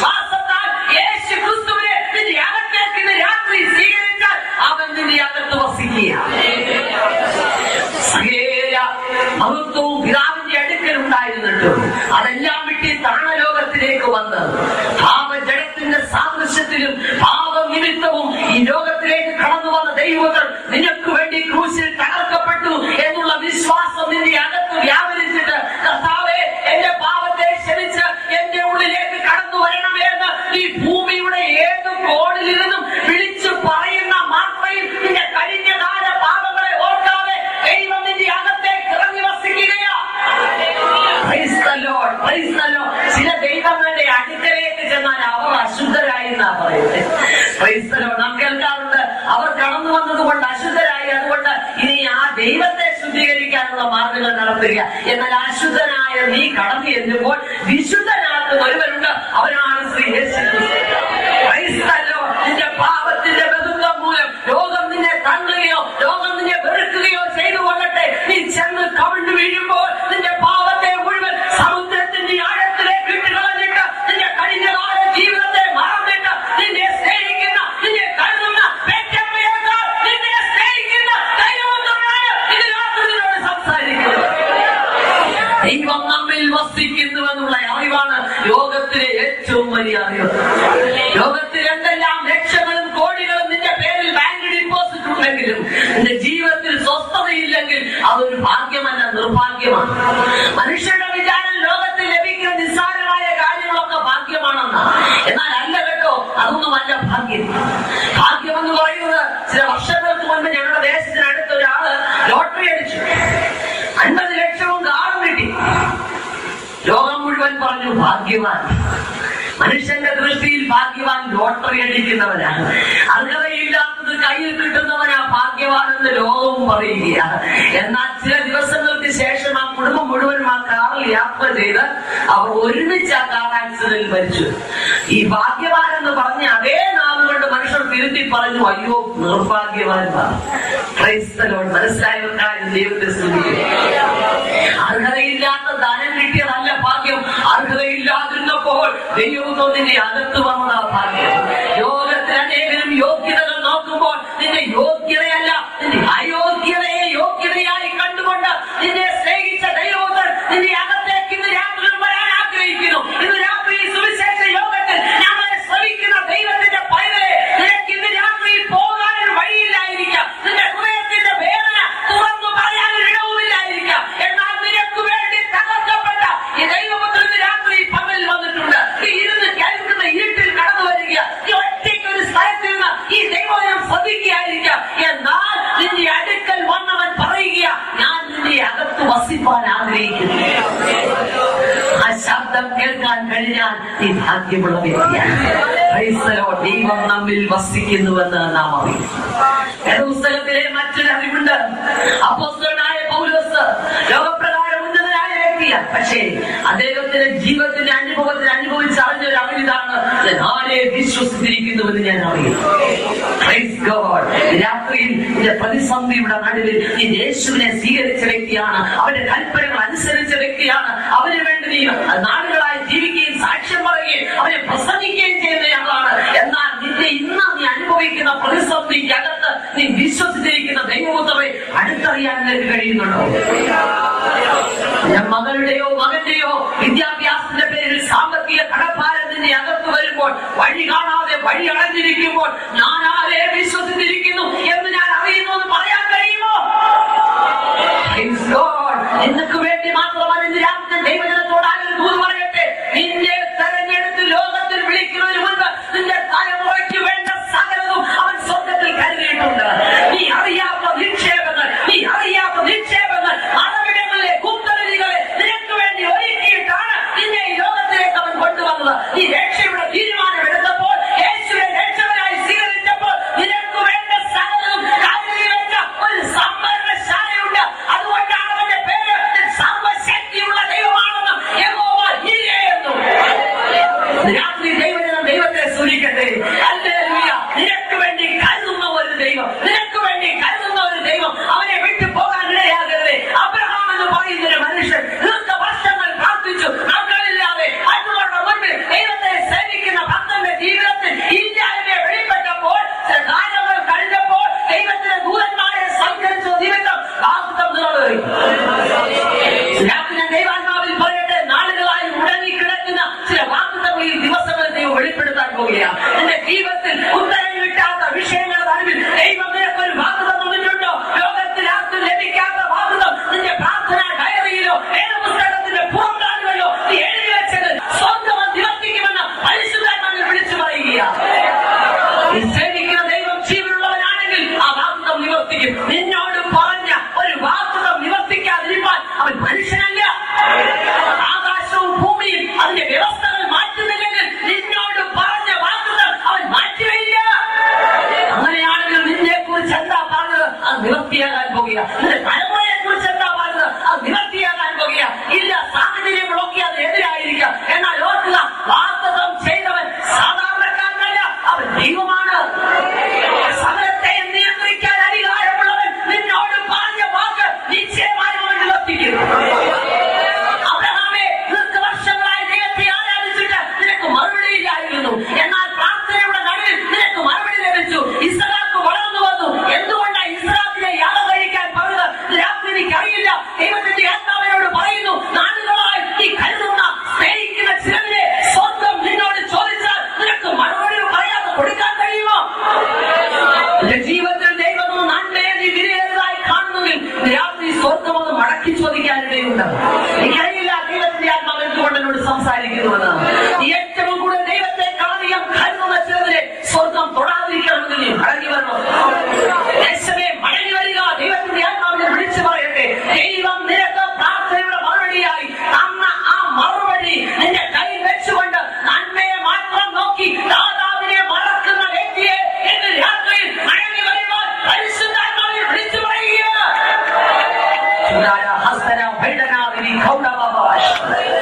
പാപജടത്തിന്റെ സാദൃശ്യത്തിലും പാപനിമിത്തവും ഈ ലോകത്തിലേക്ക് കടന്നു വന്ന ദൈവങ്ങൾ നിനക്ക് വേണ്ടി ക്രൂശിൽ തകർക്കപ്പെട്ടു എന്നുള്ള വിശ്വാസം നിന്റെ അകത്ത് വ്യാപരിച്ചിട്ട് കർത്താവെ എന്റെ പാപത്തെ ക്ഷമിച്ച് എന്റെ ഉള്ളിലേക്ക് കടന്നു വരണമേ എന്ന് ഈ ഭൂമിയുടെ ഏത് കോണിലിരുന്നും വിളിച്ചു പറയുന്ന മാത്രയിൽ നിന്റെ കഴിഞ്ഞകാല പാപങ്ങളെ ഓർക്കാതെ ദൈവം നിന്റെ അകത്തേക്ക് ഇറങ്ങി വസിക്കുകയാ Praise the Lord, praise the Lord. ചില ദൈവങ്ങളുടെ അടുക്കലേക്ക് ചെന്നാൽ അവർ അശുദ്ധരായി എന്നാ പറയുന്നത് Praise the Lord. നാം കേൾക്കാറുണ്ട് അവർ കടന്നു വന്നതുകൊണ്ട് അശുദ്ധരായി അതുകൊണ്ട് ഇനി ആ ദൈവത്തെ ശുദ്ധീകരിക്കാനുള്ള മാർഗങ്ങൾ നടത്തുക എന്നാൽ അശുദ്ധനായ നീ കടന്നു ചെല്ലുമ്പോൾ വിശുദ്ധനാക്കുന്ന ഒരുവരുണ്ട് അവനാണ് ശ്രീ യേശു ക്രിസ്തു. Praise the Lord. നിന്റെ പാപത്തിന്റെ ബന്ധുത്വം മൂലം രോഗം നിന്നെ തള്ളുകയോ രോഗം നിന്നെ വെറുക്കുകയോ ചെയ്തു കൊള്ളട്ടെ നീ ചെന്ന് കവിണ്ടു വീഴുമ്പോൾ നിന്റെ പാപത്തെ മുഴുവൻ സമുദ്രത്തിന്റെ ആഴത്തിലേക്ക് ഇട്ട് കളഞ്ഞിട്ട് നിന്റെ കഴിഞ്ഞകാല ജീവിതത്തെ മറന്നിട്ട് നിന്നെ സ്നേഹിക്കുന്ന നിന്നെ കരുതുന്ന പെറ്റമ്മയേക്കാൾ നിന്നെ സ്നേഹിക്കുന്ന ദൈവവുമായ ഇത് രാത്രി നിന്നോട് സംസാരിക്കുന്നു ദൈവം നമ്മിൽ വസിക്കുന്നുവെന്നുള്ള അറിവാണ് ലോകത്തിലെ ഏറ്റവും വലിയ അറിവ് ലോകത്തിൽ എന്തെല്ലാം ലക്ഷങ്ങളും കോടികളും നിന്റെ പേരിൽ ബാങ്ക് ഡിപ്പോസിറ്റ് ഉണ്ടെങ്കിലും നിന്റെ ജീവിതത്തിൽ സ്വസ്ഥതയില്ലെങ്കിൽ അതൊരു ഭാഗ്യമല്ല നിർഭാഗ്യമാണ് മനുഷ്യരുടെ വിചാരം ലോകത്തിൽ ലഭിക്കുന്ന നിസ്സാരമായ കാര്യങ്ങളൊക്കെ ഭാഗ്യമാണെന്ന് എന്നാൽ അല്ല കേട്ടോ അതൊന്നുമല്ല ഭാഗ്യം ഭാഗ്യം എന്ന് പറയുന്നത് ചില വർഷങ്ങൾക്ക് മുൻപ് ഞങ്ങളുടെ ദേശത്തിനടുത്ത് ഒരാള് ലോട്ടറി അടിച്ചു അൻപത് ലക്ഷവും കാറും കിട്ടി ലോകം മുഴുവൻ പറഞ്ഞു ഭാഗ്യവാൻ മനുഷ്യന്റെ ദൃഷ്ടിയിൽ ഭാഗ്യവാൻ ലോട്ടറി അടിക്കുന്നവനാണ് അർഹതയില്ലാത്തത് കയ്യിൽ കിട്ടുന്നവനാ ഭാഗ്യവാൻ എന്ന് ലോകവും പറയുകയാണ് എന്നാൽ ചില ദിവസങ്ങൾക്ക് ശേഷം ആ കുടുംബം മുഴുവനും ആ കാറിൽ യാത്ര ചെയ്ത് അവർ ഒരുമിച്ച് ആ കാർ ആക്സിഡന്റിൽ മരിച്ചു ഈ ഭാഗ്യവാൻ എന്ന് പറഞ്ഞ അതേ നാളുകൊണ്ട് മനുഷ്യർ തിരുത്തി പറഞ്ഞു അയ്യോ നിർഭാഗ്യവാന്മാർ ക്രൈസ്തലോട് മനസ്സിലായവർക്കാരും ദൈവത്തെ സ്തുതിക്കും അർഹതയില്ലാത്ത ധനം കിട്ടിയതല്ല ഭാഗ്യം അർഹതയില്ലാതിരുന്നപ്പോൾ ദൈവം നിന്റെ അകത്ത് വന്നതാ ഭാഗ്യം ലോകത്തിൽ അനേകരും യോഗ്യതകൾ നോക്കുമ്പോൾ നിന്റെ യോഗ്യതയല്ല നിന്റെ അയോഗ്യതയെ യോഗ്യതയായി കണ്ടുകൊണ്ട് നിന്നെ സ്നേഹിച്ച ദൈവങ്ങൾ നിന്റെ അകത്തേക്ക് ഇന്ന് രാത്രി വരാൻ ആഗ്രഹിക്കുന്നു ഇന്ന് രാത്രി ഈ സുവിശേഷ യോഗത്തിൽ ഞങ്ങളെ ശ്രമിക്കുന്ന ദൈവത്തിന്റെ പൈതലെ നിനക്ക് ഇന്ന് രാത്രി പോകാൻ ഒരു വഴിയില്ലായിരിക്കാം നിന്റെ ഹൃദയത്തിന്റെ വേദന തുറന്നു പറയാൻ ഒരു ഇടവുമില്ലായിരിക്കാം എന്നാൽ നിനക്ക് വേണ്ടി തകർക്കപ്പെട്ട ഈ ദൈവപുത്രന് രാത്രി പകൽ വന്നിട്ടുണ്ട് നീ ഇരുന്ന് കേൾക്കുന്ന ഇരുട്ടിൽ കടന്നു വരിക നീ ഒറ്റയ്ക്ക് ഒരു സ്ഥലത്ത് നിന്ന് ഈ ദൈവം ശ്രദ്ധിക്കുകയായിരിക്കാം എന്നാൽ നിന്റെ അടുക്കൽ വന്നവൻ പറയുക ഞാൻ നിന്റെ അകത്ത് വസിപ്പാൻ ആഗ്രഹിക്കുന്നു ആ ശബ്ദം കേൾക്കാൻ കഴിഞ്ഞാൽ നീ ഭാഗ്യമുള്ള വ്യക്തിയാണ് Praise the Lord. ദൈവം നമ്മിൽ വസിക്കുന്നുവെന്ന് നാം അറിയും പുസ്തകത്തിലെ മറ്റൊരു അറിവുണ്ട് അപ്പോസ്തലനായ പൗലോസ് ലോകപ്രകാരം ഉന്നതനായ വ്യക്തിയാണ് പക്ഷേ അദ്ദേഹത്തിന്റെ ജീവിതത്തിന്റെ അനുഭവത്തിൽ അനുഭവിച്ച് അറിഞ്ഞ ഒരു അറിവിതാണ് ഞാൻ ആരെ വിശ്വസിച്ചിരിക്കുന്നുവെന്ന് ഞാൻ അറിയുന്നു Praise God. രാത്രിയിൽ നിന്റെ പ്രതിസന്ധിയുടെ നടുവിൽ നീ യേശുവിനെ സ്വീകരിച്ച വ്യക്തിയാണ് അവന്റെ കൽപ്പനകൾ അനുസരിച്ച വ്യക്തിയാണ് അവന് വേണ്ടി നീ നാടുകളായി ജീവിക്കുകയും സാക്ഷ്യം പറയുകയും അവനെ പ്രസംഗിക്കുകയും ചെയ്യുന്നയാളാണ് എന്നാൽ നിന്നെ ഇന്ന് നീ അനുഭവിക്കുന്ന പ്രതിസന്ധിക്കകത്ത് നീ വിശ്വസിച്ചിരിക്കുന്ന ദൈവമുത്തവെ അടുത്തറിയാൻ നിനക്ക് കഴിയുന്നുണ്ടോ ഞാൻ മകളുടെയോ മകന്റെയോ വിദ്യാഭ്യാസത്തിന്റെ പേരിൽ സാമ്പത്തിക കടഭാരം നിന്റെ അകത്ത് വരുമ്പോൾ വഴി കാണാതെ വഴി അടഞ്ഞിരിക്കുമ്പോൾ ഞാൻ ആരെ വിശ്വസിച്ചിരിക്കുന്നു എന്ന് ഞാൻ അറിയുന്നു എന്ന് പറയാൻ കഴിയുമോ Praise God. നിനക്ക് വേണ്ടി മാത്രമല്ല ഇന്ന് രാത്രി ദൈവജനത്തോട് ആരും ദൂത് പറയട്ടെ നിന്നെ തെരഞ്ഞെടുത്ത് ലോകത്തിൽ വിളിക്കുന്നതിന് മുൻപ് നിന്റെ തലമുറയ്ക്ക് വേണ്ട സകലതും അവൻ സ്വർഗത്തിൽ കരുതിയിട്ടുണ്ട് നീ അറിയാത്ത നിക്ഷേപങ്ങൾ നീ അറിയാത്ത നിക്ഷേപങ്ങൾ മതവിടങ്ങളിലെ കുത്തലികളെ നിനക്ക് വേണ്ടി ഒരുക്കിയിട്ടാണ് നിന്നെ ഈ ലോകത്തിലേക്ക് അവൻ കൊണ്ടുവന്നത് നീ രക്ഷയുടെ തീരുമാനം എടുത്തപ്പോൾ യേശുവിനെ രക്ഷകനായി സ്വീകരിച്ചപ്പോൾ നിനക്ക് വേണ്ട സകലതും കരുതി വെച്ച ഒരു സംഭരണശാലയുണ്ട് അതുകൊണ്ടാണ് അവന്റെ പേര് സർവശക്തിയുള്ള ദൈവമാണെന്നും യഹോവ ഹിരേ എന്നും രാത്രി ദൈവജനം ദൈവത്തെ സൂചിക്കട്ടെ ഹല്ലേലൂയ. നിനക്ക് വേണ്ടി കരുതുന്ന ഒരു ദൈവം നിനക്ക് വേണ്ടി കരുതുന്ന ഒരു ദൈവം അവനെ വിട്ടു പോകാൻ ഇടയാകരുത് അബ്രഹാം എന്ന് പറയുന്ന ഒരു മനുഷ്യൻ ദീർഘ വർഷങ്ങൾ പ്രാർത്ഥിച്ചു മക്കളില്ലാതെ അതുകൊണ്ട് മുൻപിൽ ദൈവത്തെ സേവിക്കുന്ന ഭക്തന്റെ ജീവിതത്തിൽ ഇല്ലായ്മയെ വെളിപ്പെട്ടപ്പോൾ ചില കാലങ്ങൾ കഴിഞ്ഞപ്പോൾ ദൈവത്തിന്റെ ദൂതന്മാരെ സൽക്കരിച്ച നിമിത്തം വാഗ്ദത്തം നിറവേറി രാത്രി ഞാൻ ദൈവാത്മാവിൽ പറയട്ടെ നാളുകളായി മുടങ്ങിക്കിടക്കുന്ന ചില വാഗ്ദത്തങ്ങൾ ഈ ദിവസം ദൈവം വെളിപ്പെടുത്താൻ പോകുകയാണ് നിന്റെ ജീവിതത്തിൽ ഉത്തരം കിട്ടാത്ത വിഷയങ്ങളുടെ നടുവിൽ ദൈവം നിനക്കൊരു വാഗ്ദത്തം തന്നിട്ടുണ്ടോ ലോകത്തിൽ ആർക്കും ലഭിക്കാത്ത വാഗ്ദത്തം നിന്റെ പ്രാർത്ഥന ഡയറിയിലോ വേദപുസ്തകത്തിന്റെ പുറംകാലുകളിലോ നീ എഴുതി വെച്ചത് സ്വന്തം നിവർത്തിക്കുമെന്ന് പരിശുദ്ധാത്മാവിൽ വിളിച്ചു പറയുകയാണ് നീ സേവിക്കുന്ന ദൈവം ജീവനുള്ളവനാണെങ്കിൽ ആ വാഗ്ദത്തം നിവർത്തിക്കും നിന്നോട് പറഞ്ഞ ഒരു വാഗ്ദത്തം നിവർത്തിക്കാതിരിക്കാൻ അവൻ മനുഷ്യനല്ല ആകാശവും ഭൂമിയും അതിന്റെ വ്യവസ്ഥകൾ മാറ്റുന്നില്ലെങ്കിൽ നിന്നോട് പറഞ്ഞ വാഗ്ദത്തം അവൻ മാറ്റുകയില്ല അങ്ങനെയാണെങ്കിൽ നിന്നെ കുറിച്ച് എന്താ പറഞ്ഞത് അത് നിവർത്തിയാകാൻ പോകുക നിന്റെ തലമുറയെ കുറിച്ച് എന്താ പറഞ്ഞത് അത് നിവർത്തിയാകാൻ പോകുക ഇല്ല സാഹചര്യങ്ങളൊക്കെ അത് എതിരായിരിക്കാം എന്നാൽ ഓർക്കുക വാഗ്ദത്തം ചെയ്തവൻ സാധാരണക്കാരനല്ല അവൻ ദൈവമാണ് സമരത്തെ നിയന്ത്രിക്കാൻ അധികാരമുള്ളവൻ നിന്നോട് പറഞ്ഞ വാക്ക് നിശ്ചയമായും അവൻ നിവർത്തിക്കും അബ്രഹാമേ നിനക്ക് വർഷങ്ങളായി ദൈവത്തെ ആരാധിച്ചിട്ട് നിനക്ക് മറുപടിയില്ലായിരുന്നു എന്നാൽ പ്രാർത്ഥനയുടെ നടുവിൽ നിനക്ക് മറുപടി ലഭിച്ചു ഇസ്രാക്ക് വളർന്നു വന്നു എന്തുകൊണ്ടാണ് ഇസ്രാക്കിനെ യാഗം കഴിക്കാൻ പറഞ്ഞത് രാത്രി എനിക്കറിയില്ല ദൈവത്തിന്റെ ആത്മാവിനോട് പറയുന്നു നാളുകളായി നീ കരുതുന്ന സ്നേഹിക്കുന്ന ചിലതിനെ സ്വന്തം നിന്നോട് ചോദിച്ചാൽ നിനക്ക് മറുപടി പറയാതെ കൊടുക്കാൻ കഴിയുമോ നിന്റെ ജീവിതത്തിൽ ദൈവം നന്മയെ നീ വിലയേറതായി കാണുന്നെങ്കിൽ രാത്രി സ്വർഗം അത് മടക്കി ചോദിക്കാനിടയുണ്ട് എനിക്കറിയില്ല ദൈവത്തിന്റെ ആത്മാവ് എന്തുകൊണ്ട് എന്നോട് സംസാരിക്കുന്നുവെന്ന് നീ ഏറ്റവും കൂടുതൽ ദൈവത്തെ കളറിയാൻ കരുതുന്ന ചിലതിനെ സ്വർഗം തൊടാതിരിക്കണമെങ്കിൽ നീ മടങ്ങി വരണം യേശുവേ മടങ്ങി വരിക ദൈവത്തിന്റെ ആത്മാവിനെ വിളിച്ചു പറയട്ടെ ദൈവം നിനക്ക് പ്രാർത്ഥനയുടെ മറുപടിയായി തന്ന ആ മറുപടി നിന്റെ കയ്യിൽ വെച്ചുകൊണ്ട് നന്മയെ മാത്രം നോക്കി ദാതാവിനെ മറക്കുന്ന വ്യക്തിയെ ഇന്ന് രാത്രിയിൽ മടങ്ങി വരുവാൻ പരിശുദ്ധാത്മാവിനെ വിളിച്ചു പറയുക ചുടാര ഹസ്തന ഭൈഡനാവിനി കൗഡവഭാഷ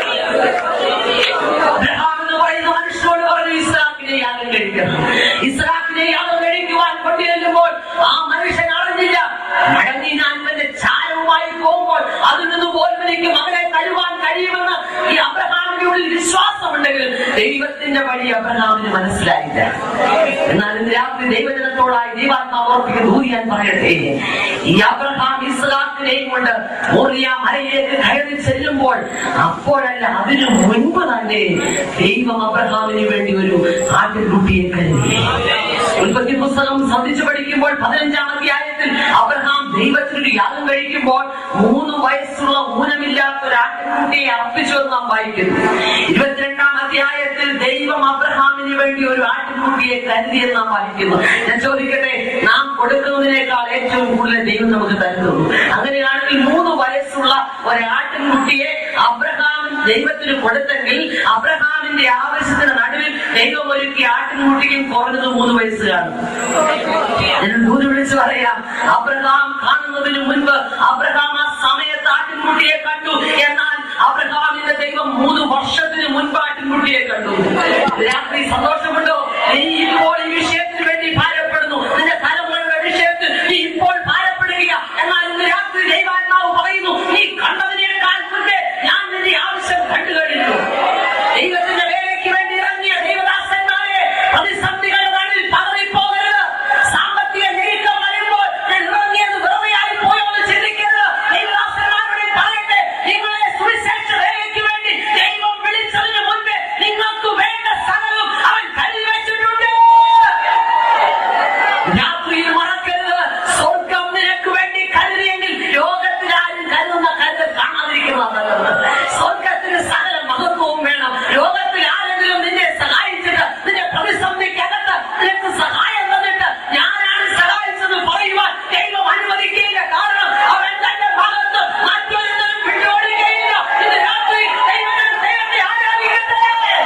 അബ്രഹാം എന്ന് പറയുന്ന മനുഷ്യനോട് പറഞ്ഞു ഇസ്രാക്കിനെ യാഗം കഴിക്കണം ഇസ്രാക്കിനെ യാഗം കഴിക്കുവാൻ കൊണ്ടുചെല്ലുമ്പോൾ ആ മനുഷ്യൻ അറിഞ്ഞില്ല മടങ്ങി ഞാൻ ഇവന്റെ ചാരവുമായി പോകുമ്പോൾ അതിൽ നിന്ന് പോലും എനിക്ക് മകനെ തഴുവാൻ കഴിയുമെന്ന് ഈ അബ്രഹാമിന്റെ ഉള്ളിൽ വിശ്വാസമുണ്ടെങ്കിൽ ദൈവത്തിന്റെ വഴി അബ്രഹാമിന് മനസ്സിലായില്ല എന്നാൽ ഇന്ന് രാത്രി ദൈവജനത്തോടായി ദൈവാത്മാവ് ഓർപ്പിക്കുന്ന ഊരി ഞാൻ പറയട്ടെ ഈ അബ്രഹാം ഇസ്ലാത്തിനെയും കൊണ്ട് മോറിയ മലയിലേക്ക് കയറി ചെല്ലുമ്പോൾ അപ്പോഴല്ല അതിനു മുൻപ് തന്നെ ദൈവം അബ്രഹാമിന് വേണ്ടി ഒരു ആട്ടിൻകുട്ടിയെ കരുതി ഉൽപ്പത്തി പുസ്തകം ശ്രദ്ധിച്ചു പഠിക്കുമ്പോൾ പതിനഞ്ചാം അധ്യായത്തിൽ അബ്രഹാം ദൈവത്തിനൊരു യാഗം കഴിക്കുമ്പോൾ മൂന്ന് വയസ്സുള്ള ഊനമില്ലാത്ത ഒരു ആട്ടിൻകുട്ടിയെ അർപ്പിച്ചു എന്ന് നാം വായിക്കുന്നു ഇരുപത്തിരണ്ടാം അധ്യായത്തിൽ ദൈവം അബ്രഹാമിന് വേണ്ടി ഒരു ആട്ടിൻകുട്ടിയെ കരുതിയെന്ന് നാം വായിക്കുന്നു ഞാൻ ചോദിക്കട്ടെ നാം കൊടുക്കുന്നതിനേക്കാൾ ഏറ്റവും കൂടുതൽ ദൈവം നമുക്ക് തരുന്നു അങ്ങനെയാണെങ്കിൽ മൂന്ന് വയസ്സുള്ള ഒരു ആട്ടിൻകുട്ടിയെ അബ്രഹാം ദൈവത്തിന് കൊടുത്തെങ്കിൽ അബ്രഹാമിന്റെ ആവശ്യത്തിന് നടുവിൽ ദൈവം ഒരുക്കി ആട്ടിൻകുട്ടിക്കും കുറഞ്ഞത് മൂന്ന് വയസ്സ് കാണും ഞാൻ ദൂരെ വിളിച്ച് പറയാം അബ്രഹാം കാണുന്നതിന് മുൻപ് അബ്രഹാം ആ സമയത്ത് ആട്ടിൻകുട്ടിയെ കണ്ടു എന്നാൽ അബ്രഹാമിന്റെ ദൈവം മൂന്ന് വർഷത്തിന് മുൻപ് ആട്ടിൻകുട്ടിയെ കണ്ടു രാത്രി സന്തോഷമുണ്ടോ നീ ഇപ്പോൾ ഈ വിഷയത്തിന് വേണ്ടി ഭാരപ്പെടുന്നു നിന്റെ തലമുറയുടെ വിഷയത്തിൽ നീ ഇപ്പോൾ ഭാരപ്പെടുക എന്നാൽ ഇന്ന് രാത്രി ദൈവാത്മാവ് പറയുന്നു നീ കണ്ടതിനേക്കാൾ മുൻപേ ഞാൻ നിന്റെ ആവശ്യം കണ്ടു കഴിഞ്ഞു ദൈവത്തിന്റെ വേലയ്ക്ക് വേണ്ടി ഇറങ്ങിയ ദൈവദാസന്മാരെ പ്രതിസന്ധികളുടെ നടുവിൽ പതറിപ്പോകരുത് സാമ്പത്തിക ഞെരുക്കം വരുമ്പോൾ ഞാൻ ഇറങ്ങിയത് വെറുതെ ആയി പോയോ എന്ന് ചിന്തിക്കരുത് ദൈവദാസന്മാരോട് പറയട്ടെ നിങ്ങളെ സുവിശേഷ വേലയ്ക്ക് വേണ്ടി ദൈവം വിളിച്ചതിന് മുൻപേ നിങ്ങൾക്ക് വേണ്ട സകലവും അവൻ കരുതി വെച്ചിട്ടുണ്ട് രാത്രിയിൽ മറക്കരുത് സ്വർഗം നിനക്ക് വേണ്ടി കരുതിയെങ്കിൽ ലോകത്തിൽ ആരും കരുതുന്ന കരുതൽ കാണാതിരിക്കുന്നതാണ് നല്ലത് സ്വർഗത്തിന് സകല മഹത്വവും വേണം ലോകത്തിൽ ആരെങ്കിലും നിന്നെ സഹായിച്ചിട്ട് നിന്റെ പ്രതിസന്ധിക്കകത്ത് നിനക്ക് സഹായം തന്നിട്ട് ഞാനാണ് സഹായിച്ചത് പറയുവാൻ ദൈവം അനുവദിക്കുകയില്ല കാരണം അവൻ തന്റെ ഭാഗത്ത് മറ്റൊരുത്തരും വിട്ടോടുകയില്ല ഇത് രാത്രി ദൈവം ദൈവത്തെ ആരാധിക്കട്ടെ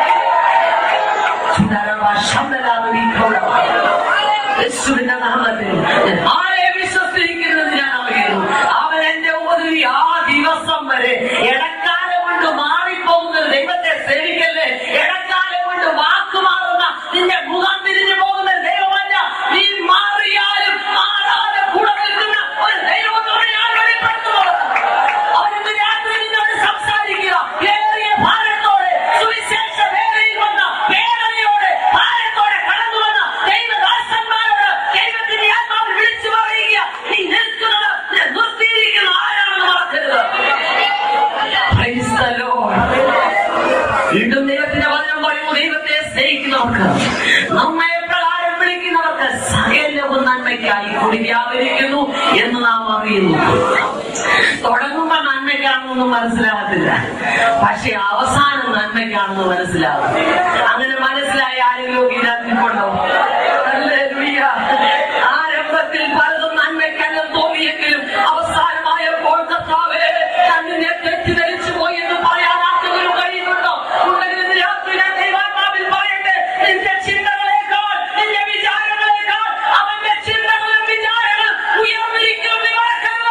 യേശുവിന്റെ നാമത്തിൽ ഞാൻ ആരെ വിശ്വസിക്കുന്നത് ഞാൻ അറിയുന്നു അവൻ എന്റെ ഒരു ആ ദിവസം വരെ ഇടക്കാലം കൊണ്ട് മാറിപ്പോകുന്ന ദൈവത്തെ സേവിക്കല്ലേ ഇടക്കാലം കൊണ്ട് വാക്കുമാറുന്ന നിന്റെ മുഖം തിരിഞ്ഞു പോകുന്ന ദൈവമല്ല നീ മാറിയാലും മാറാതെ കൂടെ നിൽക്കുന്ന ഒരു ദൈവത്തോടെ ഞാൻ വെളിപ്പെടുത്തുന്നത് അവരിന്ന് രാത്രി നിന്നോട് സംസാരിക്കുക ഏറിയ ഭാരത്തോടെ സുവിശേഷ വേദനയിൽ വന്ന വേദനയോടെ ഭാരത്തോടെ കടന്നു വന്ന ദൈവദാസന്മാരോട് ദൈവത്തിന്റെ ആത്മാവ് വിളിച്ചു പറയുക നീ നിൽക്കുന്നത് നീ നിർത്തിയിരിക്കുന്ന ആരാണെന്ന് മറക്കരുത് സ്നേഹിക്കുന്നവർക്ക് നമ്മെ പ്രകാരം വിളിക്കുന്നവർക്ക് സകലവും നന്മയ്ക്കായി കൂടി വ്യാപരിക്കുന്നു എന്ന് നാം അറിയുന്നു തുടങ്ങുമ്പോ നന്മയ്ക്കാണെന്നൊന്നും മനസ്സിലാകത്തില്ല പക്ഷെ അവസാനം നന്മയ്ക്കാണെന്ന് മനസ്സിലാകും അങ്ങനെ മനസ്സിലായ ആരെങ്കിലും ഇതിനകത്തിപ്പുണ്ടോ ഹല്ലേലൂയ. ആരംഭത്തിൽ പലതും നന്മയ്ക്കെല്ലാം തോന്നിയെങ്കിലും അവസാനമായപ്പോൾ കർത്താവേ കണ്ണിനെ തെറ്റിദ്ധരിച്ചു പോയി എന്ന് പറയാൻ ആർക്കെങ്കിലും കഴിയുന്നുണ്ടോ ഉണ്ടെങ്കിൽ ഇന്ന് രാത്രി ഞാൻ ദൈവാത്മാവിൽ പറയട്ടെ നിന്റെ ചിന്തകളേക്കാൾ നിന്റെ വിചാരങ്ങളേക്കാൾ അവന്റെ ചിന്തകളും വിചാരങ്ങളും ഉയർന്നിരിക്കും നീ മറക്കരുത്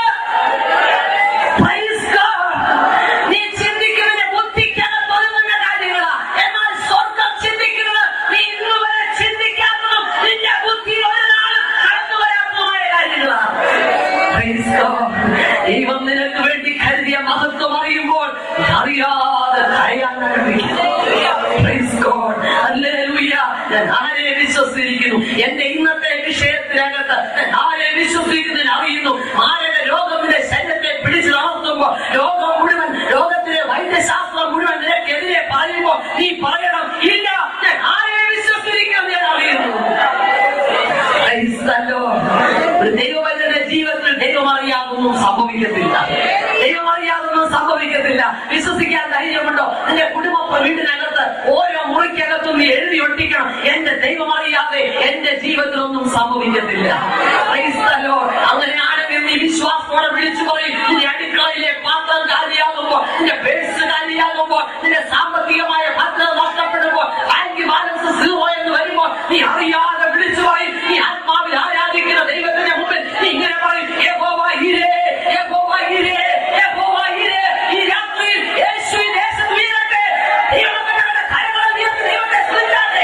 Praise God. നീ ചിന്തിക്കുന്നത് ബുദ്ധിക്കകത്ത് ഒതുങ്ങുന്ന കാര്യങ്ങളാ. എന്നാൽ സ്വർഗ്ഗം ചിന്തിക്കുന്നത് നീ ഇന്ന് വരെ ചിന്തിക്കാത്തതും നിന്റെ ബുദ്ധിയിൽ ഒരു നാളും കടന്നു വരാത്തതുമായ കാര്യങ്ങളാ. Praise God. ദൈവം നിനക്ക് വേണ്ടി കരുതിയ മഹത്വം അറിയുമ്പോൾ അറിയാതെ കരയാൻ ആരംഭിക്കും Praise God. Hallelujah. ഞാൻ ആരെ വിശ്വസിച്ചിരിക്കുന്നു എന്റെ ഇന്നത്തെ വിഷയത്തിനകത്ത് ഞാൻ ആരെ വിശ്വസിക്കുന്നതിന് അറിയുന്നു മാരക രോഗത്തിന്റെ ശരീരത്തെ പിടിച്ചു നടത്തുമ്പോ ലോകം മുഴുവൻ ലോകത്തിലെ വൈദ്യശാസ്ത്രം മുഴുവൻ നിനക്കെതിരെ പറയുമ്പോ നീ പറയണം ഇല്ല ഞാൻ ആരെ വിശ്വസിച്ചിരിക്കുന്നു ഞാൻ അറിയുന്നു Praise the Lord. ഒരു ദൈവവചന ജീവിതത്തിൽ ദൈവം അറിയാതൊന്നും സംഭവിക്കത്തില്ല ദൈവം അറിയാതൊന്നും സംഭവിക്കത്തില്ല വിശ്വസിക്കാൻ ധൈര്യമുണ്ടോ നിന്റെ കുടുംബ വീടിനകത്ത് ഓരോ മുറിക്കകത്തും നീ എഴുതി ഒട്ടിക്കണം എന്റെ ദൈവം അറിയാതെ എന്റെ ജീവിതത്തിലൊന്നും സംഭവിക്കത്തില്ല Praise the Lord. അങ്ങനെയാണെങ്കിൽ നീ വിശ്വാസത്തോടെ വിളിച്ചു പറയും നിന്റെ അടുക്കളയിലെ പാത്രം കാലിയാകുമ്പോ നിന്റെ പേഴ്സ് കാലിയാകുമ്പോ നിന്റെ സാമ്പത്തികമായ ഭദ്രത നഷ്ടപ്പെടുമ്പോ ബാങ്ക് ബാലൻസ് സീറോ എന്ന് വരുമ്പോ നീ അറിയാതെ വിളിച്ചു പറയും നീ ആത്മാവിൽ ആരാധിക്കുന്ന ദൈവത്തിന്റെ മുമ്പിൽ നീ ഇങ്ങനെ പറയും യഹോവ ഇരേ യഹോവ ഇരേ യഹോവ ഇരേ ഈ രാത്രിയിൽ യേശു ഈ ദേശത്ത് വീഴട്ടെ ദൈവത്തിന്റെ കരങ്ങളെ ഉയർത്തി ദൈവത്തെ സ്തുതിച്ചാട്ടെ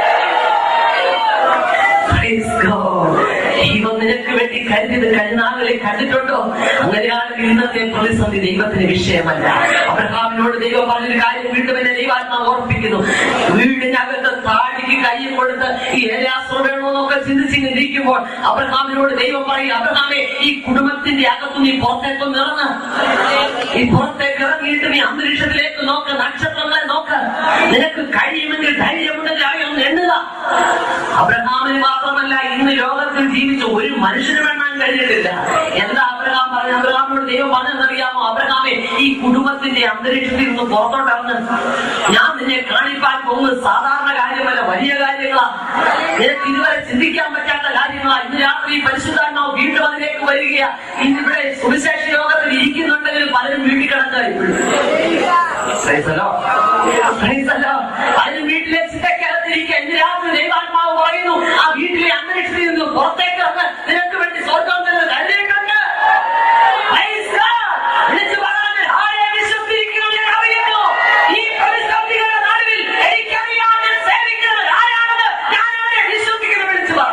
Praise God. ദൈവം നിനക്ക് വേണ്ടി കരുതിയത് കഴിഞ്ഞാളെ കണ്ടിട്ടുണ്ടോ അങ്ങനെയാണെങ്കിൽ ഇന്നത്തെ പ്രതിസന്ധി ദൈവത്തിന് വിഷയമല്ല അബ്രഹാമിനോട് ദൈവം പറഞ്ഞൊരു കാര്യം വീണ്ടും എന്നെ ദൈവാത്മാ ഓർപ്പിക്കുന്നു വീടിനകത്ത് താടിക്ക് കൈ കൊടുത്ത് ഈ ഏലാസ്ത്രം വേണമെന്നൊക്കെ ചിന്തിച്ചിങ്ങനെ ഇരിക്കുമ്പോൾ അബ്രഹാമിനോട് ദൈവം പറയും അബ്രഹാമെ ഈ കുടുംബത്തിന്റെ അകത്ത് നീ പുറത്തേക്കൊന്ന് ഇറങ്ങ് ഈ പുറത്തേക്ക് ഇറങ്ങിയിട്ട് നീ അന്തരീക്ഷത്തിലേക്ക് നോക്ക് നക്ഷത്രങ്ങളെ നോക്ക് നിനക്ക് കഴിയുമെങ്കിൽ ധൈര്യമുണ്ടെങ്കിൽ ആയി ഒന്ന് എണ്ണുക അബ്രഹാമിന് മാത്രമല്ല ഇന്ന് ലോകത്തിൽ ജീവിച്ച ഒരു മനുഷ്യന് വേണ്ടാൻ കഴിഞ്ഞിട്ടില്ല എന്താ അബ്രഹാം പറഞ്ഞു അബ്രഹാമിനോട് ദൈവം പറഞ്ഞെന്നറിയാമോ അബ്രഹാമെ ഈ കുടുംബത്തിന്റെ അന്തരീക്ഷത്തിൽ നിന്ന് പുറത്തോട്ട് ഇറങ്ങ് ഞാൻ നിന്നെ കാണിപ്പാൻ പോകുന്നത് സാധാരണ കാര്യമല്ല വലിയ കാര്യങ്ങളാ നിനക്ക് ഇതുവരെ ചിന്തിക്കാൻ പറ്റാത്ത കാര്യങ്ങളാ ഇന്ന് രാത്രി പരിശുദ്ധാത്മാവ് വീണ്ടും അതിലേക്ക് വരികയാ ഇന്നിവിടെ സുവിശേഷ യോഗത്തിൽ ഇരിക്കുന്നുണ്ടെങ്കിലും പലരും വീട്ടിൽ കിടക്കായി Praise the Lord. Praise the Lord. പലരും വീട്ടിലെ ചിന്തക്കകത്തിരിക്കുക ഇന്ന് രാത്രി ദൈവാത്മാവ് പറയുന്നു ആ വീട്ടിലെ അന്തരീക്ഷത്തിൽ നിന്ന് പുറത്തേക്ക് ഇറങ്ങ് നിനക്ക് വേണ്ടി സ്വർഗം തന്നെ കരുതിയിട്ടുണ്ട് Praise God. വിളിച്ചു പറഞ്ഞാൽ ആരെ വിശ്വസിക്കുന്നു ഞാൻ അറിയുന്നു ഈ പ്രതിസന്ധികളുടെ നടുവിൽ എനിക്കറിയാം ഞാൻ സേവിക്കുന്നത് ആരാണെന്ന് ഞാൻ അവനെ വിശ്വസിക്കുന്നു വിളിച്ചു പറ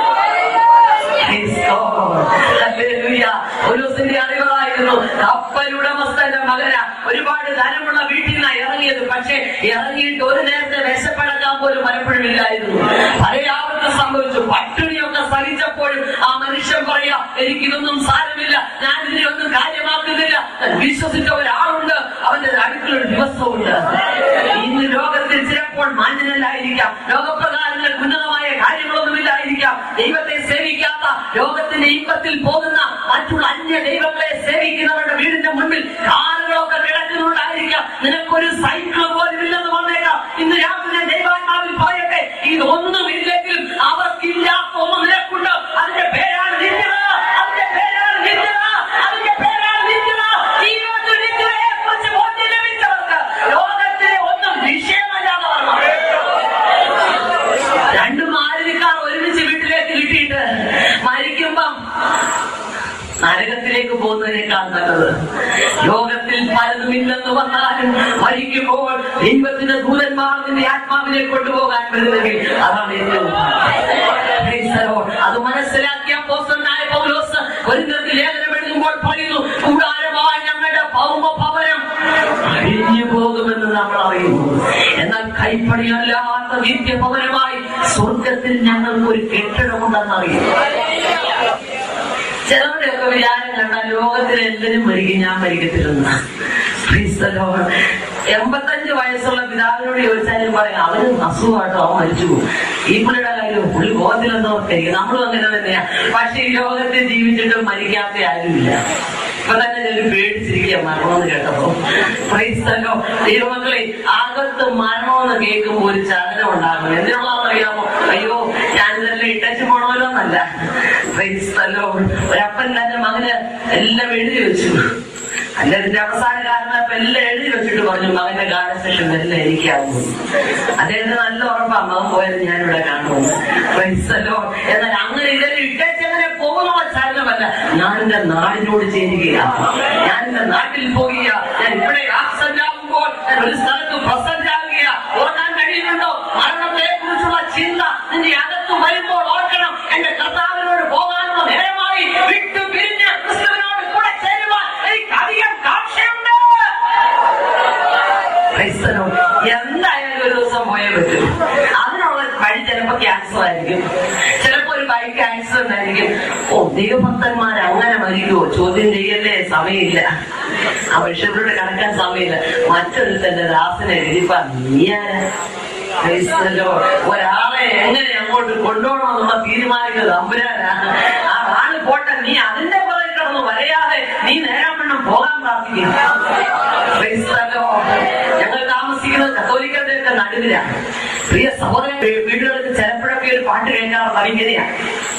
Praise God. Hallelujah. ഒരു ദിവസത്തിന്റെ അറിവായിരുന്നു കപ്പലുടമസ്ഥന്റെ മകന ഒരുപാട് ധനമുള്ള വീട്ടിൽ നിന്നാണ് ഇറങ്ങിയത് പക്ഷെ ഇറങ്ങിയിട്ട് ഒരു നേരത്തെ വിശപ്പടക്കാൻ പോലും പലപ്പോഴും ഇല്ലായിരുന്നു പലയാവർക്കും സംഭവിച്ചു പട്ടിണിയൊക്കെ സഹിച്ചപ്പോഴും ആ മനുഷ്യൻ പറയാ എനിക്കിതൊന്നും സാരമില്ല ഞാൻ ഇതിനെ ഒന്നും കാര്യമാക്കുന്നില്ല ഞാൻ വിശ്വസിച്ച ഒരാളുണ്ട് അവന്റെ അടുത്തൊരു ദിവസമുണ്ട് ഇന്ന് ലോകത്തിൽ ചിലപ്പോൾ മാന്യനല്ലായിരിക്കാം ലോകപ്രകാരങ്ങൾ ഉന്നതമായ കാര്യങ്ങളൊന്നുമില്ലായിരിക്കാം ദൈവത്തെ സേവിക്കാത്ത ലോകത്തിന്റെ ഇമ്പത്തിൽ പോകുന്ന മറ്റുള്ള അന്യ ദൈവങ്ങളെ സേവിക്കുന്നവരുടെ വീടിന്റെ മുൻപിൽ കാറുകളൊക്കെ കിടക്കുന്നുണ്ടായിരിക്കാം നിനക്കൊരു സൈക്കിൾ പോലും ഇല്ലെന്ന് വന്നേക്കാം ഇന്ന് രാത്രി ഞാൻ ദൈവാത്മാവിൽ പറയട്ടെ ഇതൊന്നും ഇല്ലെങ്കിലും അവർക്കില്ലാത്ത ഒന്ന് നിനക്കുണ്ട് അതിന്റെ പേരാണ് നിത്യത അതിന്റെ പേരാണ് നിത്യത അതിന്റെ പേരാണ് നിത്യത ജീവിതത്തിൽ നിത്യതയെ കുറിച്ച് ബോധ്യം ലഭിച്ചവർക്ക് ലോകത്തിലെ ഒന്നും വിഷയമല്ലാതെ വരണം രണ്ടു മാരുതിക്കാർ ഒരുമിച്ച് വീട്ടിലേക്ക് കിട്ടിയിട്ട് മരിക്കുമ്പം നരകത്തിലേക്ക് പോകുന്നതിനേക്കാൾ നല്ലത് ലോകത്തിൽ പലതുമില്ലെന്ന് വന്നാലും മരിക്കുമ്പോൾ ദൈവത്തിന്റെ ദൂതന്മാർ നിന്റെ ആത്മാവിനെ കൊണ്ടുപോകാൻ വരുന്നെങ്കിൽ അതാണ് ഏറ്റവും Praise the Lord. അത് മനസ്സിലാക്കിയ അപ്പോസ്തലനായ പൗലോസ് കൊരിന്ത്യർക്ക് ലേഖനം എഴുതുമ്പോൾ പറയുന്നു കൂടാരമായ ഞങ്ങളുടെ ഭൗമ ഭവനം അഴിഞ്ഞു പോകുമെന്ന് നമ്മൾ അറിയുന്നു എന്നാൽ കൈപ്പണിയല്ലാത്ത നിത്യഭവനമായി സ്വർഗത്തിൽ ഞങ്ങൾക്ക് ഒരു കെട്ടിടമുണ്ടെന്ന് അറിയുന്നു ചിലവരുടെയൊക്കെ വിചാരം കണ്ടാൽ ലോകത്തിൽ എന്തിനും മരിക്കും ഞാൻ മരിക്കത്തില്ലെന്ന് Praise the Lord. എൺപത്തഞ്ച് വയസ്സുള്ള പിതാവിനോട് ചോദിച്ചാലും പറയാം അവന് അസുഖമായിട്ടോ അവൻ മരിച്ചു പോകും. ഈ പുള്ളിയുടെ കാര്യം പുള്ളി ബോധത്തിലെന്തോ ഓർത്തിരിക്കും നമ്മളും അങ്ങനെ തന്നെയാ പക്ഷെ ഈ ലോകത്തിൽ ജീവിച്ചിട്ടും മരിക്കാത്ത ആരുമില്ല ഇപ്പൊ തന്നെ ഞാൻ പേടിച്ചിരിക്കുക മരണമെന്ന് കേട്ടപ്പോ ക്രൈസ്തലോ ദൈവമക്കളെ അകത്ത് മരണമെന്ന് കേൾക്കുമ്പോ ഒരു ചലനം ഉണ്ടാകും എന്തിനുള്ളതെന്ന് അറിയാമോ അയ്യോ ഞാനിതെല്ലാം ഇട്ടച്ചു പോണമല്ലോ എന്നല്ല ക്രൈസ്തലോ ഒരപ്പൻ തന്റെ മകന് എല്ലാം എഴുതി വെച്ചു അല്ല ഇതിന്റെ അവസാന കാലമായപ്പോ എല്ലാം എഴുതി വെച്ചിട്ട് പറഞ്ഞു മകന്റെ കാലശേഷം എല്ലാം എനിക്കാവുന്നു അദ്ദേഹത്തിന് നല്ല ഉറപ്പാ മകൻ പോയത് ഞാനിവിടെ കാണുമെന്ന് ക്രൈസ്തലോ എന്നാൽ അങ്ങനെ ഇതെല്ലാം ഇട്ടച്ചങ്ങനെ പോകുന്നുള്ള ചലനമല്ല ഞാൻ എന്റെ നാടിനോട് ചേരുകയാണ് ഞാൻ എന്റെ നാട്ടിൽ പോകുക ഞാൻ ഇവിടെ ആക്സന്റ് ആകുമ്പോൾ ഞാൻ ഒരു സ്ഥലത്ത് പ്രസന്റ് ആകുക ഓർക്കാൻ കഴിയുന്നുണ്ടോ മരണത്തെ കുറിച്ചുള്ള ചിന്ത നിന്റെ അകത്ത് വരുമ്പോൾ ഓർക്കണം എന്റെ കർത്താവിനോട് പോകാനുള്ള നേരമായി വിട്ടു പിരിഞ്ഞ് ക്രിസ്തുവിനോട് കൂടെ ചേരുവാൻ എനിക്ക് അധികം കാക്ഷ്യമുണ്ട് ക്രൈസ്തവനോ എന്തായാലും ഒരു ദിവസം പോയേ പറ്റും അതിനുള്ള വഴി ചിലപ്പോ ക്യാൻസർ ആയിരിക്കും ചിലപ്പോ ഒരു ബൈക്ക് ആക്സിഡന്റ് ആയിരിക്കും ഓ ദൈവഭക്തന്മാർ അങ്ങനെ മരിക്കുമോ ചോദ്യം ചെയ്യല്ലേ സമയമില്ല ആ മനുഷ്യരോട് കണക്കാൻ സമയമില്ല മറ്റൊരു തന്നെ ദാസനെ എഴുതിപ്പാ നീയാരാ ക്രൈസ്തവനോ ഒരാളെ എങ്ങനെ അങ്ങോട്ട് കൊണ്ടുപോകണമെന്നുള്ള തീരുമാനിക്കുന്നത് അമ്പുരാനാ ആ ആള് പോട്ടെ നീ അതിന്റെ പുറകെ കിടന്ന് വരയാതെ നീ നേരം വണ്ണം പോകാൻ പ്രാർത്ഥിക്കും ക്രൈസ്തവനോ ഞങ്ങൾ താമസിക്കുന്നത് കത്തോലിക്കരുടെ ഒക്കെ നടുവിലാണ് പ്രിയ സഹോദരൻ വീടുകൾക്ക് ചിലപ്പോഴൊക്കെ ഒരു പാട്ട് കേൾക്കാറുണ്ട് അതിങ്ങനെയാണ്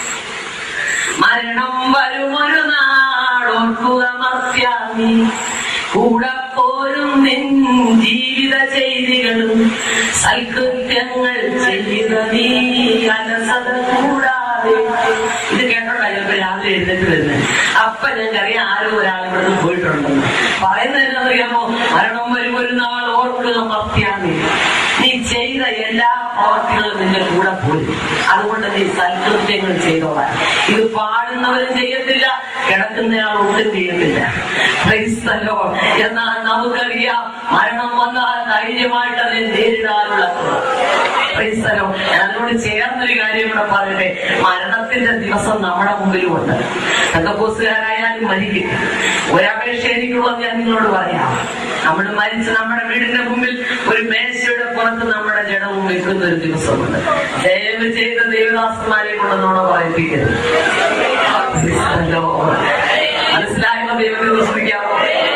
മരണം വരുമൊരു നാടോർക്കുക മർത്യാമി കൂടെ പോരും നിൻ ജീവിത ചെയ്തികളും സൽകൃത്യങ്ങൾ ചെയ്ത നീ അലസത കൂടാതെ ഇത് കേട്ടോണ്ടാ ചിലപ്പോ രാവിലെ എഴുന്നേറ്റ് വരുന്നത് അപ്പൊ ഞങ്ങൾക്കറിയാം ആരോ ഒരാൾ ഇവിടുന്ന് പോയിട്ടുണ്ടെന്ന് പറയുന്നത് എന്താണെന്നറിയാമോ മരണം വരും ഒരു നാൾ ഓർക്കുക മർത്യാമി നീ ചെയ്ത എല്ലാ പ്രവർത്തികളും നിന്റെ കൂടെ പോയി അതുകൊണ്ട് നീ സൽകൃത്യങ്ങൾ ചെയ്തോളാൻ ഇത് പാടുന്നവരും ചെയ്യത്തില്ല കിടക്കുന്നയാൾ ഒട്ടും ചെയ്യത്തില്ല Praise the Lord. എന്നാൽ നമുക്കറിയാം മരണം വന്നാൽ ധൈര്യമായിട്ട് അതിനെ നേരിടാനുള്ള Praise the Lord. ഞാൻ അതിനോട് ചേർന്നൊരു കാര്യം കൂടെ പറയട്ടെ മരണത്തിന്റെ ദിവസം നമ്മുടെ മുമ്പിലുമുണ്ട് എന്തൊക്കെയായാലും മരിക്കും ഒരപേക്ഷ എനിക്കുള്ളത് ഞാൻ നിങ്ങളോട് പറയാം നമ്മൾ മരിച്ച് നമ്മുടെ വീടിന്റെ മുമ്പിൽ ഒരു മേശയുടെ പുറത്ത് നമ്മുടെ ജഡവും വെക്കുന്ന ഒരു ദിവസമുണ്ട് ദയവ് ചെയ്ത് ദേവദാസന്മാരെ കൊണ്ടെന്നോട് പറയിപ്പിക്കരുത് ക്രിസ്തല്ലോ. മനസ്സിലായപ്പോ ദൈവത്തെ വിശ്വസിക്കാമോ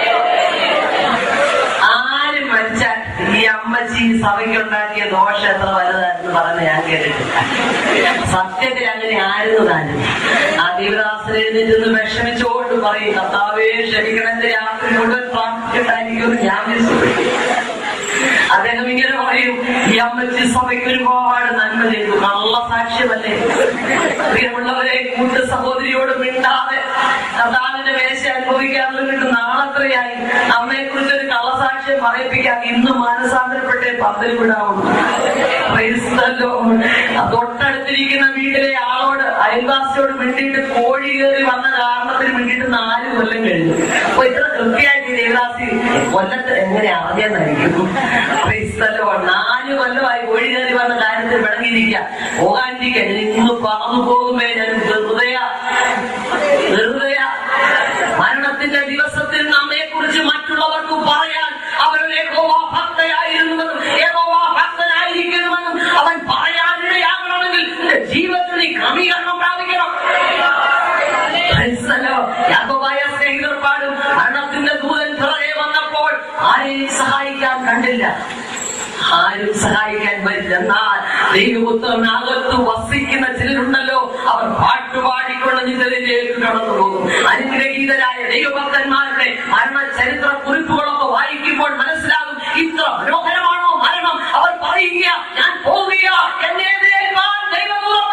ആരും മരിച്ചാൽ ഈ അമ്മച്ചി ഈ സഭയ്ക്കുണ്ടാക്കിയ ദോഷം എത്ര വലുതായിരുന്നു പറഞ്ഞ് ഞാൻ കേട്ടിട്ടില്ല സത്യത്തിൽ അങ്ങനെ ആയിരുന്നു താനും ആ ദേവദാസനെ നിന്ന് വിഷമിച്ചുകൊണ്ട് പറയും കർത്താവേ ക്ഷമിക്കണന്റെ രാത്രി മുഴുവൻ പ്രാർത്ഥിച്ചിട്ടായിരിക്കും ഞാൻ വിശ്വസിക്കും അദ്ദേഹം ഇങ്ങനെ പറയും ഈ അമ്മച്ചി സഭയ്ക്ക് ഒരുപാട് നന്മ ചെയ്തു നല്ല സാക്ഷ്യമല്ലേ പ്രിയമുള്ളവരെ കൂട്ട് സഹോദരിയോട് മിണ്ടാതെ കർത്താവിന്റെ മേശ അനുഭവിക്കാൻ വേണ്ടിട്ട് നാളെത്രയായി നമ്മെ കുറിച്ച് ഒരു കള്ളസാക്ഷ്യം പറയിപ്പിക്കാൻ ഇന്ന് മാനസാന്തരപ്പെട്ടേ പന്തൽ വിടാവുള്ളൂ Praise the Lord. ആ തൊട്ടടുത്തിരിക്കുന്ന വീട്ടിലെ ആളോട് അയൽവാസിയോട് മിണ്ടിയിട്ട് കോഴി കയറി വന്ന കാരണത്തിന് മിണ്ടിയിട്ട് നാല് കൊല്ലം കഴിഞ്ഞു അപ്പൊ ഇത്ര കൃത്യമായിട്ട് ഈ ദേവദാസി കൊല്ലത്ത് എങ്ങനെ അറിഞ്ഞെന്നായിരിക്കും Praise the Lord. നാല് കൊല്ലമായി കോഴി കയറി വന്ന കാര്യത്തിൽ വിളങ്ങിയിരിക്കാം പോകാനിരിക്കാൻ ഇന്ന് പറന്നു പോകുമ്പേ ഞാൻ വെറുതെയ വെറുതെയ മരണത്തിന്റെ ദിവസത്തിൽ നമ്മെ കുറിച്ച് മറ്റുള്ളവർക്ക് പറയാൻ അവരുടെ യഹോവ ഭക്തയായിരുന്നുവെന്നും യഹോവ ഭക്തനായിരിക്കണമെന്നും അവൻ പറയാനിടയാകണമെങ്കിൽ നിന്റെ ജീവിതത്തിൽ നീ ക്രമീകരണം പ്രാപിക്കണം ക്രൈസ്തലോ, യാക്കോബായ സ്നേഹിതർ പാടും മരണത്തിന്റെ ദൂതൻ പിറകെ വന്നപ്പോൾ ആരെയും സഹായിക്കാൻ കണ്ടില്ല ആരും സഹായിക്കാൻ പറ്റില്ല എന്നാൽ ദൈവപുത്രനകത്ത് വസിക്കുന്ന ചിലരുണ്ടല്ലോ അവർ പാട്ടുപാടിക്കൊണ്ട് നിങ്ങളിലേക്ക് കടന്നു പോകും അനുഗ്രഹീതരായ ദൈവഭക്തന്മാരുടെ മരണ ചരിത്ര കുറിപ്പുകളൊക്കെ വായിക്കുമ്പോൾ മനസ്സിലാകും ഇത്ര മനോഹരമാണോ മരണം അവർ പറയുക ഞാൻ പോവുക എന്നെ എതിരേൽപ്പാൻ ദൈവദൂതൻ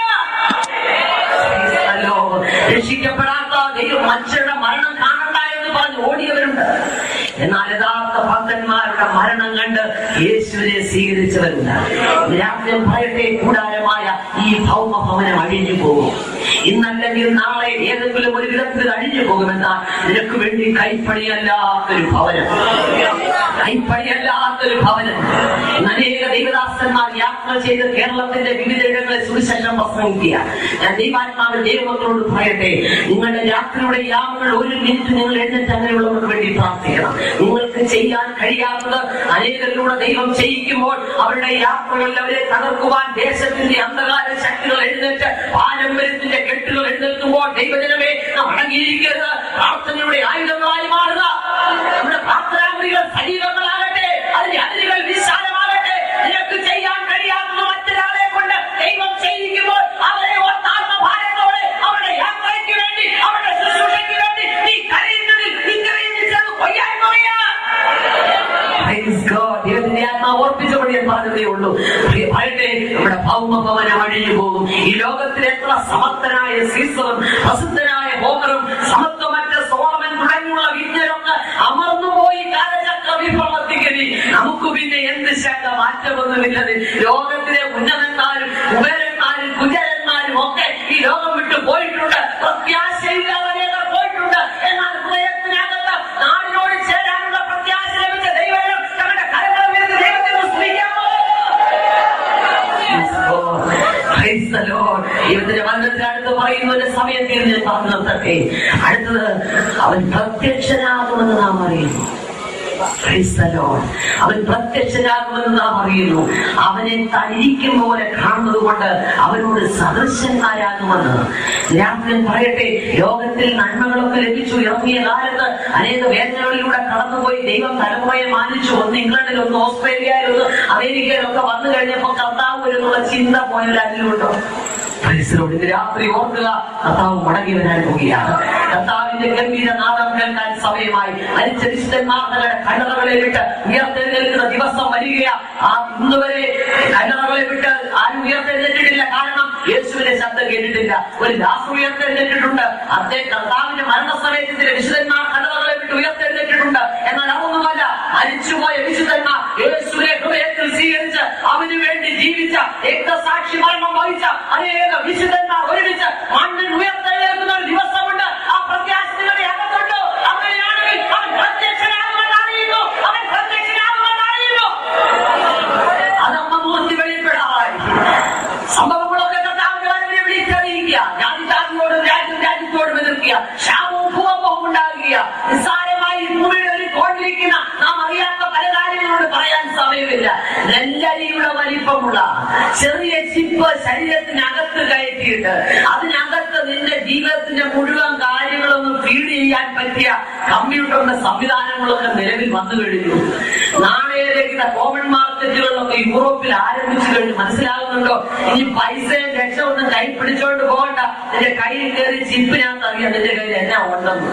വരികയാ രക്ഷിക്കപ്പെടാത്ത ദൈവം മനുഷ്യരുടെ മരണം കാണണ്ട എന്ന് പറഞ്ഞ് ഓടിയവരുണ്ട് എന്നാൽ യഥാർത്ഥ ഭക്തന്മാരുടെ മരണം കണ്ട് യേശുവിനെ സ്വീകരിച്ചവരുണ്ട് രാജ്യം പറയട്ടെ കൂടാരമായ ഈ ഭൗമ ഭവനം അഴിഞ്ഞു പോകും ഇന്നല്ലെങ്കിൽ നാളെ ഏതെങ്കിലും ഒരു വിധത്തിൽ അഴിഞ്ഞു പോകുമെന്നാൽ നിനക്ക് വേണ്ടി കൈപ്പണിയല്ലാത്തൊരു ഭവനം കൈപ്പണിയല്ലാത്തൊരു ഭവനം ഇന്ന് അനേക ദൈവദാസന്മാർ യാത്ര ചെയ്ത് കേരളത്തിന്റെ വിവിധയിടങ്ങളിൽ സുവിശേഷം പ്രസംഗിക്കുക ഞാൻ ദൈവാത്മാവിൽ ദൈവമക്കളോട് പറയട്ടെ നിങ്ങളുടെ രാത്രിയുടെ യാമങ്ങൾ ഒരു മിനിറ്റ് നിങ്ങൾ എഴുന്നേറ്റ് അങ്ങനെയുള്ളവർക്ക് വേണ്ടി പ്രാർത്ഥിക്കണം നിങ്ങൾക്ക് ചെയ്യാൻ കഴിയാത്ത ചെയ്യാത്തത് അനേകരിലൂടെ ദൈവം ചെയ്യിക്കുമ്പോൾ അവരുടെ യാത്രകളിൽ അവരെ തകർക്കുവാൻ ദേശത്തിന്റെ അന്ധകാര ശക്തികൾ എഴുന്നേറ്റ് പാരമ്പര്യത്തിന്റെ കെട്ടുകൾ എഴുന്നേൽക്കുമ്പോൾ ദൈവജനമേ നാം അടങ്ങിയിരിക്കരുത് പ്രാർത്ഥനയുടെ ആയുധങ്ങളായി മാറുക നമ്മുടെ പ്രാർത്ഥനാമുറികൾ സജീവങ്ങളാകട്ടെ അതിന്റെ അതിരുകൾ വിശാലമാകട്ടെ നിനക്ക് ചെയ്യാൻ കഴിയാത്തത് മറ്റൊരാളെ കൊണ്ട് ദൈവം ചെയ്യിക്കുമ്പോൾ അവരെ ആത്മഭാരത്തോടെ അവരുടെ യാത്രയ്ക്ക് വേണ്ടി അവരുടെ ശുശ്രൂഷയ്ക്ക് വേണ്ടി നീ കരയുന്നതിൽ നിന്റെ ചെന്ന് കൊയ്യാൻ പോവുകയാണ് Praise God. ദൈവത്തിന്റെ ആത്മാവ് ഓർപ്പിച്ചുകൊണ്ട് ഞാൻ പറഞ്ഞതേ ഉള്ളൂ പ്രിയ- പറയട്ടെ നമ്മുടെ ഭൗമഭവനം അഴിഞ്ഞു പോകും ഈ ലോകത്തിൽ എത്ര സമർത്ഥനായ സീസറും പ്രസിദ്ധനായ ഹോമറും സമത്വമറ്റ സോളമൻ തുടങ്ങിയുള്ള വിജ്ഞരൊക്കെ അമർന്നുപോയി കാലചക്ര വിഭ്രമത്തിക്കരി നമുക്ക് പിന്നെ എന്ത് ശക്ത മാറ്റമൊന്നുമില്ലത് ലോകത്തിലെ ഉന്നതന്മാരും കുബേരന്മാരും കുചരന്മാരും ഒക്കെ ഈ ലോകം വിട്ടു പോയിട്ടുണ്ട് പ്രത്യാശയില്ലാതെ അനേകർ പോയിട്ടുണ്ട് എന്നാൽ ഹൃദയത്തിനകത്ത് നാടിനോട് ചേരാനുള്ള പ്രത്യാശ ലഭിച്ച ദൈവം തങ്ങളുടെ കരങ്ങൾ ഉയർത്തി ദൈവത്തെ സ്തുതിക്കാമോ Praise the Lord. ദൈവത്തിന്റെ വചനത്തിൽ അടുത്ത് പറയുന്ന ഒരു സമയത്തിൽ ഞാൻ പറഞ്ഞു നിർത്തട്ടെ അടുത്തത് അവൻ പ്രത്യക്ഷനാകുമെന്ന് നാം അറിയുന്നു Praise the Lord. അവൻ പ്രത്യക്ഷനാകുമെന്ന് നാം അറിയുന്നു അവനെ തരിക്കും പോലെ കാണുന്നത് കൊണ്ട് അവനോട് സദൃശന്മാരാകുമെന്ന് രാത്രി പറയട്ടെ ലോകത്തിൽ നന്മകളൊക്കെ ലഭിച്ചു ഇറങ്ങിയ കാലത്ത് അനേക വേദനകളിലൂടെ കടന്നുപോയി ദൈവം തലമുറയെ മാനിച്ചു ഒന്ന് ഇംഗ്ലണ്ടിൽ ഒന്ന് ഓസ്ട്രേലിയയിൽ ഒന്ന് അമേരിക്കയിലൊക്കെ വന്നു കഴിഞ്ഞപ്പോ കർത്താവ് വരുന്നുള്ള ചിന്ത പോയവരാരിലുണ്ടോ പരിസരോട് ഇന്ന് രാത്രി ഓർക്കുക കർത്താവ് മടങ്ങി വരാൻ പോവുകയാണ് കർത്താവിന്റെ ഗംഭീര നാദം കേൾക്കാൻ സമയമായി മരിച്ച വിശുദ്ധന്മാർ തങ്ങളുടെ കല്ലറകളെ വിട്ട് ഉയർത്തെഴുന്നേൽക്കുന്ന ദിവസം വരികയാ ആ ഇന്ന് വരെ കല്ലറകളെ വിട്ട് ആരും ഉയർത്തെഴുന്നേറ്റിട്ടില്ല കാരണം യേശുവിന്റെ ശബ്ദം കേട്ടിട്ടില്ല ഒരു ദാസ് ഉയർത്തെഴുന്നേറ്റിട്ടുണ്ട് അദ്ദേഹം കർത്താവിന്റെ മരണസമയത്തിന്റെ വിശുദ്ധന്മാർ കല്ലറകളെ വിട്ട് ഉയർത്തെഴുന്നേറ്റിട്ടുണ്ട് എന്നാൽ അതൊന്നുമല്ല മരിച്ചുപോയ വിശുദ്ധന്മാർ യേശുവിനെ ഹൃദയത്തിൽ സ്വീകരിച്ച് അവന് വേണ്ടി ജീവിച്ച രക്തസാക്ഷി മരണം വഹിച്ച അനേക വിശുദ്ധന്മാർ ഒരുമിച്ച് മണ്ണിൽ ഉയർത്തെഴുന്നേൽക്കുന്ന ഒരു ദിവസമുണ്ട് ആ പ്രത്യാശ നിങ്ങളുടെ അകത്തുണ്ട് അങ്ങനെയാണെങ്കിൽ അവൻ പ്രത്യക്ഷനാകുമെന്ന് അറിയുന്നു അവൻ പ്രത്യക്ഷനാകുമെന്ന് അറിയുന്നു അതമ്മ മൂർത്തി വെളിപ്പെടാറായി സംഭവങ്ങളൊക്കെ കർത്താവിന്റെ വരവിനെ വിളിച്ചറിയിക്കുക ജാതി ജാതിയോടും രാജ്യം രാജ്യത്തോടും എതിർക്കുക ക്ഷാമവും ഭൂകമ്പവും ഉണ്ടാകുക നിസ്സാരമായി ഈ ഭൂമിയുടെ ഒരു കോണിലിരിക്കുന്ന നാം അറിയാത്ത പല കാര്യങ്ങളോട് പറയാൻ സമയമില്ല നെല്ലരിയുടെ വലിപ്പമുള്ള ചെറിയ ചിപ്പ് ശരീരത്തിനകത്ത് കയറ്റിയിട്ട് അതിനകത്ത് നിന്റെ ജീവിതത്തിന്റെ മുഴുവൻ കാര്യങ്ങളൊന്നും ഫീഡ് ചെയ്യാൻ പറ്റിയ കമ്പ്യൂട്ടറിന്റെ സംവിധാനങ്ങളൊക്കെ നിലവിൽ വന്നു കഴിഞ്ഞു നാണയരഹിത കോമൺ മാർക്കറ്റുകളിലൊക്കെ യൂറോപ്പിൽ ആരംഭിച്ചു കഴിഞ്ഞു മനസ്സിലാകുന്നുണ്ടോ ഇനി പൈസയും രക്ഷ ഒന്നും കൈ പിടിച്ചോണ്ട് പോകണ്ട നിന്റെ കയ്യിൽ കയറി ചിപ്പിനകത്ത് അറിയാം നിന്റെ കയ്യിൽ എന്നാ ഉണ്ടെന്ന്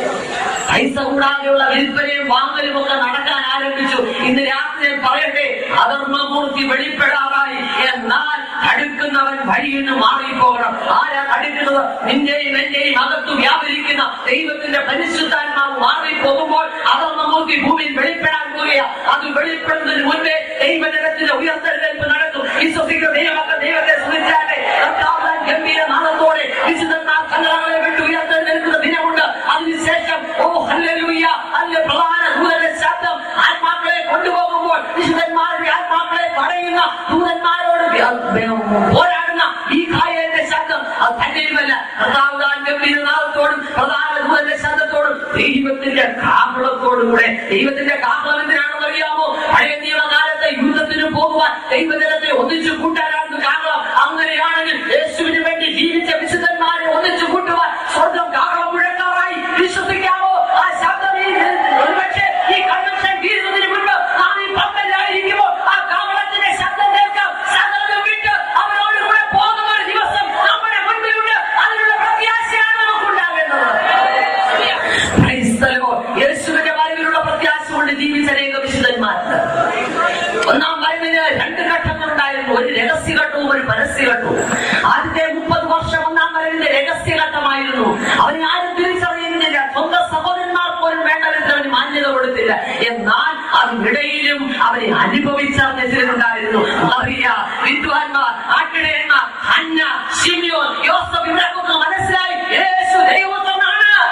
പൈസ കൂടാതെയുള്ള വിൽപ്പനയും വാങ്ങലും ഒക്കെ നടക്കാൻ ആരംഭിച്ചു ഇന്ന് രാത്രി ഞാൻ പറയട്ടെ അധർമ്മമൂർത്തി വെളിപ്പെടാറായി എന്നാൽ തടുക്കുന്നവൻ വഴിയിൽ നിന്ന് മാറിപ്പോകണം ആരാ തടുക്കുന്നത് നിന്റെയും എന്റെയും അകത്ത് വ്യാപരിക്കുന്ന ദൈവത്തിന്റെ പരിശുദ്ധാത്മാവ് മാറിപ്പോകുമ്പോൾ അധർമ്മമൂർത്തി ഭൂമിയിൽ വെളിപ്പെടാൻ പോവുകയാ അത് വെളിപ്പെടുന്നതിന് മുൻപേ ദൈവജനത്തിന്റെ ഉയർത്തെഴുന്നേൽപ്പ് നടക്കും വിശ്വസിക്കുന്ന ദൈവമക്കൾ ദൈവത്തെ സ്മരിച്ചാട്ടെ കർത്താവ് ഗംഭീര നാളത്തോടെ വിശുദ്ധന്മാർ കല്ലറകളെ വിട്ട് ഉയർത്തെഴുന്നേൽക്കുന്ന ദിനമുണ്ട് അതിനുശേഷം ഓ ഹല്ലേലൂയ അല്ലെ പ്രധാന ദൂതന്റെ ശബ്ദം ആത്മാക്കളെ കൊണ്ടുപോകുമ്പോൾ വിശുദ്ധന്മാരുടെ ആത്മാക്കളെ തടയുന്ന ദൂതന്മാരോട് വ്യ- വ്യ- പോരാടുന്ന ഈ കായലിന്റെ ശബ്ദം അത് തന്നെയുമല്ല കർത്താവ് താൻ ഗംഭീര നാളത്തോടും പ്രധാന ദൂതന്റെ ശബ്ദത്തോടും ദൈവത്തിന്റെ കാഹളത്തോടും കൂടെ ദൈവത്തിന്റെ കാഹളം എന്തിനാണെന്ന് അറിയാമോ പഴയ നിയമകാലത്തെ യുദ്ധത്തിന് പോകുവാൻ ദൈവജനത്തെ ഒന്നിച്ചു കൂട്ടാനാണ് കാഹളം അങ്ങനെയാണെങ്കിൽ യേശുവിന് വേണ്ടി ജീവിച്ച വിശുദ്ധന്മാരെ ഒന്നിച്ചു കൂട്ടുവാൻ സ്വർഗം കാഹളം മുഴക്കാറായി വിശ്വസിക്കാമോ ആ ശബ്ദം ഈ ഒരുപക്ഷെ ഈ കൺവെൻഷൻ തീരുന്നതിന് മുൻപ് നാം ഈ പമ്പല്ലായിരിക്കുമ്പോൾ ആ കാഹളത്തിന്റെ ശബ്ദം കേൾക്കാം സകലതും വിട്ട് അവരോട് കൂടെ പോകുന്ന ഒരു ദിവസം നമ്മുടെ മുൻപിലുണ്ട് അതിനുള്ള പ്രത്യാശയാണ് നമുക്കുണ്ടാകേണ്ടത് Praise the Lord. യേശുവിന്റെ വരവിലുള്ള പ്രത്യാശ കൊണ്ട് ജീവിച്ച അനേക വിശുദ്ധന്മാരുണ്ട് ഒന്നാം വരവിന് രണ്ട് ഘട്ടങ്ങളുണ്ടായിരുന്നു ഒരു രഹസ്യഘട്ടവും ഒരു പരസ്യഘട്ടവും ആദ്യത്തെ മുപ്പത് വർഷം ഒന്നാം വരവിന്റെ രഹസ്യഘട്ടമായിരുന്നു അവനെ ആരും തിരിച്ചറിയുന്നില്ല സ്വന്തം സഹോദരന്മാർ പോലും വേണ്ട വിധത്തിൽ അവന് മാന്യത കൊടുത്തില്ല എന്നാൽ അതിനിടയിലും അവനെ അനുഭവിച്ചറിഞ്ഞിട്ടുണ്ടായിരുന്നു അറിയ വിദ്വാൻമാർ ആട്ടിടയന്മാർ ഹന്ന ഷിമിയോൻ യോസഫ് ഇവരൊക്കെ മനസ്സിലായി യേശു ദൈവത്വമാണ്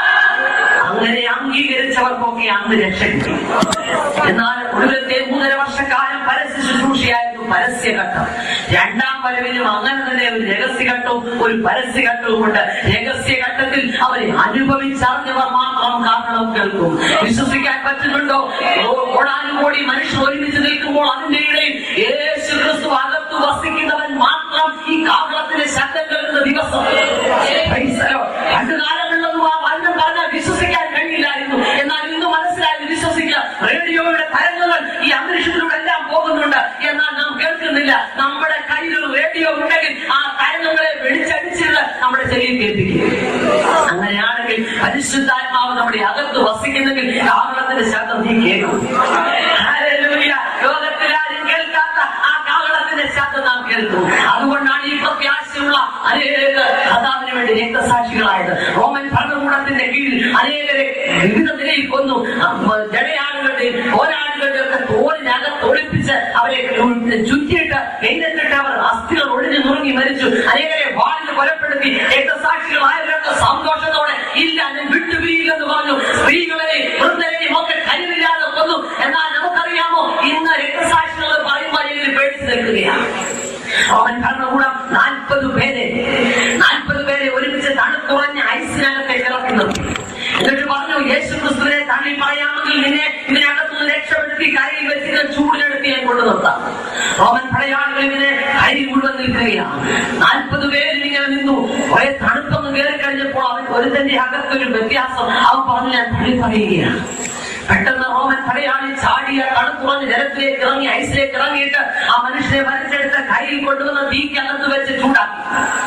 അങ്ങനെ അംഗീകരിച്ചവർക്കൊക്കെ അന്ന് രക്ഷ കിട്ടി എന്നാൽ ഒടുവിലത്തെ മൂന്നര വർഷക്കാലം പരസ്യ ശുശ്രൂഷയായിരുന്നു പരസ്യഘട്ടം രണ്ടാം വരവിലും അങ്ങനെ തന്നെ ഒരു രഹസ്യഘട്ടവും ഒരു പരസ്യഘട്ടവും ഉണ്ട് രഹസ്യഘട്ടത്തിൽ അവരെ അനുഭവിച്ചറിഞ്ഞവർ മാത്രം കാരണം കേൾക്കും വിശ്വസിക്കാൻ പറ്റുന്നുണ്ടോ ഓ- കോടാനുകോടി മനുഷ്യർ ഒരുമിച്ച് നിൽക്കുമ്പോൾ അതിന്റെ ഇടയിൽ യേശു ക്രിസ്തു അകത്ത് വസിക്കുന്നവൻ മാത്രം ഈ കാഹളത്തിന്റെ ശബ്ദം കേൾക്കുന്ന ദിവസം Praise the Lord. പണ്ട് കാലങ്ങളിലൊന്നും ആ വചനം പറഞ്ഞാൽ വിശ്വസിക്കാൻ കഴിയില്ലായിരുന്നു എന്നാൽ ഇന്ന് മനസ്സിലായി വിശ്വസിക്കുക റേഡിയോയുടെ തരംഗങ്ങൾ ഈ അന്തരീക്ഷത്തിലൂടെ എല്ലാം പോകുന്നുണ്ട് എന്നാൽ നാം കേൾക്കുന്നില്ല നമ്മുടെ കയ്യിൽ ഒരു റേഡിയോ ഉണ്ടെങ്കിൽ ആ തരംഗങ്ങളെ വെളിച്ചടിച്ചിട്ട് നമ്മുടെ ചെവിയിൽ കേൾപ്പിക്കും അങ്ങനെയാണെങ്കിൽ പരിശുദ്ധാത്മാവ് നമ്മുടെ അകത്ത് വസിക്കുന്നെങ്കിൽ കാഹളത്തിന്റെ ശബ്ദം നീ കേൾക്കും ഹല്ലേലൂയ. ലോകത്തിൽ ആരും കേൾക്കാത്ത ആ കാഹളത്തിന്റെ ശബ്ദം നാം കേൾക്കും അതുകൊണ്ടാണ് ഈ പ്രത്യാശയുള്ള അനേക കഥാവിന് വേണ്ടി രക്തസാക്ഷികളായത് റോമൻ ഭരണകൂടത്തിന്റെ കീഴിൽ അനേകരെ വിവിധ നിലയിൽ കൊന്നു ജടയാളുകളുടെയും പോരാളികളുടെയും ഒക്കെ തോളിനകത്ത് ഒളിപ്പിച്ച് അവരെ ചുറ്റിയിട്ട് വെയിലത്തിട്ട് അവർ അസ്ഥികൾ ഒഴിഞ്ഞു നുറുങ്ങി മരിച്ചു അനേകരെ വാളിൽ കൊലപ്പെടുത്തി രക്തസാക്ഷികളായവരൊക്കെ സന്തോഷത്തോടെ ഇല്ല ഞാൻ വിട്ടുപിരിയില്ലെന്ന് പറഞ്ഞു സ്ത്രീകളെയും വൃദ്ധരെയും ഒക്കെ കരുവില്ലാതെ കൊന്നു എന്നാൽ നമുക്കറിയാമോ ഇന്ന് രക്തസാക്ഷികൾ പറയുമ്പോൾ ഇതിൽ പേടിച്ചു നിൽക്കുകയാണ് അവൻ ഭരണകൂടം നാൽപ്പത് പേരെ നാൽപ്പത് പേരെ ഒരുമിച്ച് തണുത്തുറഞ്ഞ ഐസിനകത്തേക്ക് ഇറക്കി നിർത്തി എന്നിട്ട് പറഞ്ഞു യേശു ക്രിസ്തുവിനെ തള്ളി പറയാമെങ്കിൽ നിന്നെ ഇതിനകത്തുനിന്ന് രക്ഷപ്പെടുത്തി കരയിൽ വെച്ചിട്ട് ചൂടിനെടുത്ത് ഞാൻ കൊണ്ടു നിർത്താം റോമൻ പടയാളികൾ ഇങ്ങനെ കരി മുഴുവൻ നിൽക്കുകയാണ് നാൽപ്പത് പേര് ഇങ്ങനെ നിന്നു കുറെ തണുപ്പൊന്ന് കയറി കഴിഞ്ഞപ്പോൾ അവൻ ഒരുത്തന്റെ അകത്തൊരു വ്യത്യാസം അവൻ പറഞ്ഞു ഞാൻ തള്ളി പറയുകയാണ് പെട്ടെന്ന് റോമൻ പടയാളി ചാടിയ തണുത്തുറഞ്ഞ് ജലത്തിലേക്ക് ഇറങ്ങി ഐസിലേക്ക് ഇറങ്ങിയിട്ട് ആ മനുഷ്യനെ വലിച്ചെടുത്ത് കയ്യിൽ കൊണ്ടുവന്ന് തീക്കകത്ത് വെച്ച് ചൂടാക്കി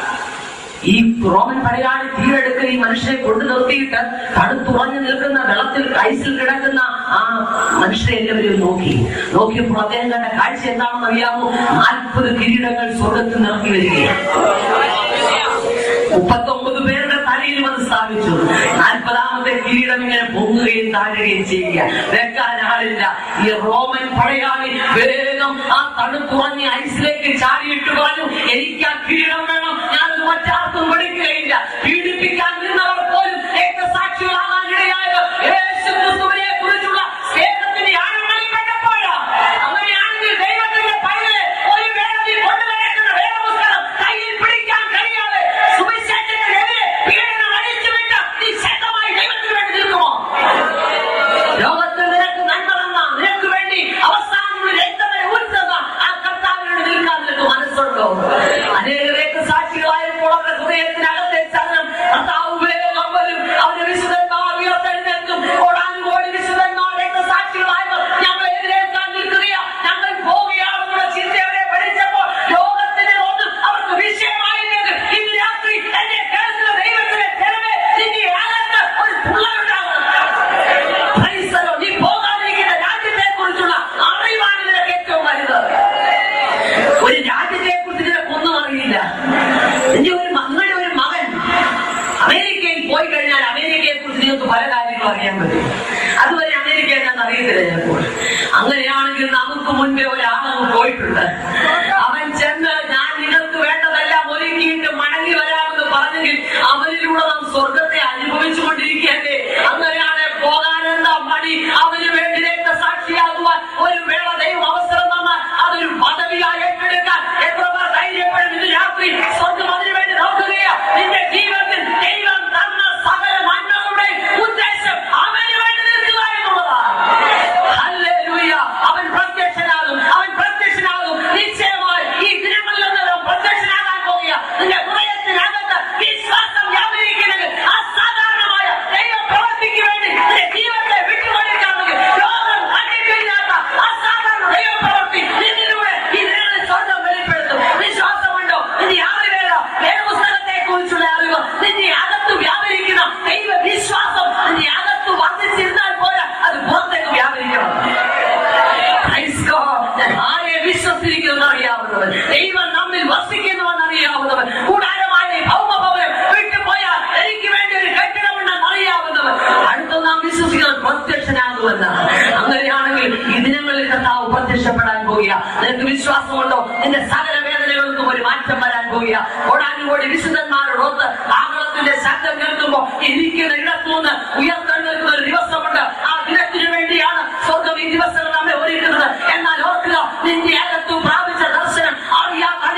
ഈ റോമൻ പടയാളി തീരെടുത്ത് ഈ മനുഷ്യനെ കൊണ്ടു നിർത്തിയിട്ട് തണുത്തുറഞ്ഞു നിൽക്കുന്ന വെള്ളത്തിൽ ഐസിൽ കിടക്കുന്ന ആ മനുഷ്യരെ എല്ലാവരും നോക്കി നോക്കിയപ്പോൾ അദ്ദേഹം കണ്ട കാഴ്ച എന്താണെന്ന് അറിയാമോ നാൽപ്പത് കിരീടങ്ങൾ സ്വർഗത്തിൽ നിറക്കി വരികയാണ് മുപ്പത്തൊമ്പത് പേരുടെ തലയിലും അത് സ്ഥാപിച്ചു നാൽപ്പതാമത്തെ കിരീടം ഇങ്ങനെ പൊങ്ങുകയും താഴുകയും ചെയ്യുക വെക്കാൻ ആളില്ല ഈ റോമൻ പടയാളി വേഗം ആ തണുത്തുറഞ്ഞ ഐസിലേക്ക് ചാടിയിട്ട് പറഞ്ഞു എനിക്ക് ആ കിരീടം വേണം ഞാനത് മറ്റാർക്കും കൊടുക്കുകയില്ല പീഡിപ്പിക്കാൻ നിന്നവർ പോലും രക്തസാക്ഷികളാകാൻ ഇടയായത് യേശു ക്രിസ്തുവിനെ കുറിച്ചുള്ള സ്നേഹത്തിന്റെ ആഴങ്ങളിൽ കണ്ടപ്പോഴാ അങ്ങനെയാണെങ്കിൽ ദൈവത്തിന്റെ പൈതലെ ഒരു വേളത്തിൽ കൊണ്ടുനടക്കുന്ന വേദപുസ്തകം കയ്യിൽ പിടിക്കാൻ കഴിയാതെ സുവിശേഷത്തിനെതിരെ പീഡനം അഴിച്ചുവിട്ട് നീ ശക്തമായി ദൈവത്തിന് വേണ്ടി നിൽക്കുമോ ലോകത്തിൽ നിനക്ക് നന്മ തന്ന നിനക്ക് വേണ്ടി അവസാനം ഒരു രക്തത്തെ ഊറ്റുന്ന ആ കർത്താവിനോട് നിൽക്കാൻ നിനക്ക് മനസ്സുണ്ടോ അനേക രക്തസാക്ഷികളായപ്പോൾ അവരുടെ ഹൃദയത്തിനകത്തെ ചലനം കർത്താവ് വേഗം വരും അവരുടെ വിശുദ്ധന്മാർ ഉയർത്തെഴുന്നേൽക്കും കോടാനുകോടി വിശുദ്ധന്മാർ രക്തസാക്ഷികളായവർ ഞങ്ങളെ എതിരേൽക്കാൻ നിൽക്കുകയാ ഞങ്ങൾ പോവുകയാണെന്നുള്ള ചിന്തയവരെ പഠിച്ചപ്പോൾ ലോകത്തിന് ഒന്നും അവർക്ക് വിഷയമായില്ലെങ്കിൽ ഇന്ന് രാത്രി എന്നെ കേൾക്കുന്ന ദൈവത്തിന്റെ തെരുവേ നിന്റെ അകത്ത് ഒരു പുള്ളലുണ്ടാകണം Praise the Lord. നീ പോകാതിരിക്കുന്ന രാജ്യത്തെ കുറിച്ചുള്ള അറിവാണ് നിനക്ക് ഏറ്റവും വലുത് ഒരു രാജ്യത്തെ കുറിച്ച് നിനക്ക് ഒന്നും അറിയില്ല നിന്റെ ഒരു നിങ്ങളുടെ ഒരു മകൻ അമേരിക്കയിൽ പോയി കഴിഞ്ഞാൽ അമേരിക്കയെ കുറിച്ച് നിങ്ങൾക്ക് പല കാര്യങ്ങളും അറിയാൻ പറ്റും അതുവരെ അമേരിക്ക ഞാൻ അറിയത്തില്ല ചിലപ്പോൾ അങ്ങനെയാണെങ്കിൽ നമുക്ക് മുൻപേ ഒരാളങ്ങ് പോയിട്ടുണ്ട് അവൻ ചെന്ന് ഞാൻ നിങ്ങൾക്ക് വേണ്ടതെല്ലാം ഒരുക്കിയിട്ട് മടങ്ങി വരാമെന്ന് പറഞ്ഞെങ്കിൽ അവനിലൂടെ നാം സ്വർഗത്തെ അനുഭവിച്ചുകൊണ്ടിരിക്കുകയല്ലേ അങ്ങനെയാണ് പോകാനെന്താ മടി അവന് വേണ്ടി രക്തസാക്ഷിയാകുവാൻ ഒരു വേള ദൈവം അവസരം തന്നാൽ അതൊരു പദവിയായി ഏറ്റെടുക്കാൻ എത്ര പേർ ധൈര്യപ്പെടും ഇന്ന് രാത്രി സ്വർഗം അതിനു വേണ്ടി നോക്കുകയാ നിന്റെ ജീവിതത്തിൽ ദൈവം തന്ന സകല നന്മകളുടെ ഉദ്ദേശം അവന് വേണ്ടി നിൽക്കുക എന്നുള്ളതാണ് ഹല്ലേലൂയ. അവൻ പ്രത്യക്ഷനാകും അവൻ പ്രത്യക്ഷനാകും നിശ്ചയമായി ഈ ദിനങ്ങളിലെല്ലാം പ്രത്യക്ഷനാകാൻ പോകുക നിന്റെ ഹൃദയത്തിനകത്ത് വിശ്വാസം വ്യാപരിക്കുന്നത് അസാധാരണമായ ദൈവ പ്രവർത്തിക്ക് വേണ്ടി നിന്റെ ജീവിതത്തെ വിട്ടുകൊടുക്കാമെങ്കിൽ ലോകം കണ്ടിട്ടില്ലാത്ത അസാധാരണ ദൈവ പ്രവർത്തി നിന്നിലൂടെ ഈ ദിനങ്ങളിൽ സ്വർഗം വെളിപ്പെടുത്തും വിശ്വാസമുണ്ടോ നിന്റെ അറിവേല വേദപുസ്തകത്തെ കുറിച്ചുള്ള അറിവ് നിന്റെ അകത്ത് വ്യാപരിക്കുന്ന ദൈവ വിശ്വാസം നിന്റെ അകത്ത് വർദ്ധിച്ചിരുന്നാൽ പോരാ അത് പുറത്തേക്ക് വ്യാപരിക്കണം Praise God. ഞാൻ ആരെ വിശ്വസിച്ചിരിക്കുന്നു അറിയാവുന്നവൻ ദൈവം നമ്മിൽ വസിക്കുന്നുവെന്ന് അറിയാവുന്നവൻ കൂടാരമായ ഈ ഭൗമഭവനം വിട്ടുപോയാൽ എനിക്ക് വേണ്ടി ഒരു കെട്ടിടമുണ്ടെന്ന് അറിയാവുന്നവൻ അടുത്ത നാം വിശ്വസിക്കുന്നത് പ്രത്യക്ഷനാകുമെന്നാണ് അങ്ങനെയാണെങ്കിൽ ഈ ദിനങ്ങളിൽ കർത്താവ് പ്രത്യക്ഷപ്പെടാൻ പോകുക നിനക്ക് വിശ്വാസമുണ്ടോ നിന്റെ സകല വേദനകൾക്കും ഒരു മാറ്റം വരാൻ പോകുക ഓടാനുകൂടി വിശുദ്ധന്മാരോടൊത്ത് ആകളത്തിന്റെ ശബ്ദം കേൾക്കുമ്പോൾ ഇരിക്കുന്ന ഇടത്തുനിന്ന് ഉയർത്തെഴുന്നേൽക്കുന്ന ഒരു ദിവസമുണ്ട് ആ ദിനത്തിനു വേണ്ടിയാണ് സ്വർഗം ഈ ദിവസങ്ങൾ നമ്മെ ഒരുക്കുന്നത് എന്നാൽ ഓർക്കുക നിന്റെ അകത്തു പ്രാപിച്ച ദർശനം അറിയാ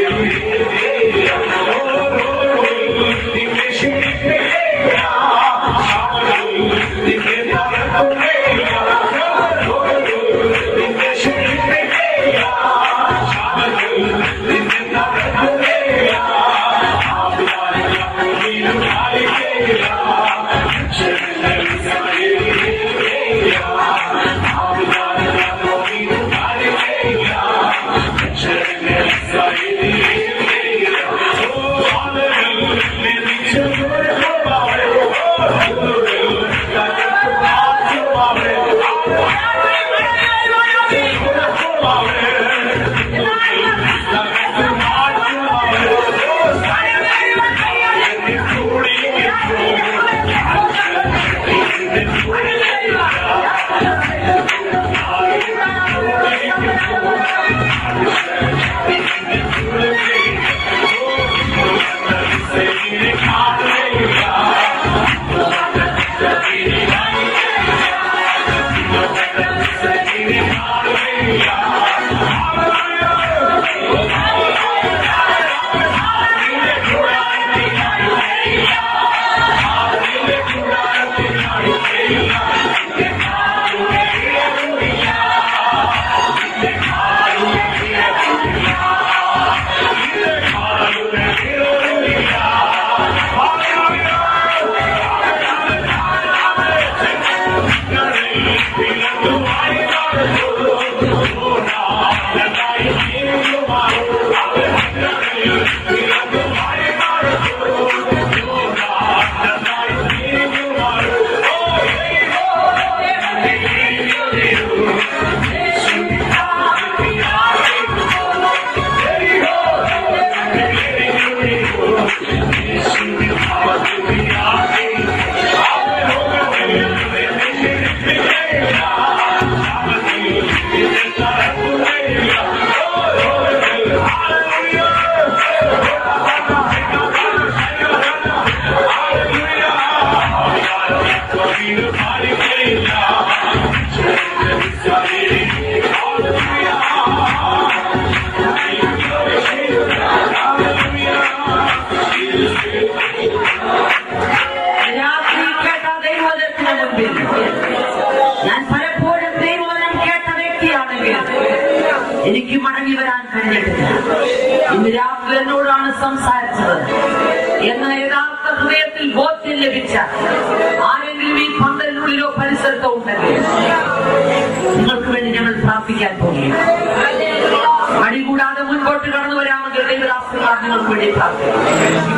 രാത്രി കേട്ട ദൈവവചനത്തിന് മുൻപിൽ ഞാൻ പലപ്പോഴും ദൈവവചനം കേട്ട വ്യക്തിയാണെങ്കിൽ എനിക്ക് മടങ്ങി വരാൻ കഴിഞ്ഞിട്ടില്ല ഇന്ന് രാത്രി എന്നോടാണ് സംസാരിച്ചത് എന്ന യഥാർത്ഥ ഹൃദയത്തിൽ ബോധ്യം ലഭിച്ച ആരെങ്കിലും ഈ പന്തലിനുള്ളിലോ പരിസരത്തോ ഉണ്ടെങ്കിൽ നിങ്ങൾക്ക് വേണ്ടി ഞങ്ങൾ പ്രാർത്ഥിക്കാൻ പോകുകയാണ് മടി കൂടാതെ മുൻപോട്ട് കടന്നു വരാമെങ്കിൽ ദൈവദാസന്മാർ നിങ്ങൾക്ക് വേണ്ടി പ്രാർത്ഥിക്കും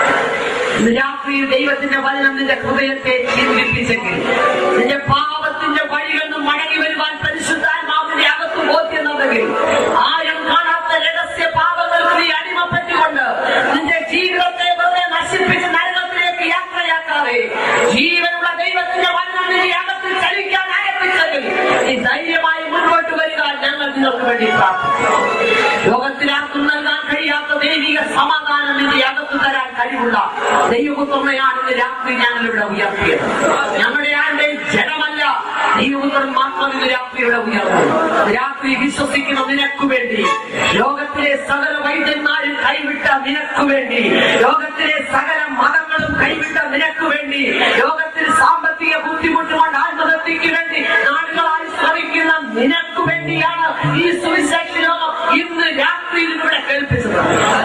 ഇന്ന് രാത്രി ദൈവത്തിന്റെ വചനം നിന്റെ ഹൃദയത്തെ ചിന്തിപ്പിച്ചെങ്കിൽ നിന്റെ പാപത്തിന്റെ വഴികളിൽ നിന്ന് മടങ്ങി വരുവാൻ പരിശുദ്ധാത്മാവിന്റെ അകത്ത് ബോധ്യമുണ്ടെങ്കിൽ ആരും കാണാത്ത രഹസ്യ പാപങ്ങൾക്ക് നീ അടിമപ്പെട്ടുകൊണ്ട് നിന്റെ ജീവിതത്തെ വെറുതെ നശിപ്പിച്ച് നരകത്തിലേക്ക് യാത്രയാക്കാതെ ജീവനുള്ള ദൈവത്തിന്റെ വചനം നിന്റെ അകത്ത് ചലിക്കാൻ ആരംഭിച്ചെങ്കിൽ നീ ധൈര്യമായി മുൻപോട്ട് വരിക ഞങ്ങൾ നിങ്ങൾക്ക് വേണ്ടി പ്രാർത്ഥിക്കും ലോകത്തിൽ ആർക്കും നൽകാൻ കഴിയാത്ത ദൈവിക സമാധാനം നിന്റെ അകത്ത് തരാൻ കഴിവുള്ള ദൈവപുത്രനെയാണ് ഇന്ന് രാത്രി ഞങ്ങൾ ഇവിടെ ഉയർത്തിയത് ഞങ്ങളുടെ ആരുടെയും ജനമല്ല ദൈവപുത്രൻ മാത്രം ഇന്ന് രാത്രി ഇവിടെ ഉയർന്നു രാത്രി വിശ്വസിക്കുന്ന നിനക്ക് വേണ്ടി ലോകത്തിലെ സകല വൈദ്യന്മാരും കൈവിട്ട നിനക്ക് വേണ്ടി ലോകത്തിലെ സകല മതങ്ങളും കൈവിട്ട നിനക്ക് വേണ്ടി ലോകത്തിൽ സാമ്പത്തിക ബുദ്ധിമുട്ടുകൊണ്ട് ആത്മഹത്യക്ക് വേണ്ടി നാടുകളായി ശ്രമിക്കുന്ന നിനക്ക് വേണ്ടിയാണ് ഈ സുവിശേഷ ലോകം ഇന്ന് രാത്രിയിൽ ഇവിടെ കേൾപ്പിച്ചത്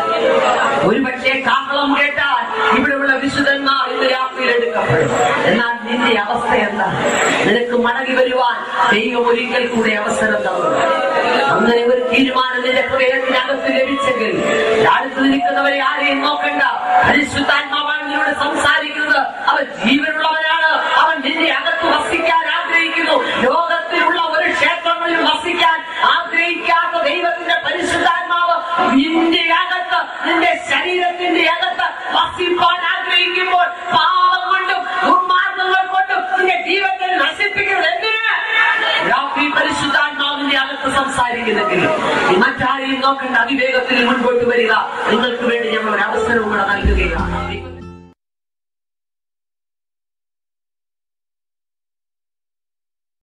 ഒരുപക്ഷെ കാഹളം കേട്ടാൽ ഇവിടെയുള്ള വിശുദ്ധന്മാർ ഇന്ന് രാത്രിയിൽ എടുക്കപ്പെടും എന്നാൽ നിന്റെ അവസ്ഥ എന്താ നിനക്ക് മടങ്ങി വരുവാൻ ദൈവം ഒരിക്കൽ കൂടെ അവസരം തന്നു അങ്ങനെ ഒരു തീരുമാനം നിന്റെ ഹൃദയത്തിനകത്ത് ലഭിച്ചെങ്കിൽ അടുത്ത് നിൽക്കുന്നവരെ ആരെയും നോക്കണ്ട പരിശുദ്ധാത്മാവാണ് നിന്നോട് സംസാരിക്കുന്നത് അവൻ ജീവനുള്ളവനാണ് അവൻ നിന്റെ അകത്ത് വസിക്കാൻ ആഗ്രഹിക്കുന്നു ലോകത്തിലുള്ള ഒരു ക്ഷേത്രങ്ങളിൽ വസിക്കാൻ ആഗ്രഹിക്കാത്ത ദൈവത്തിന്റെ പരിശുദ്ധാത്മാവ് നിന്റെ അകത്ത് നിന്റെ ശരീരത്തിന്റെ അകത്ത് വസിപ്പാൻ ആഗ്രഹിക്കുമ്പോൾ പാപം കൊണ്ടും ദുർമാർഗങ്ങൾ കൊണ്ടും നിന്റെ ജീവിതത്തിൽ നശിപ്പിക്കുന്നത് എന്തിന് രാത്രി പരിശുദ്ധാത്മാവിന്റെ അകത്ത് സംസാരിക്കുന്നെങ്കിൽ നീ മറ്റാരെയും നോക്കേണ്ട അതിവേഗത്തിൽ മുൻപോട്ട് വരിക നിങ്ങൾക്ക് വേണ്ടി ഞങ്ങൾ ഒരു അവസരവും കൂടെ നൽകുകയാണ്